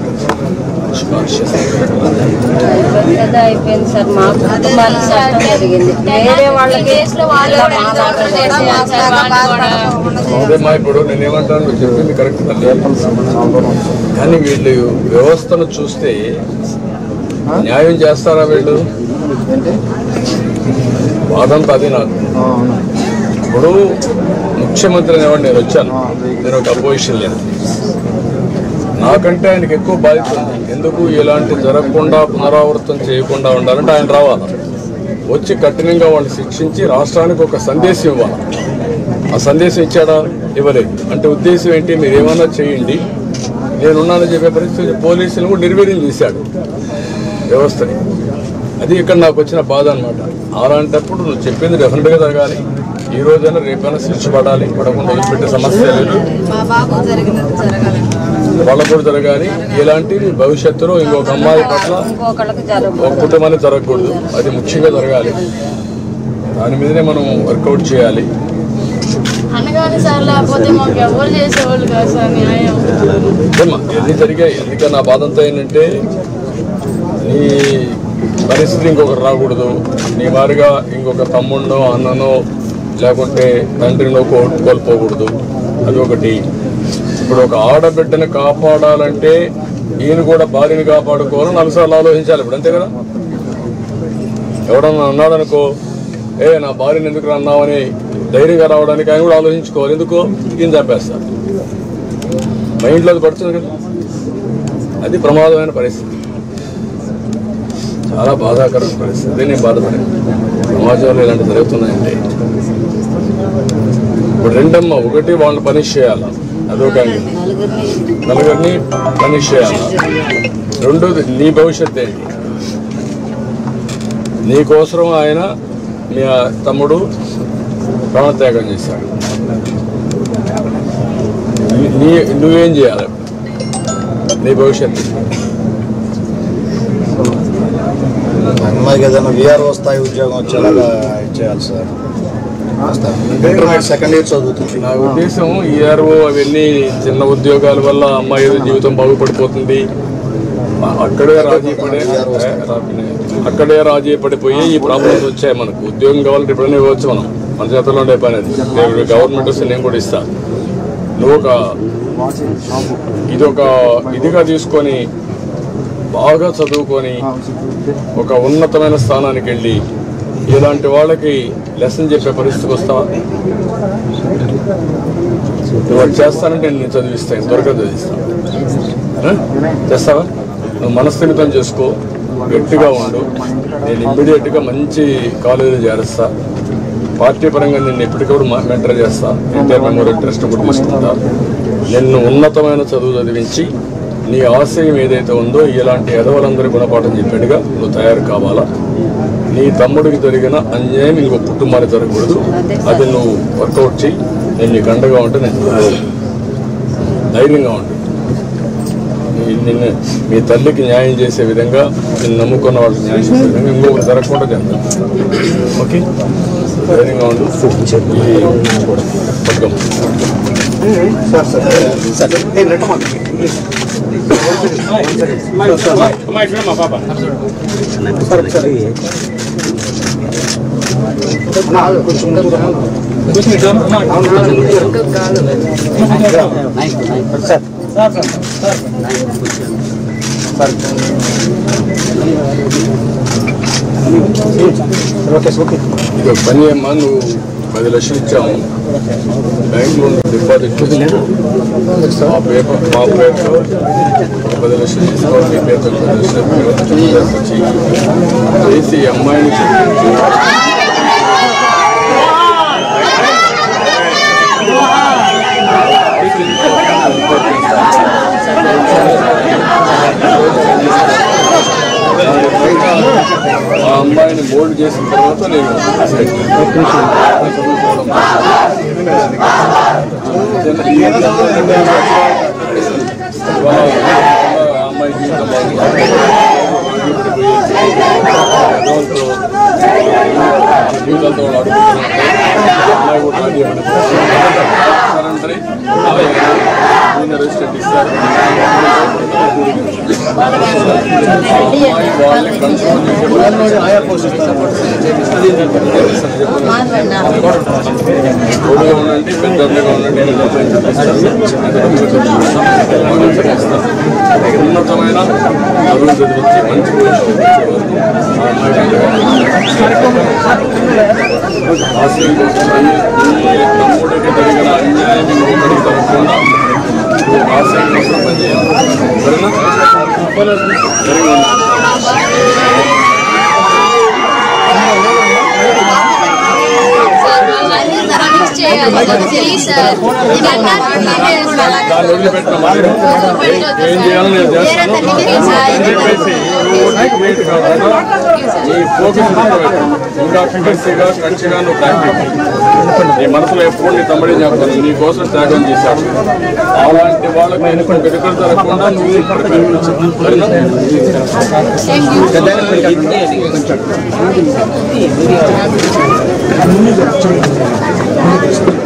పెద్ద అయిపోయింది సార్ మా కుటుంబానికి నష్టం జరిగింది వేరే వాళ్ళకి ఇలా మా దాంట్లో చేసేయాలి సార్ వాళ్ళు కూడా అదే మా ఇప్పుడు నేనేమంటాను నువ్వు చెప్పింది కరెక్ట్ తల్లి కానీ వీళ్ళు వ్యవస్థను చూస్తే న్యాయం చేస్తారా వీళ్ళు వాదంతా అది నాకు ఇప్పుడు ముఖ్యమంత్రి అనేవాడు నేను వచ్చాను నేను ఒక అపోజిషన్ లేదు నాకంటే ఆయనకి ఎక్కువ బాధ్యత ఉంది ఎందుకు ఇలాంటి జరగకుండా పునరావృతం చేయకుండా ఉండాలంటే ఆయన రావాలి వచ్చి కఠినంగా వాళ్ళని శిక్షించి రాష్ట్రానికి ఒక సందేశం ఇవ్వాలి ఆ సందేశం ఇచ్చాడా ఇవ్వలేదు అంటే ఉద్దేశం ఏంటి మీరు ఏమన్నా చేయండి నేనున్నానని చెప్పే పరిస్థితి పోలీసులు కూడా నిర్వీర్యం చేశాడు వ్యవస్థని అది ఇక్కడ నాకు వచ్చిన బాధ అనమాట అలాంటప్పుడు నువ్వు చెప్పింది డెఫినెట్గా జరగాలి ఈ రోజైనా రేపైనా శిక్ష పడాలి పడకుండా వదిలిపెట్టే సమస్య లేదు మా బాబు జరిగినట్టు జరగాలి వాళ్ళకు కూడా జరగాలి ఇలాంటివి భవిష్యత్తులో ఇంకొక అమ్మాయి పట్ల ఇంకొకళ్ళకి జరగదు ఒక కుటుంబానికి జరగకూడదు అది ముఖ్యంగా జరగాలి దాని మీదనే మనం వర్కౌట్ చేయాలి అనగానే సార్ లేకపోతే మాకు ఎవరు చేసేవాళ్ళు కాదు సార్ న్యాయం ఏమ్మా, ఎన్ని జరిగాయి ఎందుకని నా బాధ అంతా ఏంటంటే నీ పరిస్థితి ఇంకొకరు రాకూడదు నీ మారిగా ఇంకొక తమ్ముడినో అన్ననో లేకుంటే తండ్రినో కో కోల్పోకూడదు అది ఒకటి ఇప్పుడు ఒక ఆడబిడ్డని కాపాడాలంటే ఈయన కూడా భార్యని కాపాడుకోవాలని నాలుగు సార్లు ఆలోచించాలి ఇప్పుడు అంతే కదా ఎవడన్నా అన్నాడనుకో ఏ నా భార్యని ఎందుకు అన్నావని ధైర్యంగా రావడానికి ఆయన కూడా ఆలోచించుకోవాలి ఎందుకు ఈయన చంపేస్తారు మైండ్లో అది పడుతుంది కదా అది ప్రమాదమైన పరిస్థితి చాలా బాధాకరమైన పరిస్థితి అదే నేను బాధపడాను సమాజంలో ఇలాంటి జరుగుతున్నాయంటే ఇప్పుడు రెండమ్మ ఒకటి వాళ్ళని పనిష్ చేయాలి అదొక యాంగిల్. నలుగురిని పనిష్ చేయాలి రెండోది నీ భవిష్యత్ ఏంటి నీకోసం ఆయన మీ తమ్ముడు ప్రాణత్యాగం చేశాడు నీ- నీ నువ్వేం చేయాలి నీ భవిష్యత్తు అమ్మాయికి ఏదైనా విఆర్ఓ స్థాయి ఉద్యోగం వచ్చేలాగా చేయాలి సార్ ఇంటర్మీడియట్ సెకండ్ ఇయర్ చదువుతుంది నా ఉద్దేశం ఈఆర్ఓ అవన్నీ చిన్న ఉద్యోగాల వల్ల అమ్మాయి ఏదో జీవితం బాగుపడిపోతుంది ఆ- అక్కడే రాజీ పడే ఏ, రాపినే. అక్కడే రాజీ పడిపోయి ఈ ప్రాబ్లమ్స్ వచ్చాయి మనకు ఉద్యోగం కావాలంటే ఎప్పుడైనా ఇవ్వచ్చు మనం మన చేతుల్లో ఉండే పని అది నేను గవర్నమెంట్ వస్తే నేను కూడా ఇస్తా నువ్వు ఒక ఇది ఒక ఇదిగా తీసుకొని బాగా చదువుకొని ఒక ఉన్నతమైన స్థానానికి వెళ్ళి ఇలాంటి వాళ్ళకి లెసన్ చెప్పే పరిస్థితికి వస్తావా నువ్వు అది చేస్తానంటే నేను చదివిస్తాను త్వరగా చదివిస్తాను ఆ? చేస్తావా నువ్వు మనస్థిమితం చేసుకో గట్టిగా ఉండు నేను ఇమ్మీడియట్గా మంచి కాలేజీలో చేరుస్తా పార్టీ పరంగా నిన్ను ఎప్పటికప్పుడు మెంటర్ చేస్తా ఎన్టీఆర్ మెమోరియల్ ట్రస్ట్ కూడా తీసుకుంటా నిన్ను ఉన్నతమైన చదువు చదివించి నీ ఆశయం ఏదైతే ఉందో ఇలాంటి ఎదవలందరి గుణపాఠం చెప్పాడుగా నువ్వు తయారు కావాలా నీ తమ్ముడికి జరిగిన అన్యాయం ఇంకో కుటుంబానికి జరగకూడదు అది నువ్వు వర్కౌట్ చేయి నేను నీకు అండగా ఉంటే నేను చూడగలను. ధైర్యంగా ఉండు నీ- నిన్ను మీ తల్లికి న్యాయం చేసే విధంగా నిన్ను నమ్ముకున్న వాళ్ళకి న్యాయం చేసే విధంగా ఇంకొకరు జరగకుండా చేద్దాం ఓకే ధైర్యంగా ఉండు ఈ పథకం మా పాప ఇది ఒక పని అమ్మా నువ్వు పది లక్షలు ఇచ్చాము బ్యాంకులో డిపాజిట్ మా పేపర్ మా పేరుతో ఒక పది లక్షలు తీసుకోవాలి మీ పేరుతో ఒక పది లక్షలు ప్రైవేట్ వచ్చి చేసి ఈ అమ్మాయిని ఆ అమ్మాయిని మోల్డ్ చేసిన తర్వాత నేను ఆ అమ్మాయి జీవితం జీవితంతో అడుగుతున్నాను అమ్మాయి కూడా రాజీ పడిపోయింది రెసిడెంట్ ఇస్తారు అమ్మాయి వాళ్ళని కంట్రోల్ చేసే ఆయా తోడుగా ఉండండి పెద్దగా ఉండండి నేను అమ్మాయిని చూపిస్తాను. ఉన్నతమైన చదువు చదివించి మంచి పొజిషన్ ఆ అమ్మాయికి ఆశయం కోసం ఈ తమ్ముడికి జరిగిన అన్యాయం ఇంకొకరికి జరగకుండా ఆశయం కోసం పనిచేయాలి ఫోన్ దాన్ని వదిలిపెట్టిన మాట ఏం చేయాలో నేను చేస్తాను అని చెప్పేసి ఓటు కాకుండా నీ ఫోకస్ ఇంకా ఫిగర్స్గా కక్షగా నువ్వు ప్రాక్టీస్ నీ మనసులో ఎప్పుడు నీ తమ్ముడే చెప్తాను నీ కోసం త్యాగం చేశాడు అలాంటి వాళ్ళకి నేను వెనుకలు జరగకుండా నువ్వు ఇక్కడ Thank you.